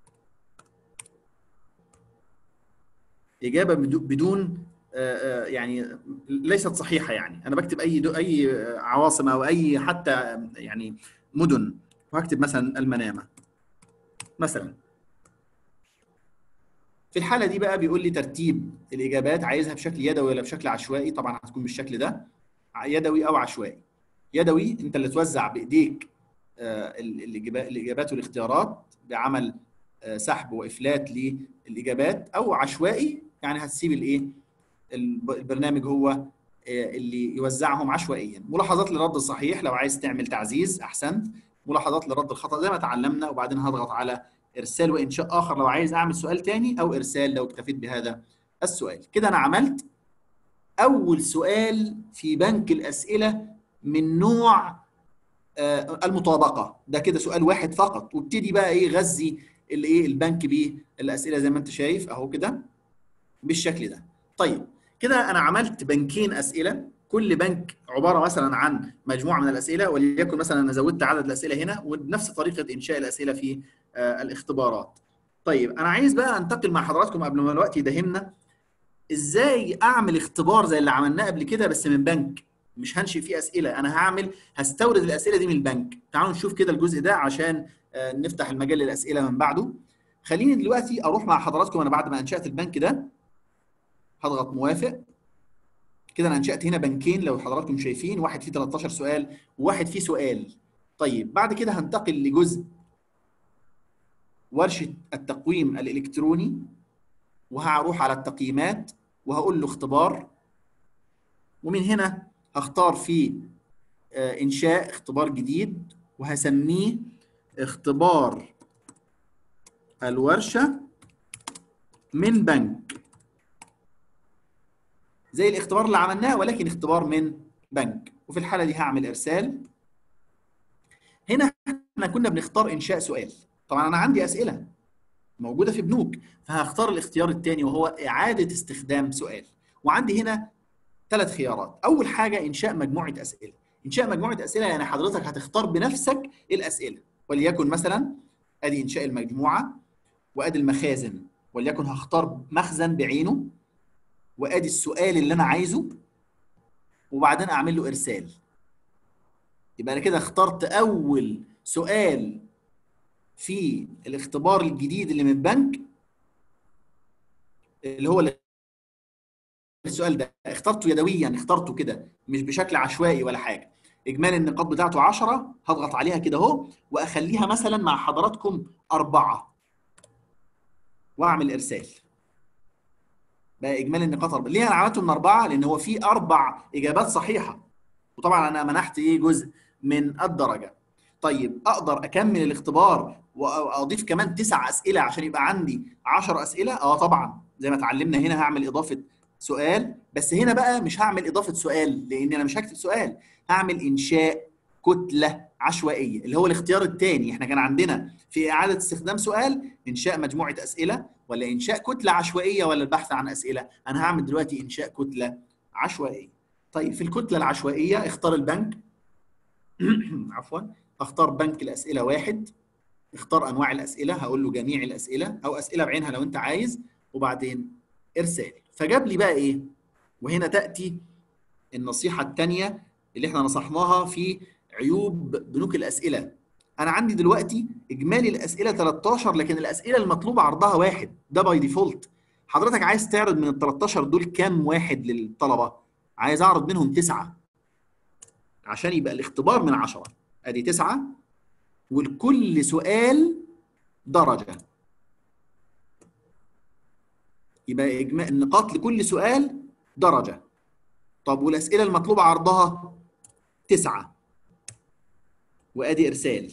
S2: اجابه بدون يعني ليست صحيحه يعني انا بكتب اي اي عواصم او اي حتى يعني مدن وهكتب مثلا المنامه مثلا في الحالة دي بقى بيقول لي ترتيب الإجابات عايزها بشكل يدوي ولا بشكل عشوائي طبعا هتكون بالشكل ده يدوي أو عشوائي يدوي أنت اللي توزع بإيديك الإجابات والاختيارات بعمل سحب وإفلات للإجابات أو عشوائي يعني هتسيب الإيه البرنامج هو اللي يوزعهم عشوائيا ملاحظات للرد الصحيح لو عايز تعمل تعزيز أحسنت ملاحظات للرد الخطأ زي ما تعلمنا وبعدين هضغط على ارسال وانشاء اخر لو عايز اعمل سؤال تاني او ارسال لو اكتفيت بهذا السؤال كده انا عملت اول سؤال في بنك الاسئله من نوع المطابقه ده كده سؤال واحد فقط وابتدي بقى ايه غذي الايه البنك بالاسئله زي ما انت شايف اهو كده بالشكل ده طيب كده انا عملت بنكين اسئله كل بنك عباره مثلا عن مجموعه من الاسئله وليكن مثلا انا زودت عدد الاسئله هنا ونفس طريقه انشاء الاسئله في الاختبارات طيب انا عايز بقى انتقل مع حضراتكم قبل ما الوقت يداهمنا ازاي اعمل اختبار زي اللي عملناه قبل كده بس من بنك مش هنشئ فيه اسئله انا هعمل هستورد الاسئله دي من البنك تعالوا نشوف كده الجزء ده عشان نفتح المجال للاسئله من بعده خليني دلوقتي اروح مع حضراتكم انا بعد ما انشات البنك ده هضغط موافق كده انا انشات هنا بنكين لو حضراتكم شايفين واحد فيه 13 سؤال وواحد فيه سؤال طيب بعد كده هنتقل لجزء ورشه التقويم الالكتروني وهروح على التقييمات وهقول له اختبار ومن هنا هختار فيه انشاء اختبار جديد وهسميه اختبار الورشه من بنك زي الاختبار اللي عملناه ولكن اختبار من بنك وفي الحاله دي هعمل ارسال هنا احنا كنا بنختار انشاء سؤال طبعا انا عندي اسئله موجوده في بنوك فهختار الاختيار الثاني وهو اعاده استخدام سؤال وعندي هنا ثلاث خيارات اول حاجه انشاء مجموعه اسئله انشاء مجموعه اسئله يعني حضرتك هتختار بنفسك الاسئله وليكن مثلا ادي انشاء المجموعه وادي المخازن وليكن هختار مخزن بعينه وادي السؤال اللي انا عايزه وبعدين اعمل له ارسال يبقى انا كده اخترت اول سؤال في الاختبار الجديد اللي من البنك اللي هو السؤال ده اخترته يدويا اخترته كده مش بشكل عشوائي ولا حاجه اجمالي النقاط بتاعته 10 هضغط عليها كده اهو واخليها مثلا مع حضراتكم أربعة واعمل ارسال بقى اجمالي النقاط أربعة ليه انا عملته من أربعة لان هو في اربع اجابات صحيحه وطبعا انا منحت ايه جزء من الدرجه طيب اقدر اكمل الاختبار واضيف كمان تسع اسئله عشان يبقى عندي 10 اسئله اه طبعا زي ما اتعلمنا هنا هعمل اضافه سؤال بس هنا بقى مش هعمل اضافه سؤال لان انا مش هكتب سؤال هعمل انشاء كتله عشوائيه اللي هو الاختيار الثاني احنا كان عندنا في اعاده استخدام سؤال انشاء مجموعه اسئله ولا انشاء كتله عشوائيه ولا البحث عن اسئله انا هعمل دلوقتي انشاء كتله عشوائيه طيب في الكتله العشوائيه اختار البنك عفوا اختار بنك الاسئله واحد اختار انواع الاسئله هقول له جميع الاسئله او اسئله بعينها لو انت عايز وبعدين ارسال فجاب لي بقى ايه وهنا تاتي النصيحه الثانيه اللي احنا نصحناها في عيوب بنوك الاسئله انا عندي دلوقتي اجمالي الاسئله 13 لكن الاسئله المطلوبه عرضها واحد ده باي ديفولت حضرتك عايز تعرض من ال 13 دول كام واحد للطلبه عايز اعرض منهم تسعه عشان يبقى الاختبار من عشرة ادي تسعه ولكل سؤال درجه يبقى اجماع النقاط لكل سؤال درجه طب والاسئله المطلوب عرضها تسعه وادي ارسال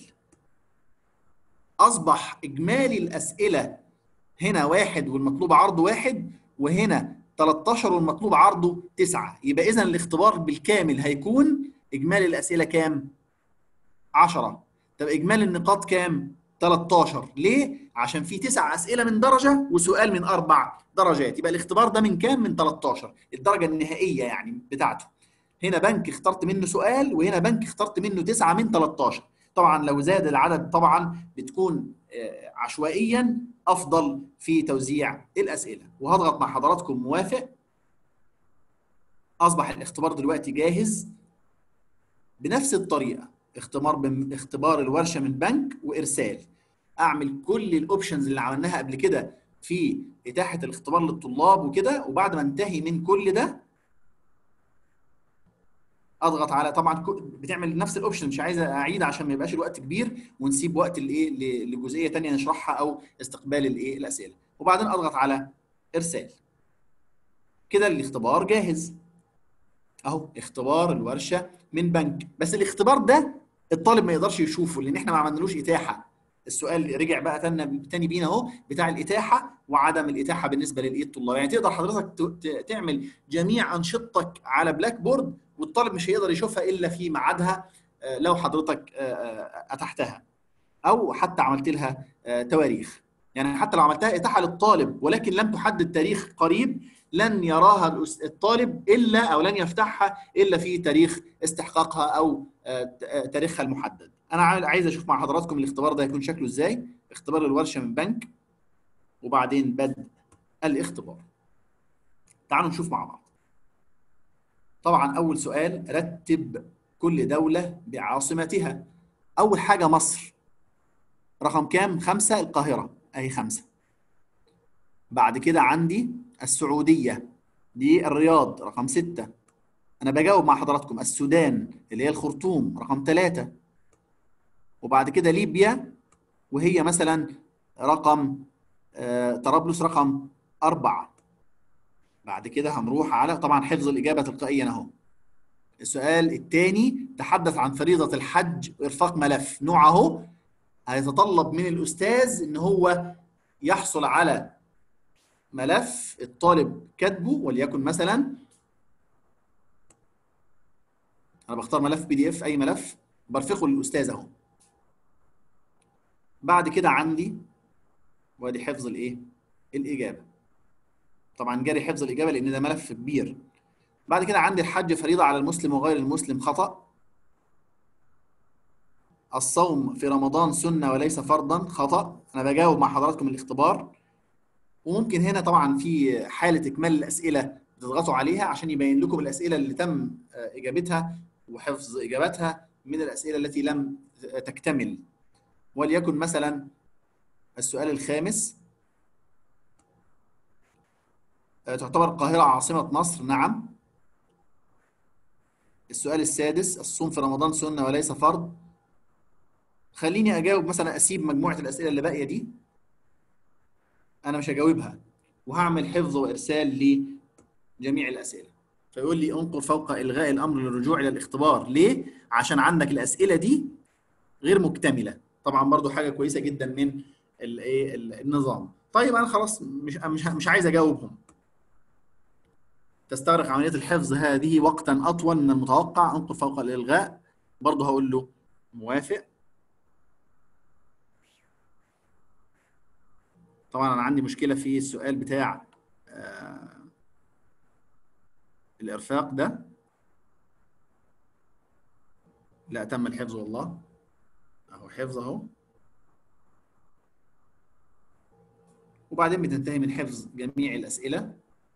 S2: اصبح اجمالي الاسئله هنا واحد والمطلوب عرضه واحد وهنا 13 والمطلوب عرضه تسعه يبقى اذا الاختبار بالكامل هيكون اجمالي الاسئله كام 10 طب اجمالي النقاط كام 13 ليه عشان في تسع اسئله من درجه وسؤال من اربع درجات يبقى الاختبار ده من كام من 13 الدرجه النهائيه يعني بتاعته هنا بنك اخترت منه سؤال وهنا بنك اخترت منه تسعة من 13 طبعا لو زاد العدد طبعا بتكون عشوائيا افضل في توزيع الاسئله وهضغط مع حضراتكم موافق اصبح الاختبار دلوقتي جاهز بنفس الطريقه اختبار بم... اختبار الورشه من بنك وارسال اعمل كل الاوبشنز اللي عملناها قبل كده في اتاحه الاختبار للطلاب وكده وبعد ما انتهي من كل ده اضغط على طبعا بتعمل نفس الاوبشن مش عايز اعيد عشان ما يبقاش الوقت كبير ونسيب وقت لايه لجزئيه ثانيه نشرحها او استقبال الايه الاسئله وبعدين اضغط على ارسال كده الاختبار جاهز اهو اختبار الورشه من بنك بس الاختبار ده الطالب ما يقدرش يشوفه لان احنا ما عملنالوش اتاحه السؤال رجع بقى تاني تاني بينا اهو بتاع الاتاحه وعدم الاتاحه بالنسبه للايه الطلاب يعني تقدر حضرتك تعمل جميع انشطتك على بلاك بورد والطالب مش هيقدر يشوفها الا في ميعادها لو حضرتك اتحتها او حتى عملت لها تواريخ يعني حتى لو عملتها اتاحه للطالب ولكن لم تحدد تاريخ قريب لن يراها الطالب الا او لن يفتحها الا في تاريخ استحقاقها او تاريخها المحدد انا عايز اشوف مع حضراتكم الاختبار ده هيكون شكله ازاي اختبار الورشه من بنك وبعدين بدء الاختبار تعالوا نشوف مع بعض طبعا اول سؤال رتب كل دوله بعاصمتها اول حاجه مصر رقم كام خمسة القاهره اهي خمسة بعد كده عندي السعوديه دي الرياض رقم ستة انا بجاوب مع حضراتكم السودان اللي هي الخرطوم رقم ثلاثة وبعد كده ليبيا وهي مثلا رقم آه طرابلس رقم أربعة بعد كده هنروح على طبعا حفظ الإجابة تلقائيا أهو السؤال الثاني تحدث عن فريضة الحج وإرفاق ملف نوعه هيتطلب من الأستاذ إن هو يحصل على ملف الطالب كاتبه وليكن مثلا انا بختار ملف بي دي اف اي ملف برفقه للاستاذ اهو بعد كده عندي وادي حفظ الايه الاجابه طبعا جاري حفظ الاجابه لان ده ملف كبير بعد كده عندي الحج فريضه على المسلم وغير المسلم خطا الصوم في رمضان سنه وليس فرضا خطا انا بجاوب مع حضراتكم الاختبار وممكن هنا طبعا في حاله اكمال الاسئله تضغطوا عليها عشان يبين لكم الاسئله اللي تم اجابتها وحفظ اجابتها من الاسئله التي لم تكتمل وليكن مثلا السؤال الخامس تعتبر القاهره عاصمه مصر نعم السؤال السادس الصوم في رمضان سنه وليس فرض خليني اجاوب مثلا اسيب مجموعه الاسئله اللي باقيه دي انا مش هجاوبها وهعمل حفظ وارسال لجميع الاسئله فيقول لي انقر فوق الغاء الامر للرجوع الى الاختبار ليه عشان عندك الاسئله دي غير مكتمله طبعا برضو حاجه كويسه جدا من الايه النظام طيب انا خلاص مش مش مش عايز اجاوبهم تستغرق عملية الحفظ هذه وقتا أطول من المتوقع انقر فوق الإلغاء برضه هقول له موافق طبعا أنا عندي مشكلة في السؤال بتاع آه، الإرفاق ده لا تم الحفظ والله أهو حفظ أهو وبعدين بتنتهي من حفظ جميع الأسئلة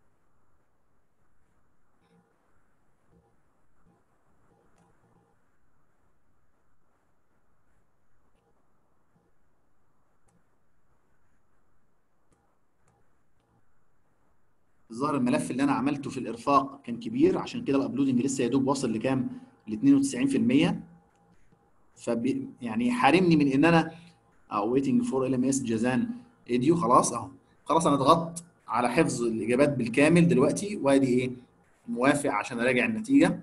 S2: الظاهر الملف اللي انا عملته في الارفاق كان كبير عشان كده الابلودنج لسه يا دوب واصل لكام؟ ل 92% فب يعني حارمني من ان انا او ويتنج فور ال ام اس جازان ايديو خلاص اهو خلاص انا ضغطت على حفظ الاجابات بالكامل دلوقتي وادي ايه؟ موافق عشان اراجع النتيجه.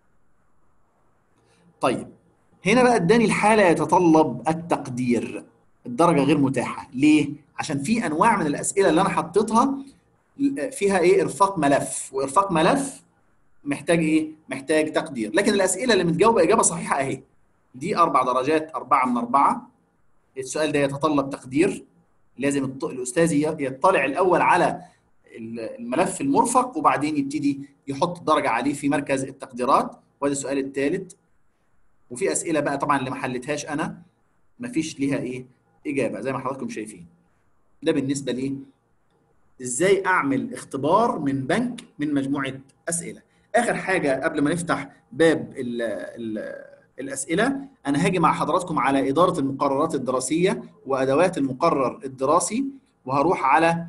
S2: طيب هنا بقى اداني الحاله يتطلب التقدير الدرجه غير متاحه ليه؟ عشان في انواع من الاسئله اللي انا حطيتها فيها ايه ارفاق ملف وارفاق ملف محتاج ايه محتاج تقدير لكن الاسئله اللي متجاوبه اجابه صحيحه اهي دي اربع درجات اربعه من اربعه السؤال ده يتطلب تقدير لازم الط- الاستاذ ي- يطلع الاول على ال- الملف المرفق وبعدين يبتدي يحط درجه عليه في مركز التقديرات وده السؤال الثالث وفي اسئله بقى طبعا اللي ما حلتهاش انا مفيش ليها ايه اجابه زي ما حضراتكم شايفين ده بالنسبه لايه ازاي اعمل اختبار من بنك من مجموعه اسئله اخر حاجه قبل ما نفتح باب ال ال الاسئله انا هاجي مع حضراتكم على اداره المقررات الدراسيه وادوات المقرر الدراسي وهروح على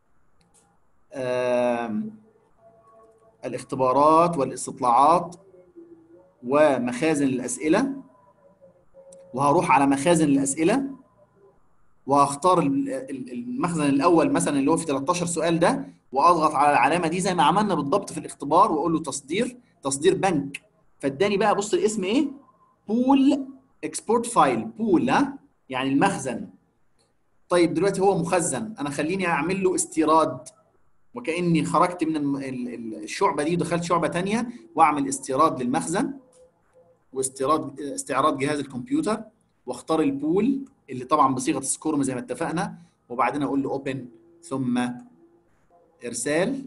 S2: آم، الاختبارات والاستطلاعات ومخازن الاسئله وهروح على مخازن الاسئله وهختار ال- ال- المخزن الاول مثلا اللي هو في 13 سؤال ده واضغط على العلامه دي زي ما عملنا بالضبط في الاختبار واقول له تصدير تصدير بنك فاداني بقى بص الاسم ايه بول اكسبورت فايل بول ها يعني المخزن طيب دلوقتي هو مخزن انا خليني اعمل له استيراد وكاني خرجت من الم- ال- ال- الشعبه دي ودخلت شعبه تانية واعمل استيراد للمخزن واستيراد استعراض جهاز الكمبيوتر واختار البول اللي طبعا بصيغه سكورم زي ما اتفقنا وبعدين اقول له اوبن ثم ارسال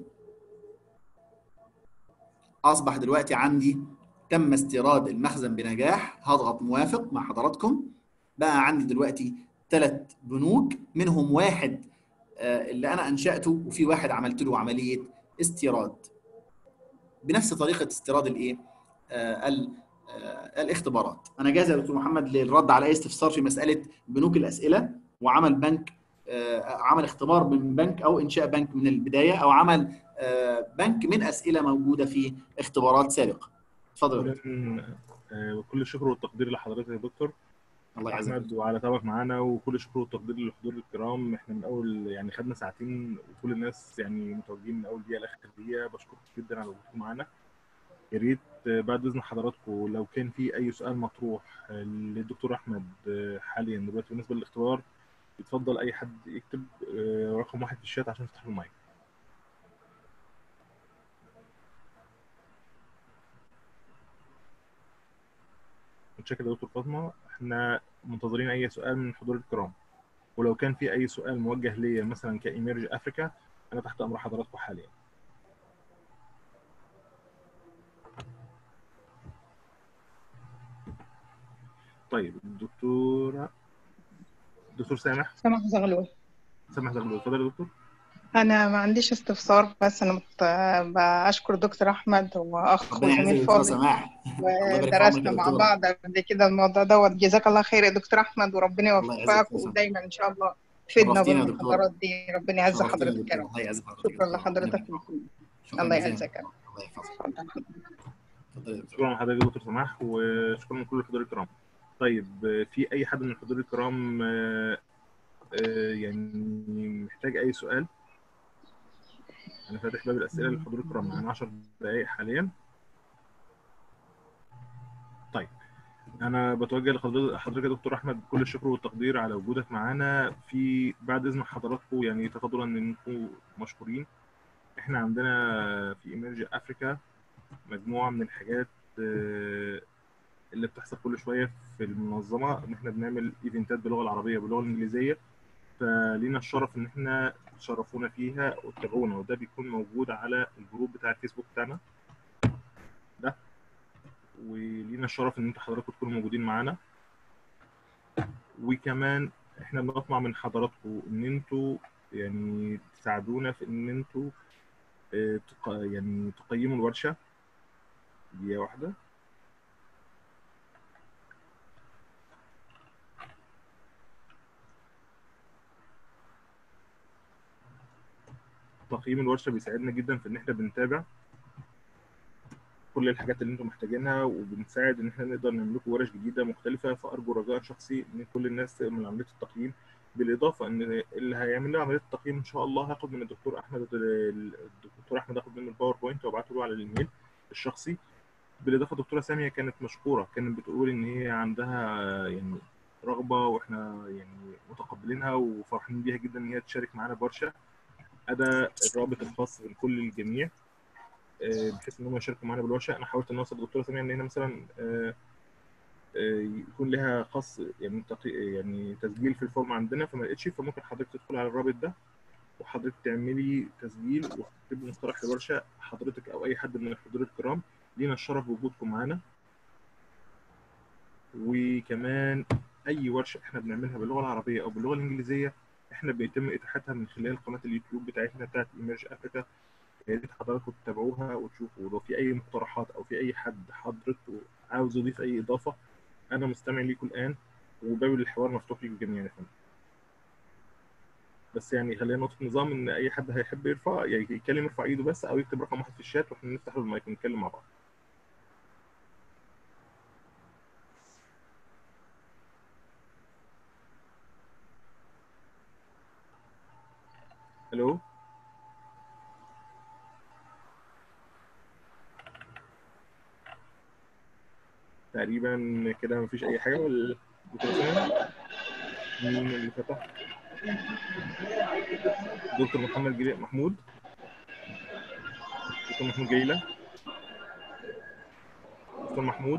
S2: اصبح دلوقتي عندي تم استيراد المخزن بنجاح هضغط موافق مع حضراتكم بقى عندي دلوقتي ثلاث بنوك منهم واحد آه، اللي انا انشاته وفي واحد عملت له عمليه استيراد بنفس طريقه استيراد الايه آه، ال- آه، الاختبارات انا جاهز يا دكتور محمد للرد على اي استفسار في مساله بنوك الاسئله وعمل بنك آه، عمل اختبار من بنك او انشاء بنك من البدايه او عمل آه، بنك من اسئله موجوده في اختبارات سابقه اتفضل يا دكتور.
S1: أولاً، آه، كل الشكر والتقدير لحضرتك يا دكتور
S2: الله يعزك
S1: احمد وعلى تعبك معانا وكل الشكر والتقدير للحضور الكرام احنا من اول يعني خدنا ساعتين وكل الناس يعني متواجدين من اول دقيقه لاخر دقيقه بشكركم جدا على وجودكم معانا يا ريت آه، بعد اذن حضراتكم لو كان في اي سؤال مطروح آه، للدكتور احمد آه، حاليا دلوقتي بالنسبه للاختبار يتفضل اي حد يكتب آه، رقم واحد في الشات عشان نفتح له المايك متشكر يا دكتور فاطمه احنا منتظرين اي سؤال من الحضور الكرام ولو كان في اي سؤال موجه ليا مثلا كايميرج افريكا انا تحت امر حضراتكم حاليا طيب الدكتور دكتور سامح
S7: سامح زغلول
S1: سامح زغلول اتفضل يا دكتور
S7: انا ما عنديش استفسار بس انا مت... بشكر دكتور احمد واخ
S2: ربنا يعزك
S7: وزميل
S2: يا دكتور
S7: فاضل
S2: سماح الله يبارك في عمرك
S7: ودرسنا
S2: يا
S7: مع
S2: دكتور
S7: بعض قبل كده الموضوع دوت جزاك الله خير يا دكتور احمد وربنا
S2: الله يعزك
S7: يوفقك
S2: يا سماح.
S7: ودايما ان شاء الله تفيدنا
S2: شرفتينا يا دكتور
S7: بالمحاضرات دي ربنا يعز
S2: شرفتينا يا
S7: حضرتك
S2: دكتور
S7: يا رب
S2: الله يعز حضرتك يا
S7: شكرا
S2: دكتور.
S7: لحضرتك
S2: شكرا
S7: الله
S2: جزيلا.
S7: يعزك يا رب
S2: الله يحفظك
S7: اتفضل
S2: اتفضل يا دكتور
S1: شكرا لحضرتك يا دكتور سماح وشكرا لكل الحضور الكرام طيب آه، في اي حد من الحضور الكرام آه، آه، يعني محتاج اي سؤال انا فاتح باب الاسئله للحضور الكرام معانا 10 دقائق حاليا طيب انا بتوجه لحضرتك حضرتك يا دكتور احمد بكل الشكر والتقدير على وجودك معانا في بعد اذن حضراتكم يعني تفضلا انكم مشكورين احنا عندنا في ايمرج افريكا مجموعه من الحاجات آه، اللي بتحصل كل شويه في المنظمه ان احنا بنعمل ايفنتات باللغه العربيه باللغه الانجليزيه فلينا الشرف ان احنا تشرفونا فيها وتتابعونا وده بيكون موجود على الجروب بتاع الفيسبوك بتاعنا ده ولينا الشرف ان انتوا حضراتكم تكونوا موجودين معانا وكمان احنا بنطمع من حضراتكم ان انتوا يعني تساعدونا في ان انتوا آه، تق... يعني تقيموا الورشه دقيقه واحده تقييم الورشه بيساعدنا جدا في ان احنا بنتابع كل الحاجات اللي انتم محتاجينها وبنساعد ان احنا نقدر نعمل لكم ورش جديده مختلفه فارجو رجاء شخصي ان كل الناس تعمل عمليه التقييم بالاضافه ان اللي هيعمل له عمليه التقييم ان شاء الله هاخد من الدكتور احمد الدكتور احمد هاخد منه الباوربوينت وابعته له على الايميل الشخصي بالاضافه الدكتوره ساميه كانت مشكوره كانت بتقول ان هي عندها يعني رغبه واحنا يعني متقبلينها وفرحانين بيها جدا ان هي تشارك معانا بورشه ادى الرابط الخاص لكل الجميع آه، بحيث ان هم يشاركوا معانا بالورشه انا حاولت ان اوصل الدكتوره ساميه ان هنا مثلا آه، آه، يكون لها خاص يعني تقي... يعني تسجيل في الفورم عندنا فما لقيتش فممكن حضرتك تدخل على الرابط ده وحضرتك تعملي تسجيل وتكتبي مقترح الورشه حضرتك او اي حد من الحضور الكرام لينا الشرف بوجودكم معانا وكمان اي ورشه احنا بنعملها باللغه العربيه او باللغه الانجليزيه احنا بيتم اتاحتها من خلال قناه اليوتيوب بتاعتنا بتاعت ايمرج افريكا يا ريت حضراتكم تتابعوها وتشوفوا لو في اي مقترحات او في اي حد حضرته عاوز يضيف اي اضافه انا مستمع ليكم الان وباب الحوار مفتوح ليكم جميعا يا فندم بس يعني خلينا نقطة نظام ان اي حد هيحب يرفع يعني يتكلم يرفع ايده بس او يكتب رقم واحد في الشات واحنا نفتح له المايك ونتكلم مع بعض الو تقريبا كده مفيش اي حاجه ولا دكتور سامي؟ مين اللي فتح دكتور محمد جري محمود دكتور محمود جيلة دكتور محمود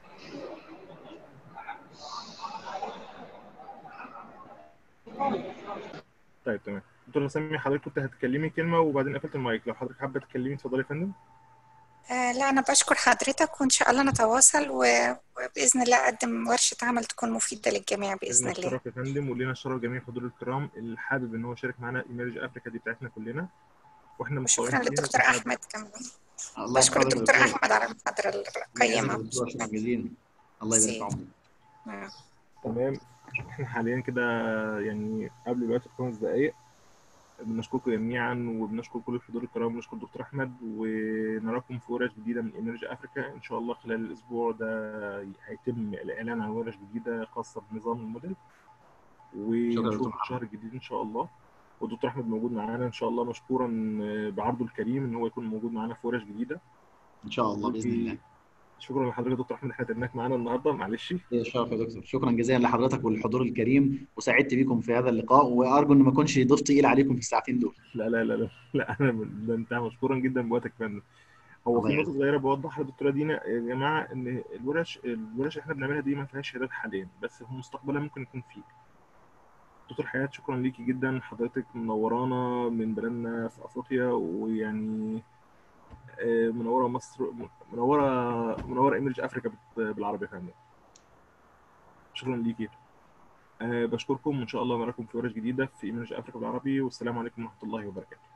S1: طيب تمام دكتور سامي حضرتك كنت هتكلمي كلمه وبعدين قفلت المايك لو حضرتك حابه تتكلمي اتفضلي يا فندم
S4: آه لا أنا بشكر حضرتك وإن شاء الله نتواصل و- وبإذن الله أقدم ورشة عمل تكون مفيدة للجميع بإذن
S1: لنا
S4: الله
S1: الشرف يا فندم ولينا الشرف جميع حضور الكرام اللي حابب ان هو يشارك معانا ايمرج افريكا دي بتاعتنا كلنا واحنا
S4: وشكرا
S1: متطوعين فيها
S4: للدكتور
S1: كحد.
S4: أحمد كمان
S2: الله
S4: بشكر
S2: يحفظك يا
S4: الدكتور
S2: دكتور
S4: أحمد على المحاضرة
S2: الله يحفظك
S4: القيمة
S2: يا دكتور شكرا جزيلا الله يبارك في عمرك
S4: آه.
S1: تمام احنا حاليا كده يعني قبل الوقت بخمس دقايق بنشكركم جميعا وبنشكر كل الحضور الكرام ونشكر الدكتور احمد ونراكم في ورش جديده من انرجي افريكا ان شاء الله خلال الاسبوع ده هيتم الاعلان عن ورش جديده خاصه بنظام الموديل
S2: شكرا
S1: ونشوف
S2: دكتور
S1: الشهر الجديد ان شاء الله والدكتور احمد موجود معانا ان شاء الله مشكورا بعرضه الكريم ان هو يكون موجود معانا في ورش جديده
S2: ان شاء الله باذن الله
S1: شكرا لحضرتك يا دكتور احمد احنا تناك معانا النهارده معلش
S2: يا شرف يا دكتور شكرا جزيلا لحضرتك والحضور الكريم وسعدت بيكم في هذا اللقاء وارجو ان ما اكونش ضيف تقيل عليكم في الساعتين دول
S1: لا لا لا لا, لا انا ده انت مشكورا جدا بوقتك يا فندم هو
S2: الله
S1: في نقطه
S2: يعزك.
S1: صغيره بوضحها للدكتوره دينا يا جماعه ان الورش الورش اللي احنا بنعملها دي ما فيهاش شهادات حاليا بس في مستقبلا ممكن يكون فيه دكتور حياة شكرا ليكي جدا حضرتك منورانا من بلدنا في افريقيا ويعني آه، منوره مصر منوره منوره ايمرج افريكا بال- بالعربي يا فندم شكرا ليكي أه بشكركم وان شاء الله نراكم في ورش جديده في ايمرج افريكا بالعربي والسلام عليكم ورحمه الله وبركاته